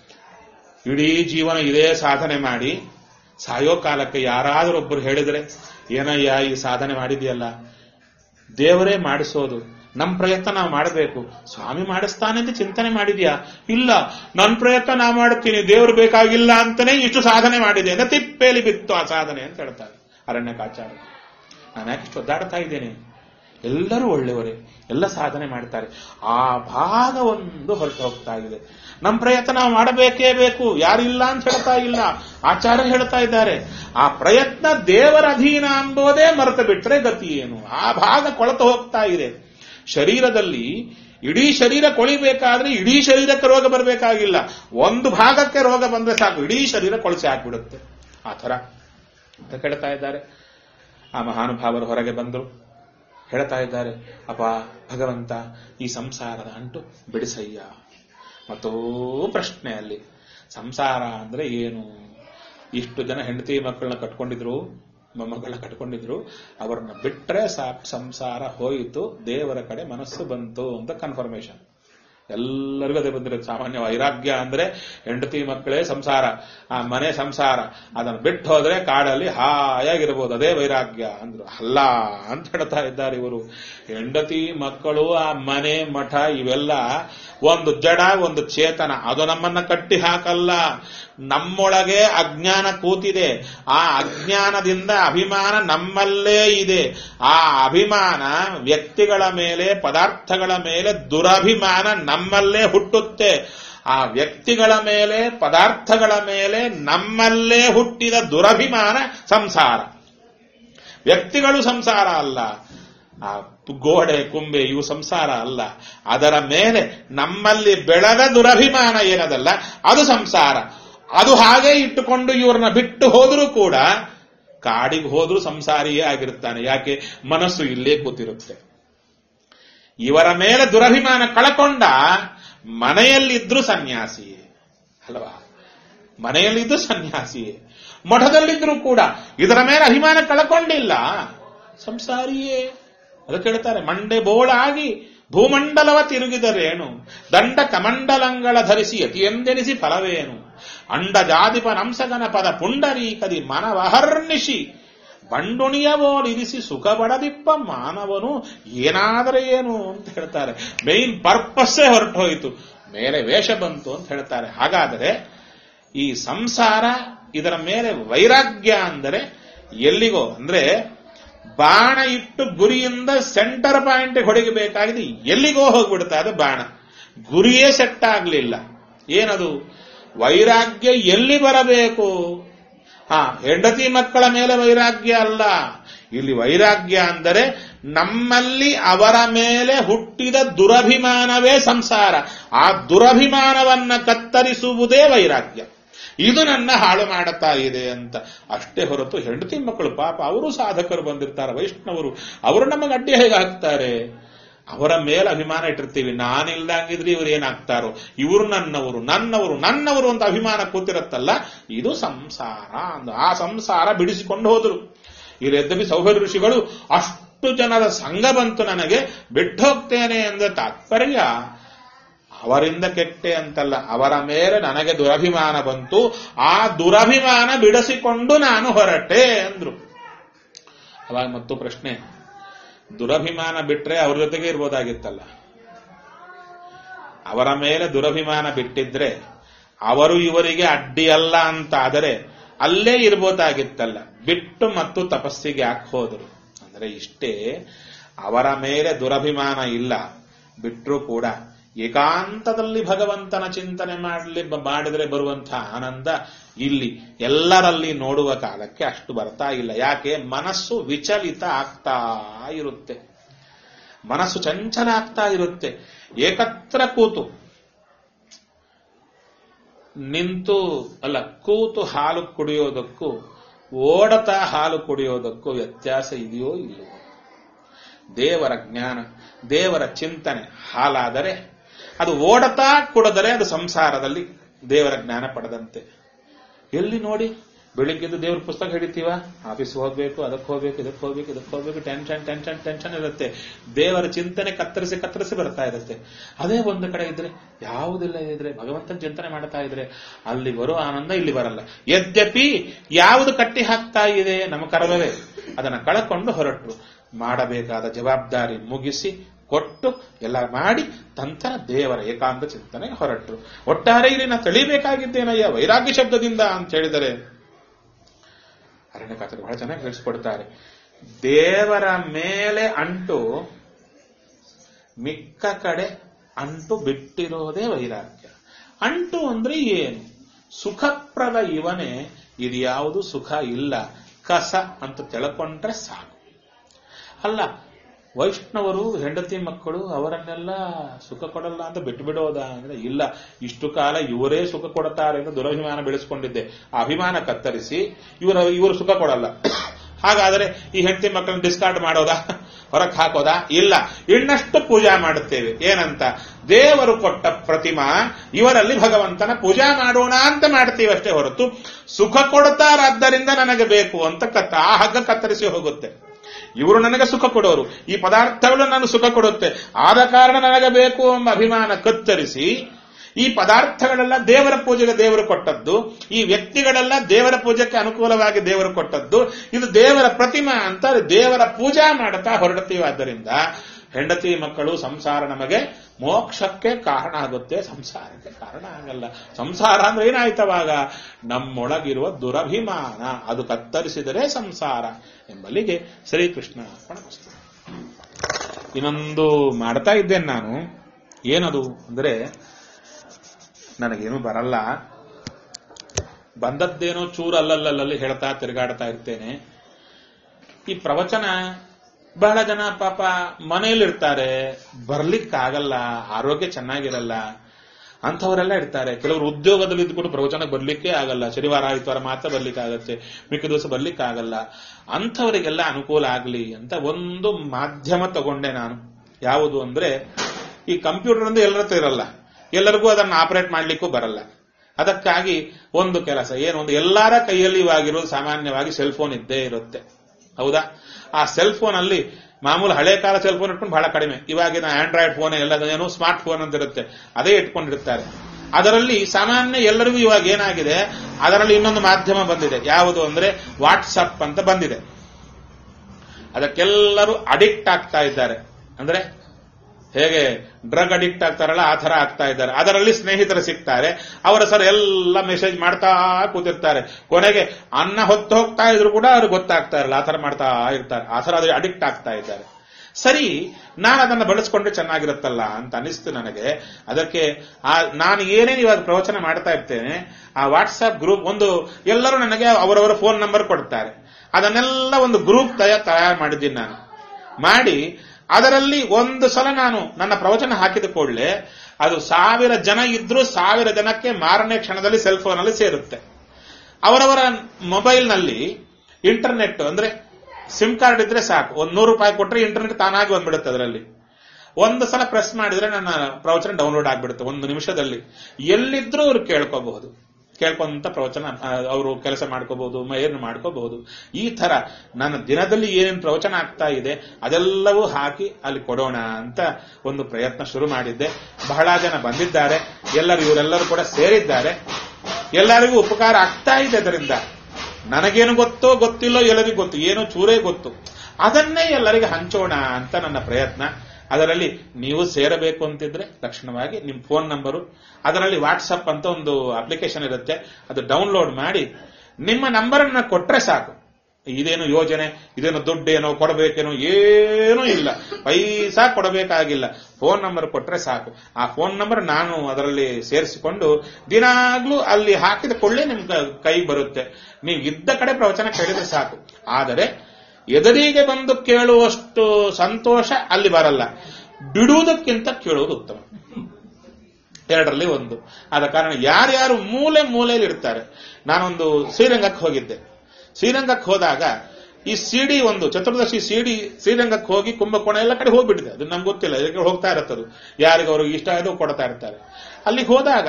ಇಡೀ ಜೀವನ ಇದೇ ಸಾಧನೆ ಮಾಡಿ ಸಾಯೋ ಕಾಲಕ್ಕೆ ಯಾರಾದರೂ ಒಬ್ಬರು ಹೇಳಿದ್ರೆ ಏನಯ್ಯ ಈ ಸಾಧನೆ ಮಾಡಿದ್ಯಲ್ಲ ದೇವರೇ ಮಾಡಿಸೋದು ನಮ್ಮ ಪ್ರಯತ್ನ ನಾವು ಮಾಡಬೇಕು ಸ್ವಾಮಿ ಮಾಡಿಸ್ತಾನೆ ಅಂತ ಚಿಂತನೆ ಮಾಡಿದ್ಯಾ ಇಲ್ಲ ನನ್ನ ಪ್ರಯತ್ನ ನಾ ಮಾಡುತ್ತೀನಿ ದೇವರು ಬೇಕಾಗಿಲ್ಲ ಅಂತಾನೆ ಇಷ್ಟು ಸಾಧನೆ ಮಾಡಿದೆ ಅಂತ ತಿಪ್ಪೇಲಿ ಬಿತ್ತು ಆ ಸಾಧನೆ ಅಂತ ಹೇಳ್ತಾರೆ ಅರಣ್ಯಕಾಚಾರ ನಾನು ಯಾಕೆ ಇಷ್ಟು ಒದ್ದಾಡ್ತಾ ಇದ್ದೇನೆ ಎಲ್ಲರೂ ಒಳ್ಳೆಯವರೇ ಎಲ್ಲ ಸಾಧನೆ ಮಾಡ್ತಾರೆ ಆ ಭಾಗ ಒಂದು ಹೊರಟು ಹೋಗ್ತಾ ಇದೆ ನಮ್ಮ ಪ್ರಯತ್ನ ನಾವು ಮಾಡಬೇಕೇ ಬೇಕು ಯಾರಿಲ್ಲ ಅಂತ ಹೇಳ್ತಾ ಇಲ್ಲ ಆಚಾರ್ಯ ಹೇಳ್ತಾ ಇದ್ದಾರೆ ಆ ಪ್ರಯತ್ನ ದೇವರ ಅಧೀನ ಅಂಬೋದೇ ಮರೆತು ಬಿಟ್ರೆ ಗತಿ ಏನು ಆ ಭಾಗ ಕೊಳತು ಹೋಗ್ತಾ ಇದೆ ಶರೀರದಲ್ಲಿ ಇಡೀ ಶರೀರ ಕೊಳಿಬೇಕಾದ್ರೆ ಇಡೀ ಶರೀರಕ್ಕೆ ರೋಗ ಬರಬೇಕಾಗಿಲ್ಲ ಒಂದು ಭಾಗಕ್ಕೆ ರೋಗ ಬಂದ್ರೆ ಸಾಕು ಇಡೀ ಶರೀರ ಕೊಳಚೆ ಹಾಕ್ಬಿಡುತ್ತೆ ಆ ಥರ ಅಂತ ಕೇಳ್ತಾ ಇದ್ದಾರೆ ಆ ಮಹಾನುಭಾವರು ಹೊರಗೆ ಬಂದರು ಹೇಳ್ತಾ ಇದ್ದಾರೆ ಅಪ್ಪ ಭಗವಂತ ಈ ಸಂಸಾರದ ಅಂಟು ಬಿಡಿಸಯ್ಯ ಮತ್ತೂ ಪ್ರಶ್ನೆ ಅಲ್ಲಿ ಸಂಸಾರ ಅಂದ್ರೆ ಏನು ಇಷ್ಟು ಜನ ಹೆಂಡತಿ ಮಕ್ಕಳನ್ನ ಕಟ್ಕೊಂಡಿದ್ರು ಮೊಮ್ಮಗಳನ್ನ ಕಟ್ಕೊಂಡಿದ್ರು ಅವರನ್ನ ಬಿಟ್ರೆ ಸಾಕು ಸಂಸಾರ ಹೋಯಿತು ದೇವರ ಕಡೆ ಮನಸ್ಸು ಬಂತು ಅಂತ ಕನ್ಫರ್ಮೇಶನ್ ಎಲ್ಲರಿಗೂ ಅದೇ ಬಂದಿರುತ್ತೆ ಸಾಮಾನ್ಯ ವೈರಾಗ್ಯ ಅಂದ್ರೆ ಹೆಂಡತಿ ಮಕ್ಕಳೇ ಸಂಸಾರ ಆ ಮನೆ ಸಂಸಾರ ಅದನ್ನು ಬಿಟ್ಟು ಹೋದ್ರೆ ಕಾಡಲ್ಲಿ ಹಾಯಾಗಿರ್ಬೋದು ಅದೇ ವೈರಾಗ್ಯ ಅಂದ್ರು ಅಲ್ಲ ಅಂತ ಹೇಳ್ತಾ ಇದ್ದಾರೆ ಇವರು ಹೆಂಡತಿ ಮಕ್ಕಳು ಆ ಮನೆ ಮಠ ಇವೆಲ್ಲ ಒಂದು ಜಡ ಒಂದು ಚೇತನ ಅದು ನಮ್ಮನ್ನ ಕಟ್ಟಿ ಹಾಕಲ್ಲ ನಮ್ಮೊಳಗೆ ಅಜ್ಞಾನ ಕೂತಿದೆ ಆ ಅಜ್ಞಾನದಿಂದ ಅಭಿಮಾನ ನಮ್ಮಲ್ಲೇ ಇದೆ ಆ ಅಭಿಮಾನ ವ್ಯಕ್ತಿಗಳ ಮೇಲೆ ಪದಾರ್ಥಗಳ ಮೇಲೆ ದುರಭಿಮಾನ ನಮ್ಮಲ್ಲೇ ಹುಟ್ಟುತ್ತೆ ಆ ವ್ಯಕ್ತಿಗಳ ಮೇಲೆ ಪದಾರ್ಥಗಳ ಮೇಲೆ ನಮ್ಮಲ್ಲೇ ಹುಟ್ಟಿದ ದುರಭಿಮಾನ ಸಂಸಾರ ವ್ಯಕ್ತಿಗಳು ಸಂಸಾರ ಅಲ್ಲ ಆ ಗೋಡೆ ಕುಂಬೆ ಇವು ಸಂಸಾರ ಅಲ್ಲ ಅದರ ಮೇಲೆ ನಮ್ಮಲ್ಲಿ ಬೆಳೆದ ದುರಭಿಮಾನ ಏನದಲ್ಲ ಅದು ಸಂಸಾರ ಅದು ಹಾಗೆ ಇಟ್ಟುಕೊಂಡು ಇವ್ರನ್ನ ಬಿಟ್ಟು ಹೋದರೂ ಕೂಡ ಕಾಡಿಗೆ ಹೋದ್ರೂ ಸಂಸಾರಿಯೇ ಆಗಿರುತ್ತಾನೆ ಯಾಕೆ ಮನಸ್ಸು ಇಲ್ಲೇ ಕೂತಿರುತ್ತೆ ಇವರ ಮೇಲೆ ದುರಭಿಮಾನ ಕಳಕೊಂಡ ಮನೆಯಲ್ಲಿದ್ರು ಸನ್ಯಾಸಿಯೇ ಅಲ್ವಾ ಮನೆಯಲ್ಲಿದ್ದು ಸನ್ಯಾಸಿಯೇ ಮಠದಲ್ಲಿದ್ರು ಕೂಡ ಇದರ ಮೇಲೆ ಅಭಿಮಾನ ಕಳಕೊಂಡಿಲ್ಲ ಸಂಸಾರಿಯೇ ಅದಕ್ಕೆ ಹೇಳ್ತಾರೆ ಮಂಡೆ ಬೋಳಾಗಿ ಭೂಮಂಡಲವ ತಿರುಗಿದರೇನು ದಂಡ ಕಮಂಡಲಂಗಳ ಧರಿಸಿ ಅತಿಯೆಂದೆನಿಸಿ ಫಲವೇನು ಅಂಡ ಜಾದಿಪ ನಂಸಗನ ಪದ ಪುಂಡರೀಕದಿ ಮನವಹರ್ನಿಶಿ ಬಂಡುಣಿಯವೋಲಿರಿಸಿ ಸುಖ ಬಡದಿಪ್ಪ ಮಾನವನು ಏನಾದರೆ ಏನು ಅಂತ ಹೇಳ್ತಾರೆ ಮೇನ್ ಪರ್ಪಸ್ಸೇ ಹೊರಟೋಯಿತು ಮೇಲೆ ವೇಷ ಬಂತು ಅಂತ ಹೇಳ್ತಾರೆ ಹಾಗಾದರೆ ಈ ಸಂಸಾರ ಇದರ ಮೇಲೆ ವೈರಾಗ್ಯ ಅಂದರೆ ಎಲ್ಲಿಗೋ ಅಂದ್ರೆ ಬಾಣ ಇಟ್ಟು ಗುರಿಯಿಂದ ಸೆಂಟರ್ ಪಾಯಿಂಟ್ ಹೊಡೆಯಬೇಕಾಗಿದೆ ಎಲ್ಲಿಗೋ ಹೋಗ್ಬಿಡ್ತಾ ಅದು ಬಾಣ ಗುರಿಯೇ ಸೆಟ್ ಆಗಲಿಲ್ಲ ಏನದು ವೈರಾಗ್ಯ ಎಲ್ಲಿ ಬರಬೇಕು ಹಾ ಹೆಂಡತಿ ಮಕ್ಕಳ ಮೇಲೆ ವೈರಾಗ್ಯ ಅಲ್ಲ ಇಲ್ಲಿ ವೈರಾಗ್ಯ ಅಂದರೆ ನಮ್ಮಲ್ಲಿ ಅವರ ಮೇಲೆ ಹುಟ್ಟಿದ ದುರಭಿಮಾನವೇ ಸಂಸಾರ ಆ ದುರಭಿಮಾನವನ್ನ ಕತ್ತರಿಸುವುದೇ ವೈರಾಗ್ಯ ಇದು ನನ್ನ ಹಾಳು ಮಾಡುತ್ತಾ ಇದೆ ಅಂತ ಅಷ್ಟೇ ಹೊರತು ಹೆಂಡತಿ ಮಕ್ಕಳು ಪಾಪ ಅವರು ಸಾಧಕರು ಬಂದಿರ್ತಾರೆ ವೈಷ್ಣವರು ಅವರು ನಮಗೆ ಅಡ್ಡಿ ಹೇಗೆ ಹಾಕ್ತಾರೆ ಅವರ ಮೇಲೆ ಅಭಿಮಾನ ಇಟ್ಟಿರ್ತೀವಿ ನಾನಿಲ್ದಂಗಿದ್ರೆ ಇವ್ರು ಏನಾಗ್ತಾರೋ ಇವರು ನನ್ನವರು ನನ್ನವರು ನನ್ನವರು ಅಂತ ಅಭಿಮಾನ ಕೂತಿರತ್ತಲ್ಲ ಇದು ಸಂಸಾರ ಅಂದ ಆ ಸಂಸಾರ ಬಿಡಿಸಿಕೊಂಡು ಹೋದರು ಇಲ್ಲಿ ಎದ್ದಬಿ ಸೌಭದ್ರ ಋಷಿಗಳು ಅಷ್ಟು ಜನರ ಸಂಘ ಬಂತು ನನಗೆ ಬಿಟ್ಟು ಹೋಗ್ತೇನೆ ಎಂದ ತಾತ್ಪರ್ಯ ಅವರಿಂದ ಕೆಟ್ಟೆ ಅಂತಲ್ಲ ಅವರ ಮೇಲೆ ನನಗೆ ದುರಭಿಮಾನ ಬಂತು ಆ ದುರಭಿಮಾನ ಬಿಡಿಸಿಕೊಂಡು ನಾನು ಹೊರಟೆ ಅಂದ್ರು ಅವಾಗ ಮತ್ತು ಪ್ರಶ್ನೆ ದುರಭಿಮಾನ ಬಿಟ್ರೆ ಅವ್ರ ಜೊತೆಗೆ ಇರ್ಬೋದಾಗಿತ್ತಲ್ಲ ಅವರ ಮೇಲೆ ದುರಭಿಮಾನ ಬಿಟ್ಟಿದ್ರೆ ಅವರು ಇವರಿಗೆ ಅಡ್ಡಿಯಲ್ಲ ಅಂತ ಆದರೆ ಅಲ್ಲೇ ಇರ್ಬೋದಾಗಿತ್ತಲ್ಲ ಬಿಟ್ಟು ಮತ್ತು ತಪಸ್ಸಿಗೆ ಯಾಕೆ ಹೋದರು ಅಂದ್ರೆ ಇಷ್ಟೇ ಅವರ ಮೇಲೆ ದುರಭಿಮಾನ ಇಲ್ಲ ಬಿಟ್ಟರೂ ಕೂಡ ಏಕಾಂತದಲ್ಲಿ ಭಗವಂತನ ಚಿಂತನೆ ಮಾಡಲಿ ಮಾಡಿದರೆ ಬರುವಂತಹ ಆನಂದ ಇಲ್ಲಿ ಎಲ್ಲರಲ್ಲಿ ನೋಡುವ ಕಾಲಕ್ಕೆ ಅಷ್ಟು ಬರ್ತಾ ಇಲ್ಲ ಯಾಕೆ ಮನಸ್ಸು ವಿಚಲಿತ ಆಗ್ತಾ ಇರುತ್ತೆ ಮನಸ್ಸು ಚಂಚಲ ಆಗ್ತಾ ಇರುತ್ತೆ ಏಕತ್ರ ಕೂತು ನಿಂತು ಅಲ್ಲ ಕೂತು ಹಾಲು ಕುಡಿಯೋದಕ್ಕೂ ಓಡತಾ ಹಾಲು ಕುಡಿಯೋದಕ್ಕೂ ವ್ಯತ್ಯಾಸ ಇದೆಯೋ ಇಲ್ಲವೋ ದೇವರ ಜ್ಞಾನ ದೇವರ ಚಿಂತನೆ ಹಾಲಾದರೆ ಅದು ಓಡತಾ ಕುಡದರೆ ಅದು ಸಂಸಾರದಲ್ಲಿ ದೇವರ ಜ್ಞಾನ ಪಡೆದಂತೆ ಎಲ್ಲಿ ನೋಡಿ ಬೆಳಿಗ್ಗೆದ್ದು ದೇವ್ರ ಪುಸ್ತಕ ಹಿಡಿತೀವ ಆಫೀಸ್ ಹೋಗ್ಬೇಕು ಅದಕ್ಕೆ ಹೋಗ್ಬೇಕು ಇದಕ್ಕೆ ಹೋಗ್ಬೇಕು ಇದಕ್ಕೆ ಹೋಗ್ಬೇಕು ಟೆನ್ಷನ್ ಟೆನ್ಷನ್ ಟೆನ್ಷನ್ ಇರುತ್ತೆ ದೇವರ ಚಿಂತನೆ ಕತ್ತರಿಸಿ ಕತ್ತರಿಸಿ ಬರ್ತಾ ಇರುತ್ತೆ ಅದೇ ಒಂದು ಕಡೆ ಇದ್ರೆ ಯಾವುದಿಲ್ಲ ಇದ್ರೆ ಭಗವಂತನ ಚಿಂತನೆ ಮಾಡ್ತಾ ಇದ್ರೆ ಅಲ್ಲಿ ಬರೋ ಆನಂದ ಇಲ್ಲಿ ಬರಲ್ಲ ಯದ್ಯಪಿ ಯಾವುದು ಕಟ್ಟಿ ಹಾಕ್ತಾ ಇದೆ ನಮ್ಮ ಕರ್ಮವೇ ಅದನ್ನ ಕಳಕೊಂಡು ಹೊರಟು ಮಾಡಬೇಕಾದ ಜವಾಬ್ದಾರಿ ಮುಗಿಸಿ ಕೊಟ್ಟು ಎಲ್ಲ ಮಾಡಿ ತಂತರ ದೇವರ ಏಕಾಂತ ಚಿಂತನೆಗೆ ಹೊರಟರು ಒಟ್ಟಾರೆ ಇಲ್ಲಿ ನಾ ತಿಳಿಬೇಕಾಗಿದ್ದೇನಯ್ಯ ವೈರಾಗ್ಯ ಶಬ್ದದಿಂದ ಅಂತ ಹೇಳಿದರೆ ಅರಣ್ಯಕಾತರು ಬಹಳ ಚೆನ್ನಾಗಿ ತಿಳಿಸ್ಕೊಡ್ತಾರೆ ದೇವರ ಮೇಲೆ ಅಂಟು ಮಿಕ್ಕ ಕಡೆ ಅಂಟು ಬಿಟ್ಟಿರೋದೇ ವೈರಾಗ್ಯ ಅಂಟು ಅಂದ್ರೆ ಏನು ಸುಖಪ್ರದ ಇವನೇ ಇದ್ಯಾವುದು ಸುಖ ಇಲ್ಲ ಕಸ ಅಂತ ತಿಳ್ಕೊಂಡ್ರೆ ಸಾಕು ಅಲ್ಲ ವೈಷ್ಣವರು ಹೆಂಡತಿ ಮಕ್ಕಳು ಅವರನ್ನೆಲ್ಲ ಸುಖ ಕೊಡಲ್ಲ ಅಂತ ಬಿಟ್ಟು ಬಿಡೋದಾ ಅಂದ್ರೆ ಇಲ್ಲ ಇಷ್ಟು ಕಾಲ ಇವರೇ ಸುಖ ಕೊಡ್ತಾರೆ ಅಂತ ದುರಭಿಮಾನ ಬೆಳೆಸ್ಕೊಂಡಿದ್ದೆ ಆ ಅಭಿಮಾನ ಕತ್ತರಿಸಿ ಇವರ ಇವರು ಸುಖ ಕೊಡಲ್ಲ ಹಾಗಾದರೆ ಈ ಹೆಂಡತಿ ಮಕ್ಕಳನ್ನ ಡಿಸ್ಕಾರ್ಡ್ ಮಾಡೋದಾ ಹೊರಗೆ ಹಾಕೋದಾ ಇಲ್ಲ ಇನ್ನಷ್ಟು ಪೂಜಾ ಮಾಡುತ್ತೇವೆ ಏನಂತ ದೇವರು ಕೊಟ್ಟ ಪ್ರತಿಮಾ ಇವರಲ್ಲಿ ಭಗವಂತನ ಪೂಜಾ ಮಾಡೋಣ ಅಂತ ಮಾಡ್ತೀವಿ ಅಷ್ಟೇ ಹೊರತು ಸುಖ ಕೊಡ್ತಾರಾದ್ದರಿಂದ ನನಗೆ ಬೇಕು ಅಂತ ಕತ್ತ ಆ ಹಗ್ಗ ಕತ್ತರಿಸಿ ಹೋಗುತ್ತೆ ಇವರು ನನಗೆ ಸುಖ ಕೊಡೋರು ಈ ಪದಾರ್ಥಗಳು ನನಗೆ ಸುಖ ಕೊಡುತ್ತೆ ಆದ ಕಾರಣ ನನಗೆ ಬೇಕು ಎಂಬ ಅಭಿಮಾನ ಕತ್ತರಿಸಿ ಈ ಪದಾರ್ಥಗಳೆಲ್ಲ ದೇವರ ಪೂಜೆಗೆ ದೇವರು ಕೊಟ್ಟದ್ದು ಈ ವ್ಯಕ್ತಿಗಳೆಲ್ಲ ದೇವರ ಪೂಜೆಗೆ ಅನುಕೂಲವಾಗಿ ದೇವರು ಕೊಟ್ಟದ್ದು ಇದು ದೇವರ ಪ್ರತಿಮಾ ಅಂತ ದೇವರ ಪೂಜಾ ಮಾಡುತ್ತಾ ಹೊರಡ್ತೀವಿ ಆದ್ದರಿಂದ ಹೆಂಡತಿ ಮಕ್ಕಳು ಸಂಸಾರ ನಮಗೆ ಮೋಕ್ಷಕ್ಕೆ ಕಾರಣ ಆಗುತ್ತೆ ಸಂಸಾರಕ್ಕೆ ಕಾರಣ ಆಗಲ್ಲ ಸಂಸಾರ ಅಂದ್ರೆ ಏನಾಯ್ತವಾಗ ನಮ್ಮೊಳಗಿರುವ ದುರಭಿಮಾನ ಅದು ಕತ್ತರಿಸಿದರೆ ಸಂಸಾರ ಎಂಬಲ್ಲಿಗೆ ಶ್ರೀಕೃಷ್ಣ ಅರ್ಪಣಮಸ್ತು. ಇನ್ನೊಂದು ಮಾಡ್ತಾ ಇದ್ದೇನೆ ನಾನು ಏನದು ಅಂದ್ರೆ ನನಗೇನು ಬರಲ್ಲ ಬಂದದ್ದೇನೋ ಚೂರು ಅಲ್ಲಲ್ಲಲ್ಲಿ ಹೇಳ್ತಾ ತಿರುಗಾಡ್ತಾ ಇರ್ತೇನೆ ಈ ಪ್ರವಚನ ಬಹಳ ಜನ ಪಾಪ ಮನೆಯಲ್ಲಿರ್ತಾರೆ ಬರ್ಲಿಕ್ಕಾಗಲ್ಲ ಆರೋಗ್ಯ ಚೆನ್ನಾಗಿರಲ್ಲ ಅಂಥವರೆಲ್ಲ ಇರ್ತಾರೆ ಕೆಲವರು ಉದ್ಯೋಗದಲ್ಲಿ ಇದ್ಕೊಂಡು ಪ್ರವಚನ ಬರ್ಲಿಕ್ಕೆ ಆಗಲ್ಲ ಶನಿವಾರ ಆದಿತ್ವಾರ ಮಾತ್ರ ಬರ್ಲಿಕ್ಕೆ ಆಗತ್ತೆ ಮಿಕ್ಕ ದಿವಸ ಬರ್ಲಿಕ್ಕೆ ಆಗಲ್ಲ ಅಂಥವರಿಗೆಲ್ಲ ಅನುಕೂಲ ಆಗಲಿ ಅಂತ ಒಂದು ಮಾಧ್ಯಮ ತಗೊಂಡೆ ನಾನು ಯಾವುದು ಅಂದ್ರೆ ಈ ಕಂಪ್ಯೂಟರ್ ಅಂದ್ರೆ ಎಲ್ಲರ ಹತ್ರ ಇರಲ್ಲ ಎಲ್ಲರಿಗೂ ಅದನ್ನು ಆಪರೇಟ್ ಮಾಡ್ಲಿಕ್ಕೂ ಬರಲ್ಲ ಅದಕ್ಕಾಗಿ ಒಂದು ಕೆಲಸ ಏನು ಒಂದು ಎಲ್ಲರ ಕೈಯಲ್ಲಿ ಇವಾಗಿರೋದು ಸಾಮಾನ್ಯವಾಗಿ ಸೆಲ್ ಫೋನ್ ಇದ್ದೇ ಇರುತ್ತೆ ಹೌದಾ ಆ ಸೆಲ್ ಫೋನ್ ಅಲ್ಲಿ ಮಾಮೂಲು ಹಳೆ ಕಾಲ ಸೆಲ್ ಫೋನ್ ಇಟ್ಕೊಂಡು ಬಹಳ ಕಡಿಮೆ ಇವಾಗಿನ ಆಂಡ್ರಾಯ್ಡ್ ಫೋನ್ ಎಲ್ಲ ಏನು ಸ್ಮಾರ್ಟ್ ಫೋನ್ ಅಂತ ಇರುತ್ತೆ ಅದೇ ಇಟ್ಕೊಂಡಿರ್ತಾರೆ ಅದರಲ್ಲಿ ಸಾಮಾನ್ಯ ಎಲ್ಲರಿಗೂ ಇವಾಗ ಏನಾಗಿದೆ ಅದರಲ್ಲಿ ಇನ್ನೊಂದು ಮಾಧ್ಯಮ ಬಂದಿದೆ ಯಾವುದು ಅಂದ್ರೆ ವಾಟ್ಸಪ್ ಅಂತ ಬಂದಿದೆ ಅದಕ್ಕೆಲ್ಲರೂ ಅಡಿಕ್ಟ್ ಆಗ್ತಾ ಇದ್ದಾರೆ ಅಂದ್ರೆ ಹೇಗೆ ಡ್ರಗ್ ಅಡಿಕ್ಟ್ ಆಗ್ತಾರಲ್ಲ ಆ ತರ ಆಗ್ತಾ ಇದ್ದಾರೆ ಅದರಲ್ಲಿ ಸ್ನೇಹಿತರು ಸಿಗ್ತಾರೆ ಅವರ ಸರ್ ಎಲ್ಲ ಮೆಸೇಜ್ ಮಾಡ್ತಾ ಕೂತಿರ್ತಾರೆ ಕೊನೆಗೆ ಅನ್ನ ಹೊತ್ತು ಹೋಗ್ತಾ ಇದ್ರು ಕೂಡ ಅವ್ರಿಗೆ ಗೊತ್ತಾಗ್ತಾ ಇರಲ್ಲ ಆ ತರ ಮಾಡ್ತಾ ಇರ್ತಾರೆ ಆ ತರ ಅದ್ರ ಅಡಿಕ್ಟ್ ಆಗ್ತಾ ಇದ್ದಾರೆ ಸರಿ ನಾನು ಅದನ್ನು ಬಳಸ್ಕೊಂಡ್ರೆ ಚೆನ್ನಾಗಿರುತ್ತಲ್ಲ ಅಂತ ಅನಿಸ್ತು ನನಗೆ ಅದಕ್ಕೆ ಆ ನಾನು ಏನೇನು ಇವಾಗ ಪ್ರವಚನ ಮಾಡ್ತಾ ಇರ್ತೇನೆ ಆ ವಾಟ್ಸ್ಆಪ್ ಗ್ರೂಪ್ ಒಂದು ಎಲ್ಲರೂ ನನಗೆ ಅವರವರ ಫೋನ್ ನಂಬರ್ ಕೊಡ್ತಾರೆ ಅದನ್ನೆಲ್ಲ ಒಂದು ಗ್ರೂಪ್ ತಯಾರು ತಯಾರು ಮಾಡಿದ್ದೀನಿ ನಾನು ಮಾಡಿ ಅದರಲ್ಲಿ ಒಂದು ಸಲ ನಾನು ನನ್ನ ಪ್ರವಚನ ಹಾಕಿದ ಕೂಡಲೇ ಅದು ಸಾವಿರ ಜನ ಇದ್ರೂ ಸಾವಿರ ಜನಕ್ಕೆ ಮಾರನೇ ಕ್ಷಣದಲ್ಲಿ ಸೆಲ್ ಫೋನ್ ಅಲ್ಲಿ ಸೇರುತ್ತೆ ಅವರವರ ಮೊಬೈಲ್ನಲ್ಲಿ ಇಂಟರ್ನೆಟ್ ಅಂದ್ರೆ ಸಿಮ್ ಕಾರ್ಡ್ ಇದ್ರೆ ಸಾಕು ಒಂದ್ ನೂರು ರೂಪಾಯಿ ಕೊಟ್ಟರೆ ಇಂಟರ್ನೆಟ್ ತಾನಾಗಿ ಬಂದ್ಬಿಡುತ್ತೆ ಅದರಲ್ಲಿ ಒಂದು ಸಲ ಪ್ರೆಸ್ ಮಾಡಿದ್ರೆ ನನ್ನ ಪ್ರವಚನ ಡೌನ್ಲೋಡ್ ಆಗ್ಬಿಡುತ್ತೆ ಒಂದು ನಿಮಿಷದಲ್ಲಿ ಎಲ್ಲಿದ್ರೂ ಅವ್ರು ಕೇಳ್ಕೋಬಹುದು ಕೇಳ್ಕೊಂತ ಪ್ರವಚನ ಅವರು ಕೆಲಸ ಮಾಡ್ಕೋಬಹುದು ಏನು ಮಾಡ್ಕೋಬಹುದು ಈ ತರ ನನ್ನ ದಿನದಲ್ಲಿ ಏನೇನು ಪ್ರವಚನ ಆಗ್ತಾ ಇದೆ ಅದೆಲ್ಲವೂ ಹಾಕಿ ಅಲ್ಲಿ ಕೊಡೋಣ ಅಂತ ಒಂದು ಪ್ರಯತ್ನ ಶುರು ಮಾಡಿದ್ದೆ ಬಹಳ ಜನ ಬಂದಿದ್ದಾರೆ ಎಲ್ಲರೂ ಇವರೆಲ್ಲರೂ ಕೂಡ ಸೇರಿದ್ದಾರೆ ಎಲ್ಲರಿಗೂ ಉಪಕಾರ ಆಗ್ತಾ ಇದೆ ಅದರಿಂದ ನನಗೇನು ಗೊತ್ತೋ ಗೊತ್ತಿಲ್ಲೋ ಎಲ್ಲರಿಗೂ ಗೊತ್ತು ಏನೋ ಚೂರೇ ಗೊತ್ತು ಅದನ್ನೇ ಎಲ್ಲರಿಗೆ ಹಂಚೋಣ ಅಂತ ನನ್ನ ಪ್ರಯತ್ನ ಅದರಲ್ಲಿ ನೀವು ಸೇರಬೇಕು ಅಂತಿದ್ರೆ ಲಕ್ಷಣವಾಗಿ ನಿಮ್ಮ ಫೋನ್ ನಂಬರು ಅದರಲ್ಲಿ ವಾಟ್ಸಪ್ ಅಂತ ಒಂದು ಅಪ್ಲಿಕೇಶನ್ ಇರುತ್ತೆ ಅದು ಡೌನ್ಲೋಡ್ ಮಾಡಿ ನಿಮ್ಮ ನಂಬರ್ ಅನ್ನ ಕೊಟ್ರೆ ಸಾಕು ಇದೇನು ಯೋಜನೆ ಇದೇನು ದುಡ್ಡೇನೋ ಕೊಡಬೇಕೇನೋ ಏನೂ ಇಲ್ಲ ಪೈಸಾ ಕೊಡಬೇಕಾಗಿಲ್ಲ ಫೋನ್ ನಂಬರ್ ಕೊಟ್ರೆ ಸಾಕು ಆ ಫೋನ್ ನಂಬರ್ ನಾನು ಅದರಲ್ಲಿ ಸೇರಿಸಿಕೊಂಡು ದಿನಾಗ್ಲೂ ಅಲ್ಲಿ ಹಾಕಿದ ಕೊಳ್ಳೆ ನಿಮ್ ಕೈ ಬರುತ್ತೆ ನೀವು ಇದ್ದ ಕಡೆ ಪ್ರವಚನ ಕೇಳಿದ್ರೆ ಸಾಕು ಆದರೆ ಎದುರಿಗೆ ಬಂದು ಕೇಳುವಷ್ಟು ಸಂತೋಷ ಅಲ್ಲಿ ಬರಲ್ಲ ಬಿಡುವುದಕ್ಕಿಂತ ಕೇಳುವುದು ಉತ್ತಮ ಎರಡರಲ್ಲಿ ಒಂದು ಆದ ಕಾರಣ ಯಾರ್ಯಾರು ಮೂಲೆ ಮೂಲೆಯಲ್ಲಿ ಇರ್ತಾರೆ ನಾನೊಂದು ಶ್ರೀರಂಗಕ್ಕೆ ಹೋಗಿದ್ದೆ ಶ್ರೀರಂಗಕ್ಕೆ ಹೋದಾಗ ಈ ಸಿಡಿ ಒಂದು ಚತುರ್ದಶಿ ಸಿಡಿ ಶ್ರೀರಂಗಕ್ಕೆ ಹೋಗಿ ಕುಂಭಕೋಣ ಎಲ್ಲ ಕಡೆ ಹೋಗ್ಬಿಟ್ಟಿದೆ ಅದು ನಮ್ಗೆ ಗೊತ್ತಿಲ್ಲ ಇದಕ್ಕೆ ಹೋಗ್ತಾ ಇರುತ್ತದು ಯಾರಿಗೆ ಅವ್ರಿಗೆ ಇಷ್ಟ ಆದೋ ಕೊಡ್ತಾ ಇರ್ತಾರೆ ಅಲ್ಲಿಗೆ ಹೋದಾಗ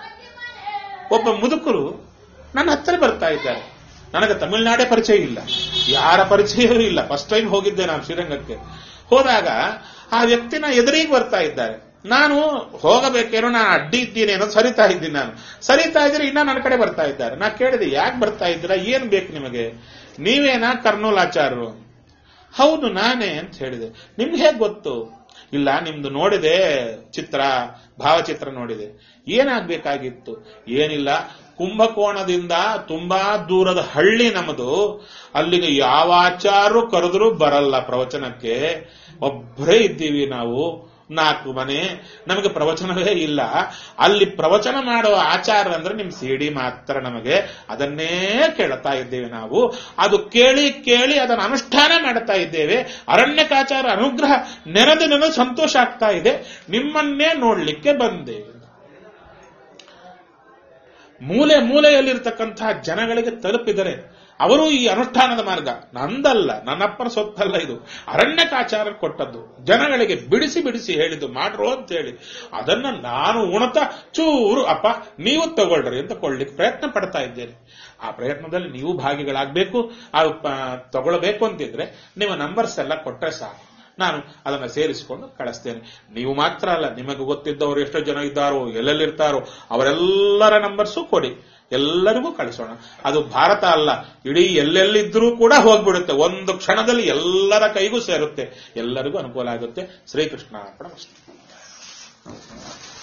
ಒಬ್ಬ ಮುದುಕರು ನನ್ನ ಹತ್ತಿರ ಬರ್ತಾ ಇದ್ದಾರೆ ನನಗೆ ತಮಿಳುನಾಡೇ ಪರಿಚಯ ಇಲ್ಲ ಯಾರ ಪರಿಚಯವೂ ಇಲ್ಲ ಫಸ್ಟ್ ಟೈಮ್ ಹೋಗಿದ್ದೆ ನಾನು ಶ್ರೀರಂಗಕ್ಕೆ ಹೋದಾಗ ಆ ವ್ಯಕ್ತಿನ ಎದುರಿಗೆ ಬರ್ತಾ ಇದ್ದಾರೆ ನಾನು ಹೋಗಬೇಕೇನೋ ನಾನು ಅಡ್ಡಿ ಇದ್ದೀನಿ ಅನ್ನೋದು ಸರಿತಾ ಇದ್ದೀನಿ ನಾನು ಸರಿತಾ ಇದ್ರೆ ಇನ್ನ ನನ್ನ ಕಡೆ ಬರ್ತಾ ಇದ್ದಾರೆ ನಾ ಕೇಳಿದೆ ಯಾಕೆ ಬರ್ತಾ ಇದ್ದೀರಾ ಏನ್ ಬೇಕು ನಿಮಗೆ ನೀವೇನಾ ಕರ್ನೂಲ್ ಆಚಾರ್ಯರು ಹೌದು ನಾನೇ ಅಂತ ಹೇಳಿದೆ ನಿಮ್ಗೆ ಹೇಗೆ ಗೊತ್ತು ಇಲ್ಲ ನಿಮ್ದು ನೋಡಿದೆ ಚಿತ್ರ ಭಾವಚಿತ್ರ ನೋಡಿದೆ ಏನಾಗ್ಬೇಕಾಗಿತ್ತು ಏನಿಲ್ಲ ಕುಂಭಕೋಣದಿಂದ ತುಂಬಾ ದೂರದ ಹಳ್ಳಿ ನಮ್ಮದು ಅಲ್ಲಿಗೆ ಯಾವ ಆಚಾರು ಕರೆದ್ರೂ ಬರಲ್ಲ ಪ್ರವಚನಕ್ಕೆ ಒಬ್ಬರೇ ಇದ್ದೀವಿ ನಾವು ನಾಲ್ಕು ಮನೆ ನಮಗೆ ಪ್ರವಚನವೇ ಇಲ್ಲ ಅಲ್ಲಿ ಪ್ರವಚನ ಮಾಡುವ ಆಚಾರ ಅಂದ್ರೆ ನಿಮ್ ಸಿಡಿ ಮಾತ್ರ ನಮಗೆ ಅದನ್ನೇ ಕೇಳ್ತಾ ಇದ್ದೇವೆ ನಾವು ಅದು ಕೇಳಿ ಕೇಳಿ ಅದನ್ನು ಅನುಷ್ಠಾನ ಮಾಡ್ತಾ ಇದ್ದೇವೆ ಅರಣ್ಯಕಾಚಾರ ಅನುಗ್ರಹ ನೆನೆದು ನೆನೆದು ಸಂತೋಷ ಆಗ್ತಾ ಇದೆ ನಿಮ್ಮನ್ನೇ ನೋಡ್ಲಿಕ್ಕೆ ಬಂದೆ ಮೂಲೆ ಮೂಲೆಯಲ್ಲಿರ್ತಕ್ಕಂತಹ ಜನಗಳಿಗೆ ತಲುಪಿದರೆ ಅವರು ಈ ಅನುಷ್ಠಾನದ ಮಾರ್ಗ ನಂದಲ್ಲ ನನ್ನಪ್ಪನ ಸೊತ್ತಲ್ಲ ಇದು ಅರಣ್ಯಕಾಚಾರ ಕೊಟ್ಟದ್ದು ಜನಗಳಿಗೆ ಬಿಡಿಸಿ ಬಿಡಿಸಿ ಹೇಳಿದ್ದು ಮಾಡ್ರು ಅಂತ ಹೇಳಿ ಅದನ್ನ ನಾನು ಉಣತ ಚೂರು ಅಪ್ಪ ನೀವು ತಗೊಳ್ರಿ ಅಂತ ಕೊಳ್ಳಿಕ್ಕೆ ಪ್ರಯತ್ನ ಪಡ್ತಾ ಇದ್ದೇನೆ ಆ ಪ್ರಯತ್ನದಲ್ಲಿ ನೀವು ಭಾಗಿಗಳಾಗಬೇಕು ಆ ಪ- ತಗೊಳ್ಬೇಕು ಅಂತಿದ್ರೆ ನಿಮ್ಮ ನಂಬರ್ಸ್ ಎಲ್ಲ ಕೊಟ್ಟರೆ ಸಾಕು ನಾನು ಅದನ್ನ ಸೇರಿಸಿಕೊಂಡು ಕಳಿಸ್ತೇನೆ ನೀವು ಮಾತ್ರ ಅಲ್ಲ ನಿಮಗೆ ಗೊತ್ತಿದ್ದವರು ಎಷ್ಟೋ ಜನ ಇದ್ದಾರೋ ಎಲ್ಲೆಲ್ಲಿರ್ತಾರೋ ಅವರೆಲ್ಲರ ನಂಬರ್ಸು ಕೊಡಿ ಎಲ್ಲರಿಗೂ ಕಳಿಸೋಣ ಅದು ಭಾರತ ಅಲ್ಲ ಇಡೀ ಎಲ್ಲೆಲ್ಲಿದ್ರೂ ಕೂಡ ಹೋಗ್ಬಿಡುತ್ತೆ ಒಂದು ಕ್ಷಣದಲ್ಲಿ ಎಲ್ಲರ ಕೈಗೂ ಸೇರುತ್ತೆ ಎಲ್ಲರಿಗೂ ಅನುಕೂಲ ಆಗುತ್ತೆ ಶ್ರೀಕೃಷ್ಣ ಅರ್ಪಣ